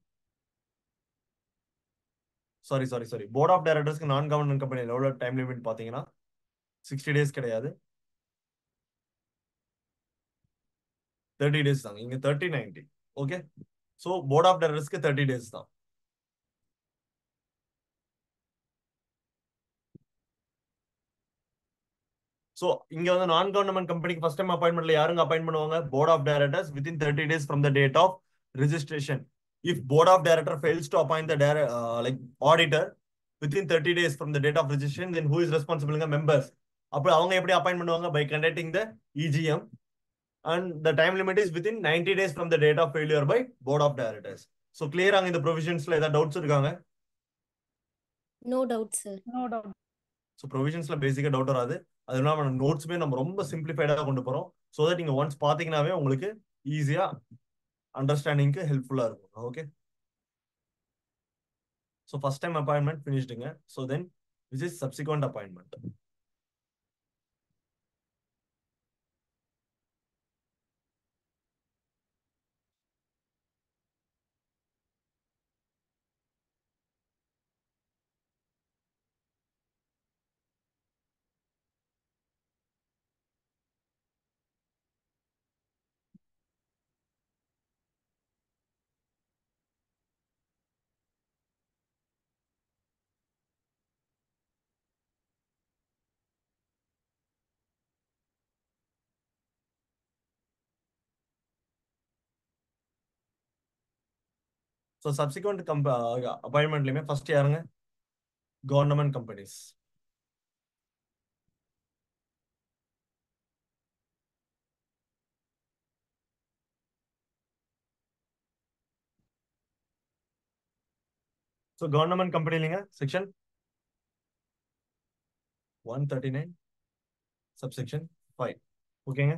sorry sorry sorry board of டைரக்டர்ஸ்க்கு நான் கவர்மெண்ட் கம்பெனி எவ்வளோ டைம் லிமிட் பார்த்தீங்கன்னா சிக்ஸ்டி டேஸ் கிடையாது தேர்ட்டி டேஸ் தாங்க இங்க thirty ninety okay so board of டைரக்டர்ஸ்க்கு thirty days தான் so இங்க வந்து நான் கவர்மெண்ட் கம்பெனிக்கு ஃபர்ஸ்ட் டைம் அப்பாயின்மெண்ட்ல யாருங்க அப்பாயிண்ட் பண்ணுவாங்க board of directors within thirty days from the date of registration if board of director fails to appoint the like auditor within thirty days from the date of registration then who is ரெஸ்பான்சிபிள்ங்க members அப்போ அவங்க எப்படி appoint பண்ணுவாங்க by conducting the EGM and the time limit is within ninety days from the date of failure by board of directors so கிளியராங்க இந்த ப்ரொவிஷன்ஸ்ல ஏதாவது doubts இருக்காங்க No doubt, sir. No doubt. So ப்ரொவிஷன்ஸ்ல பேசிக்காக டவுட் வராது அது இல்லாமல் நம்ம நோட்ஸுமே நம்ம ரொம்ப சிம்பிளிஃபைடாக கொண்டு போகிறோம் ஸோ தட் நீங்கள் ஒன்ஸ் பார்த்தீங்கன்னாவே உங்களுக்கு ஈஸியாக அண்டர்ஸ்டாண்டிங்க்கு ஹெல்ப்ஃபுல்லாக இருக்கும் okay so first time appointment ஃபினிஷ்டுங்க so then which is subsequent appointment so subsequent கம்ப அப்பாயின்மெண்ட்லையுமே ஃபர்ஸ்ட் யாருங்க government companies so government company இல்லைங்க section one thirty nine subsection five ஓகேங்க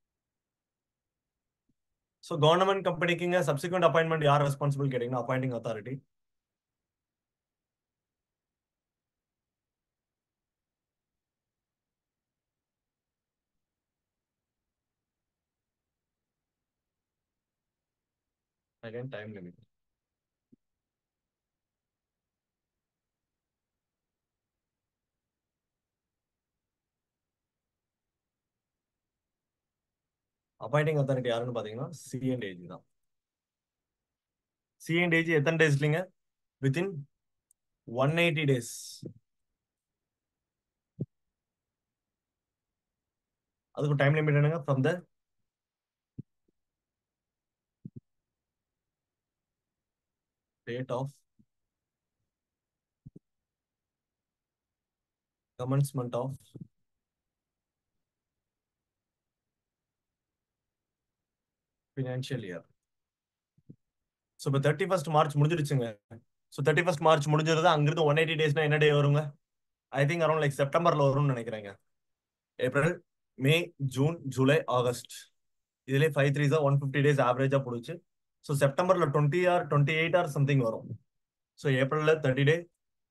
ஸோ கவர்மெண்ட் கம்பெனிக்குங்க சப்சிக்வெண்ட் அப்பாயின்மெண்ட் யார் ரெஸ்பான்சிபிள் கேட்டீங்கன்னா appointing authority again time limit appointing authority யாருன்னு பாத்தீங்கன்னா சிஎன்டேஜ் தான் சிஎன்டேஜ் எத்தனை டேஸ் இல்லைங்க வித்தின் ஒன் எயிட்டி டேஸ் அதுக்கு டைம் லிமிட் என்னங்க from the date of commencement of financial year. So இப்போ தேர்ட்டி ஃபர்ஸ்ட் மார்ச் முடிஞ்சிருச்சுங்க ஸோ தேர்ட்டி ஃபர்ஸ்ட் மார்ச் முடிஞ்சிருது அங்கிருந்து ஒன் எயிட்டி டேஸ்னா என்ன டே வருங்க ஐ திங்க் அரௌண்ட் லைக் செப்டம்பர்ல வரும்னு நினைக்கிறேங்க April May June July August இதுலேயே ஃபைவ் த்ரீஸா ஒன் ஃபிஃப்டி டேஸ் ஆவரேஜா போடுச்சு ஸோ செப்டம்பர்ல twenty or twenty eight or something வரும் ஸோ ஏப்ரல்ல தேர்ட்டி டே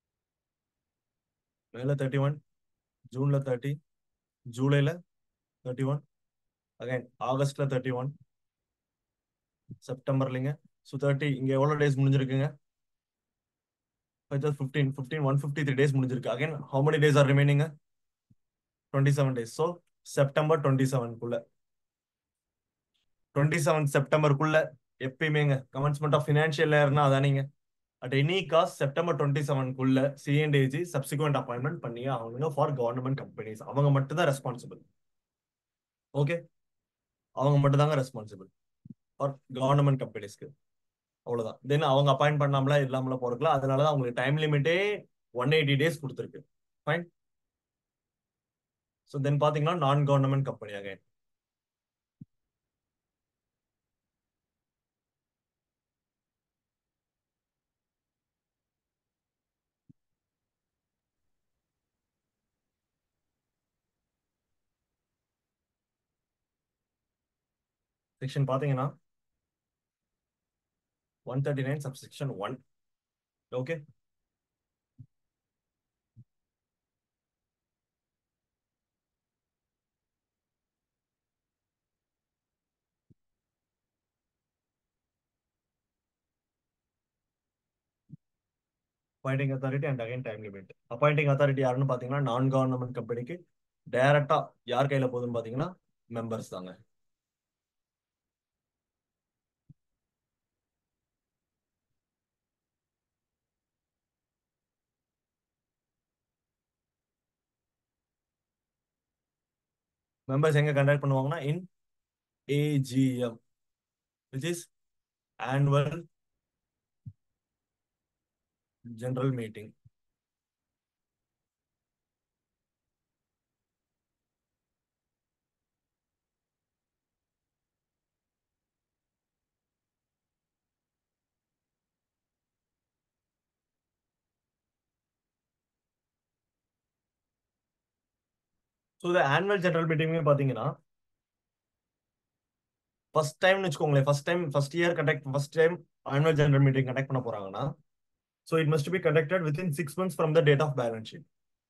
மேல தேர்ட்டி ஒன் ஜூன்ல தேர்ட்டி ஜூலைல தேர்ட்டி ஒன் அகைன் ஆகஸ்ட்ல தேர்ட்டி ஒன் செப்டம்பர்லிங்க ஸோ தேர்ட்டி இங்க எவ்வளோ டேஸ் முடிஞ்சிருக்குங்க fifteen fifteen one fifty three days முடிஞ்சிருக்கு again how many days are remaining twenty seven days so September twenty செவன்குள்ள டுவெண்ட்டி செவன் செப்டம்பருக்குள்ள எப்பயுமேங்க கமென்ஸ்மெண்ட் ஆஃப் ஃபினான்ஷியல் இயர்னா அதானீங்க at any cost September twenty செவன்குள்ள சிஎன்டிஜி சப்சிக்வெண்ட் அப்பாயின்மெண்ட் பண்ணி அவங்க for government companies அவங்க மட்டும் தான் ரெஸ்பான்சிபிள் ஓகே அவங்க மட்டும் தாங்க ரெஸ்பான்சிபிள் ஃபார் கவர்மெண்ட் கம்பெனிஸ்க்கு அவ்வளவுதான் தென் அவங்க அப்பாயிண்ட் பண்ணாமல இல்லாமல போறதுல அதனாலதான் அவங்களுக்கு டைம் லிமிட்டே ஒன் எயிட்டி டேஸ் கொடுத்துருக்கு ஃபைன் ஸோ தென் பாத்தீங்கன்னா non government company again section பாத்தீங்கன்னா one thirty nine subsection one okay appointing authority and again time limit appointing authority யாருன்னு பாத்தீங்கன்னா நான் கவர்மெண்ட் கம்பெனிக்கு டைரக்டா யார் கையில போகுதுன்னு பாத்தீங்கன்னா மெம்பர்ஸ் தாங்க மெம்பர்ஸ் எங்க கண்டக்ட் பண்ணுவாங்கன்னா in AGM which is annual general meeting so இந்த ஆனுவல் ஜெனரல் மீட்டிங்கே பார்த்தீங்கன்னா ஃபர்ஸ்ட் டைம்னு வச்சுக்கோங்களேன் first time first year conduct first time annual general meeting conduct பண்ண போறாங்கன்னா so it must be conducted within six months from the date of balance sheet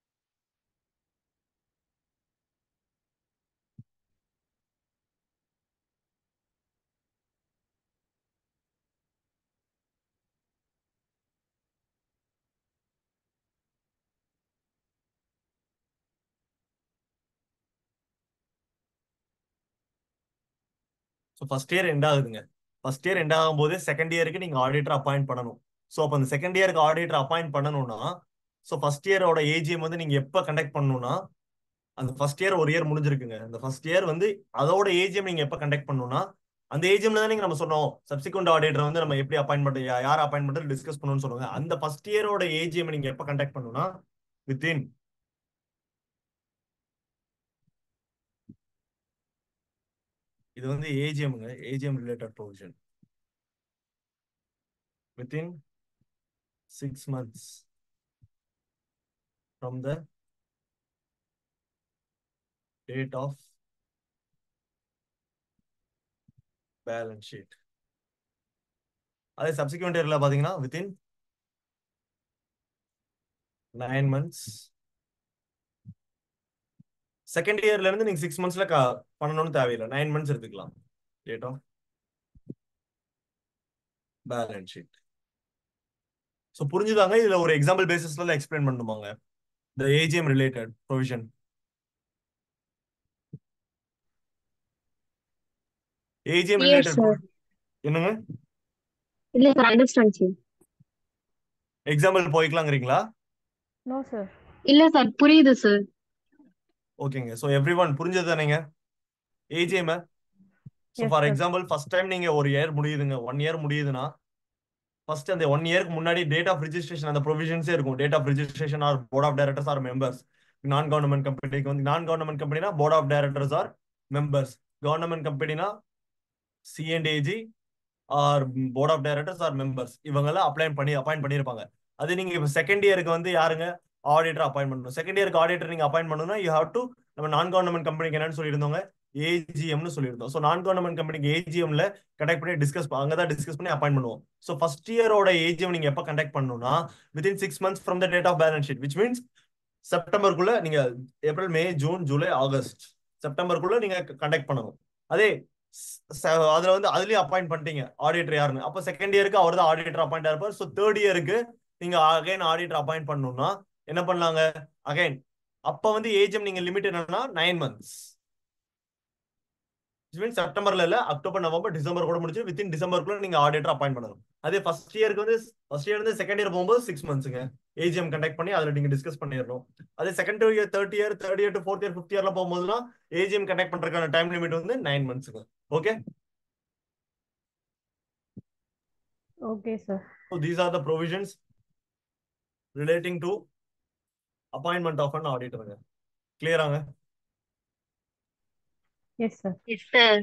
so first year end ஆகுதுங்க first year end ஆகும் போது second இயருக்கு நீங்க auditor appoint பண்ணணும் so அப்போ அந்த செகண்ட் இயருக்கு ஆடிட்டர் அப்பாயிண்ட் பண்ணணும்னா ஸோ ஃபர்ஸ்ட் இயரோட ஏஜிஎம் வந்து நீங்க எப்போ கண்டக்ட் பண்ணணும்னா அந்த ஃபர்ஸ்ட் இயர் ஒரு இயர் முடிஞ்சிருக்குங்க அந்த ஃபர்ஸ்ட் இயர் வந்து அதோட ஏஜிஎம் நீங்க எப்போ கண்டக்ட் பண்ணணும்னா அந்த ஏஜிஎம்ல தான் நீங்க நம்ம சொன்னோம் சப்சிக்வெண்ட் ஆடிட்டர் வந்து நம்ம எப்படி அப்பாயிண்ட் பண்ண யார் அப்பாயிண்ட் பண்ணுறது டிஸ்கஸ் பண்ணணும்னு சொல்லுவாங்க அந்த ஃபர்ஸ்ட் இயரோட ஏஜிஎம் நீங்க எப்போ கண்டக்ட் பண்ணணும்னா வித்தின் இது வந்து ஏஜிஎம்ங்க AGM related provision within six months from the date of balance sheet. அதே சப்சிக்வெண்ட் இயர்ல பாத்தீங்கன்னா வித்தின் நைன் மந்த்ஸ் செகண்ட் இயர்ல இருந்து நீங்க சிக்ஸ் மந்த்ஸ்ல பண்ணணும்னு தேவையில்லை நைன் மந்த்ஸ் எடுத்துக்கலாம் date of balance sheet so புரிஞ்சுதாங்க இதுல ஒரு எக்ஸாம்பிள் பேசிஸ்ல எக்ஸ்பிளைன் பண்ணுமாங்க இந்த AGM related provision AGM Yes, related sir. என்னங்க இல்ல சார் அண்டர்ஸ்டாண்ட் சார் எக்ஸாம்பிள் போய்க்கலாங்கிறீங்களா No, sir. இல்ல சார் புரியுது சார் ஓகேங்க ஸோ எவ்ரி ஒன் புரிஞ்சது தானேங்க AGM so Yes, for sir. Example first time நீங்க ஒரு இயர் முடியுதுங்க ஒன் இயர் முடியுதுன்னா ஃபர்ஸ்ட் அந்த ஒன் இயர்க்கு முன்னாடி டேட் ஆஃப் ரிஜிஸ்ட்ரேஷன் அந்த ப்ரொவிஷன்ஸே இருக்கும் date of registration or board of directors or members non government கம்பெனிக்கு வந்து நான் கவர்மெண்ட் கம்பெனினா board of directors or members government கம்பெனினா C and AG or board of directors or members இவங்கெல்லாம் அப்ளை பண்ணி அப்பாயிண்ட் பண்ணியிருப்பாங்க அது நீங்க இப்போ செகண்ட் இயருக்கு வந்து யாருங்க ஆடிட்டர் அப்பாயிண்ட் பண்ணணும் செகண்ட் இயருக்கு ஆடிட்டர் நீங்க அப்பாயிண்ட் பண்ணணும்னா யூ ஹாவ் டு நம்ம நான் கவர்மெண்ட் கம்பெனிக்கு என்னன்னு சொல்லியிருந்தோங்க ஏஜிஎம்னு சொல்லியிருந்தோம் ஸோ நான் கவர்மெண்ட் கம்பெனிக்கு ஏஜிஎம்ல கண்டக்ட் பண்ணி டிஸ்கஸ் அங்கதான் டிஸ்கஸ் பண்ணி அப்பாயிண்ட் பண்ணுவோம் ஸோ ஃபர்ஸ்ட் இயரோட ஏஜிஎம் நீங்க எப்போ கண்டக்ட் பண்ணணும்னா within six months from the date of balance sheet which means செப்டம்பருக்குள்ள நீங்க April May June July August செப்டம்பருக்குள்ள நீங்க கண்டக்ட் பண்ணணும் அதே ச- அதுல வந்து அதுலயும் அப்பாயிண்ட் பண்ணிட்டீங்க ஆடிட்டர் யாருன்னு அப்போ செகண்ட் இயருக்கு அவர் தான் ஆடிட்டர் அப்பாயிண்ட் இருப்பார் ஸோ தேர்ட் இயருக்கு நீங்க அகைன் ஆடிட்டர் அப்பாயிண்ட் பண்ணணும்னா என்ன பண்ணலாங்க அகைன் அப்ப வந்து ஏஜிஎம் நீங்க லிமிட் என்னன்னா நைன் மந்த்ஸ் மீன் செப்டம்பர்ல இல்ல அக்டோபர் நவம்பர் டிசம்பர் கூட முடிச்சு வித்தின் டிசம்பருக்குள்ள நீங்க ஆடிட்டர் அப்பாயிண்ட் பண்ணணும் அதே ஃபர்ஸ்ட் இயருக்கு வந்து ஃபர்ஸ்ட் இயர் வந்து செகண்ட் இயர் போகும்போது சிக்ஸ் மந்த்ஸுங்க ஏஜிஎம் கண்டக்ட் பண்ணி அதுல நீங்க டிஸ்கஸ் பண்ணிடணும் அதே second year third year third year to fourth year fifth இயர்ல போகும்போதுனா ஏஜிஎம் கண்டக்ட் பண்றதுக்கான டைம் லிமிட் வந்து நைன் மந்த்ஸுங்க okay Okay, sir. So these are the provisions relating to appointment of an auditor. Clear ஆங்க Yes, sir. Yes sir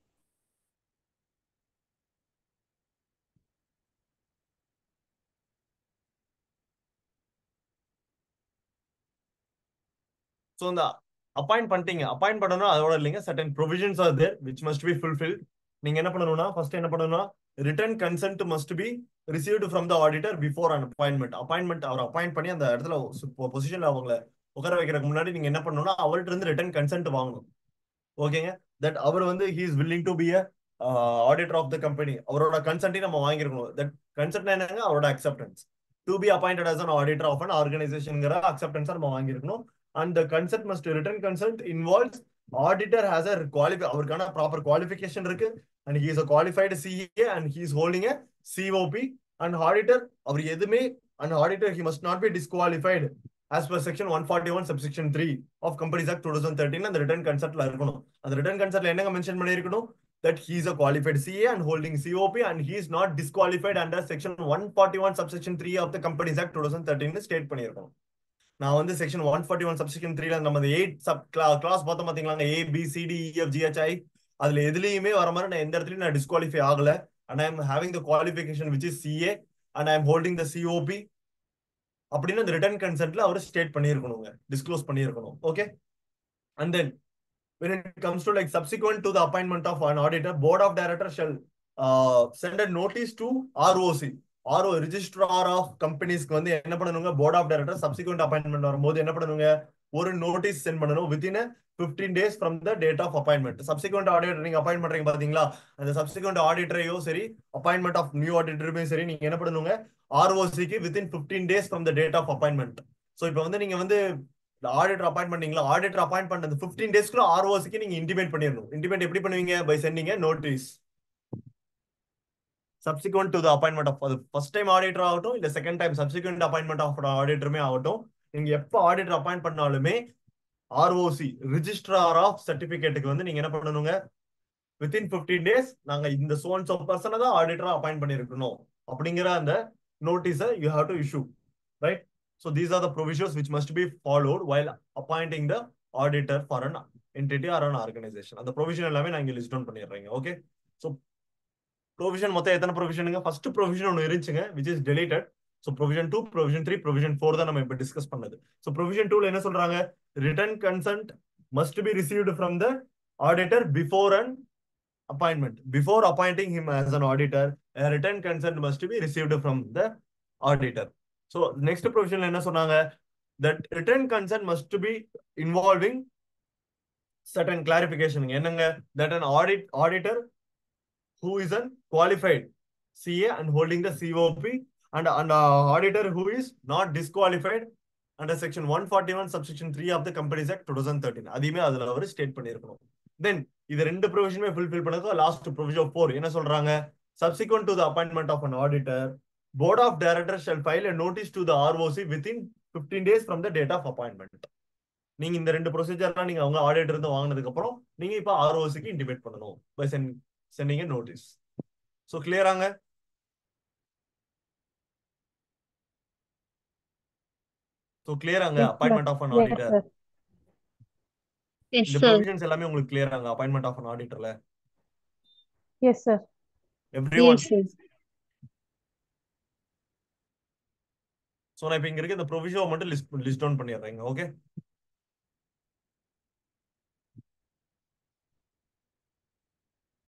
so இந்த appoint பண்ணிட்டீங்க appoint பண்ணணும் அதோட இல்லைங்க certain provisions are there which must be fulfil நீங்க என்ன பண்ணணும்னா ஃபர்ஸ்ட் என்ன பண்ணணும்னா written consent must be received from the auditor before an appointment appointment அவர் அப்பாயிண்ட் பண்ணி அந்த இடத்துல பொசிஷன்ல அவங்கள உட்கார வைக்கிறதுக்கு முன்னாடி நீங்க என்ன பண்ணணும்னா அவர்கிட்ட இருந்து ரிட்டர்ன் கன்சென்ட் வாங்கணும் ஓகேங்க தட் அவர் வந்து he is willing to be a auditor of the company அவரோட கன்சென்ட்டையும் நம்ம வாங்கிருக்கணும் தட் கன்சென்ட் என்னங்க அவரோட acceptance to be appointed as an auditor of an organizationங்கிற அக்செப்டன்ஸ் நம்ம வாங்கியிருக்கணும் and the consent must written consent involves auditor has a qualify அவருக்கான ப்ராப்பர் குவாலிஃபிகேஷன் இருக்கு and he is a qualified CA and he is holding a COP and auditor அவர் எதுவுமே and auditor he must not be disqualified as per section 141 subsection 3 of companies act 2013 அந்த return கன்செப்ட்ல இருக்கணும் அந்த return கன்செப்ட்ல என்னங்க mention பண்ணிருக்கணும் that he is a qualified CA and holding COP and he is not disqualified under section 141 subsection 3 of the companies act 2013 state பண்ணிருக்கணும் நான் வந்து section one forty one subsection த்ரீல நம்ம அந்த எயிட் சப் கிளாஸ் பார்த்தோம் பாத்தீங்களா A B C D E F G H I அதுல எதுலயுமே வர மாதிரி நான் எந்த இடத்துலயும் நான் டிஸ்குவாலிஃபை ஆகல and I am having the qualification which is CA and I am holding the COP அப்படின்னு அந்த ரிட்டர்ன் கன்சென்ட்ல அவர் ஸ்டேட் பண்ணியிருக்கணுங்க டிஸ்க்ளோஸ் பண்ணியிருக்கணும் okay and then when it comes to like subsequent to the appointment of an auditor board of directors shall uh, send a notice to ROC RO registrar of companies வந்து என்ன பண்ணணுங்க board of directors subsequent appointment வரும்போது என்ன பண்ணணுங்க ஒரு notice send பண்ணணும் within fifteen days from the date of appointment subsequent auditor நீங்க appoint பண்றீங்க பாத்தீங்களா அந்த சப்சிக்வெண்ட் ஆடிட்டரையோ சரி அப்பாயின்மெண்ட் ஆஃப் நியூ ஆடிட்டருமே சரி நீங்க என்ன பண்ணணுங்க ஆர்ஓசிக்கு within fifteen days from the date of appointment so இப்போ வந்து நீங்க வந்து ஆடிட்டர் அப்பாயிண்ட் பண்ணீங்களா ஆடிட்டர் அப்பாயிண்ட் பண்ண அந்த பிப்டீன் டேஸ்க்குள்ள ஆர்ஓசிக்கு நீங்க இன்டிமேட் பண்ணிடணும் இன்டிமேட் எப்படி பண்ணுவீங்க by sending notice subsequent to the appointment of அது ஃபர்ஸ்ட் டைம் ஆடிட்டர் ஆகட்டும் இல்ல second time subsequent appointment of ஆடிட்டருமே ஆகட்டும் நீங்க எப்போ ஆடிட்டர் அப்பாயிண்ட் பண்ணாலுமே ஆர்ஓசி ரிஜிஸ்ட்ரார் ஆஃப் சர்டிபிகேட்டுக்கு வந்து நீங்க என்ன பண்ணணுங்க வித்தின் பிப்டீன் டேஸ் நாங்க இந்த சோன்ஸ் ஆஃப் பர்சனை தான் ஆடிட்டரா அப்பாயிண்ட் பண்ணிருக்கணும் அப்படிங்கிற அந்த நோட்டீஸை you have to issue right so these are the provisions which must be followed while appointing the auditor for an entity or an organisation அந்த ப்ரொவிஷன் எல்லாமே நான் இங்க லிஸ்ட் டவுன் பண்ணிடுறேங்க ஓகே ஸோ ப்ரொவிஷன் மொத்தம் எத்தனை ப்ரொவிஷனுங்க ஃபர்ஸ்ட் ப்ரொவிஷன் ஒன்று இருந்துச்சுங்க which is deleted so provision two provision three provision four தான் நம்ம இப்போ டிஸ்கஸ் பண்ணது ஸோ ப்ரொவிஷன் டூல என்ன சொல்றாங்க written consent must be received from the auditor before and appointment. Before appointing him as an auditor, a written consent must be received from the auditor. So next provision என்ன சொன்னாங்க that written consent must be involving certain clarification என்னங்க that an audit auditor who is an qualified CA and holding the COP and an auditor who is not disqualified under section 141 subsection 3 of the Companies Act 2013 அதையுமே அதுல அவர் state பண்ணியிருக்கணும் then இது ரெண்டு ப்ரொவிஷனுமே fulfil பண்ணது last provision four என்ன சொல்றாங்க subsequent to the appointment of an auditor board of director shall file notice to the ROC within fifteen days from the date of appointment நீங்க இந்த ரெண்டு ப்ரொசீஜர்லாம் நீங்க அவங்க ஆடிட்டர் இருந்து வாங்கினதுக்கு அப்புறம் நீங்க இப்ப ஆர்ஓசிக்கு இன்டிமேட் பண்ணணும் by send sending notice so கிளியராங்க ஸோ கிளியராங்க Yes, sir. Appointment of an Yes, auditor sir. Yes, இந்த sir. ப்ரொவிஷன்ஸ் எல்லாமே உங்களுக்கு கிளியராங்க அப்பாயின்மெண்ட் ஆஃப் அன் ஆடிட்டர்ல Yes, sir. Every one Yes, sir. So நான் இப்போ இங்க இருக்க இந்த ப்ரொவிஷனை மட்டும் லிஸ்ட் லிஸ்ட் டவுன் பண்ணிடுறேங்க ஓகே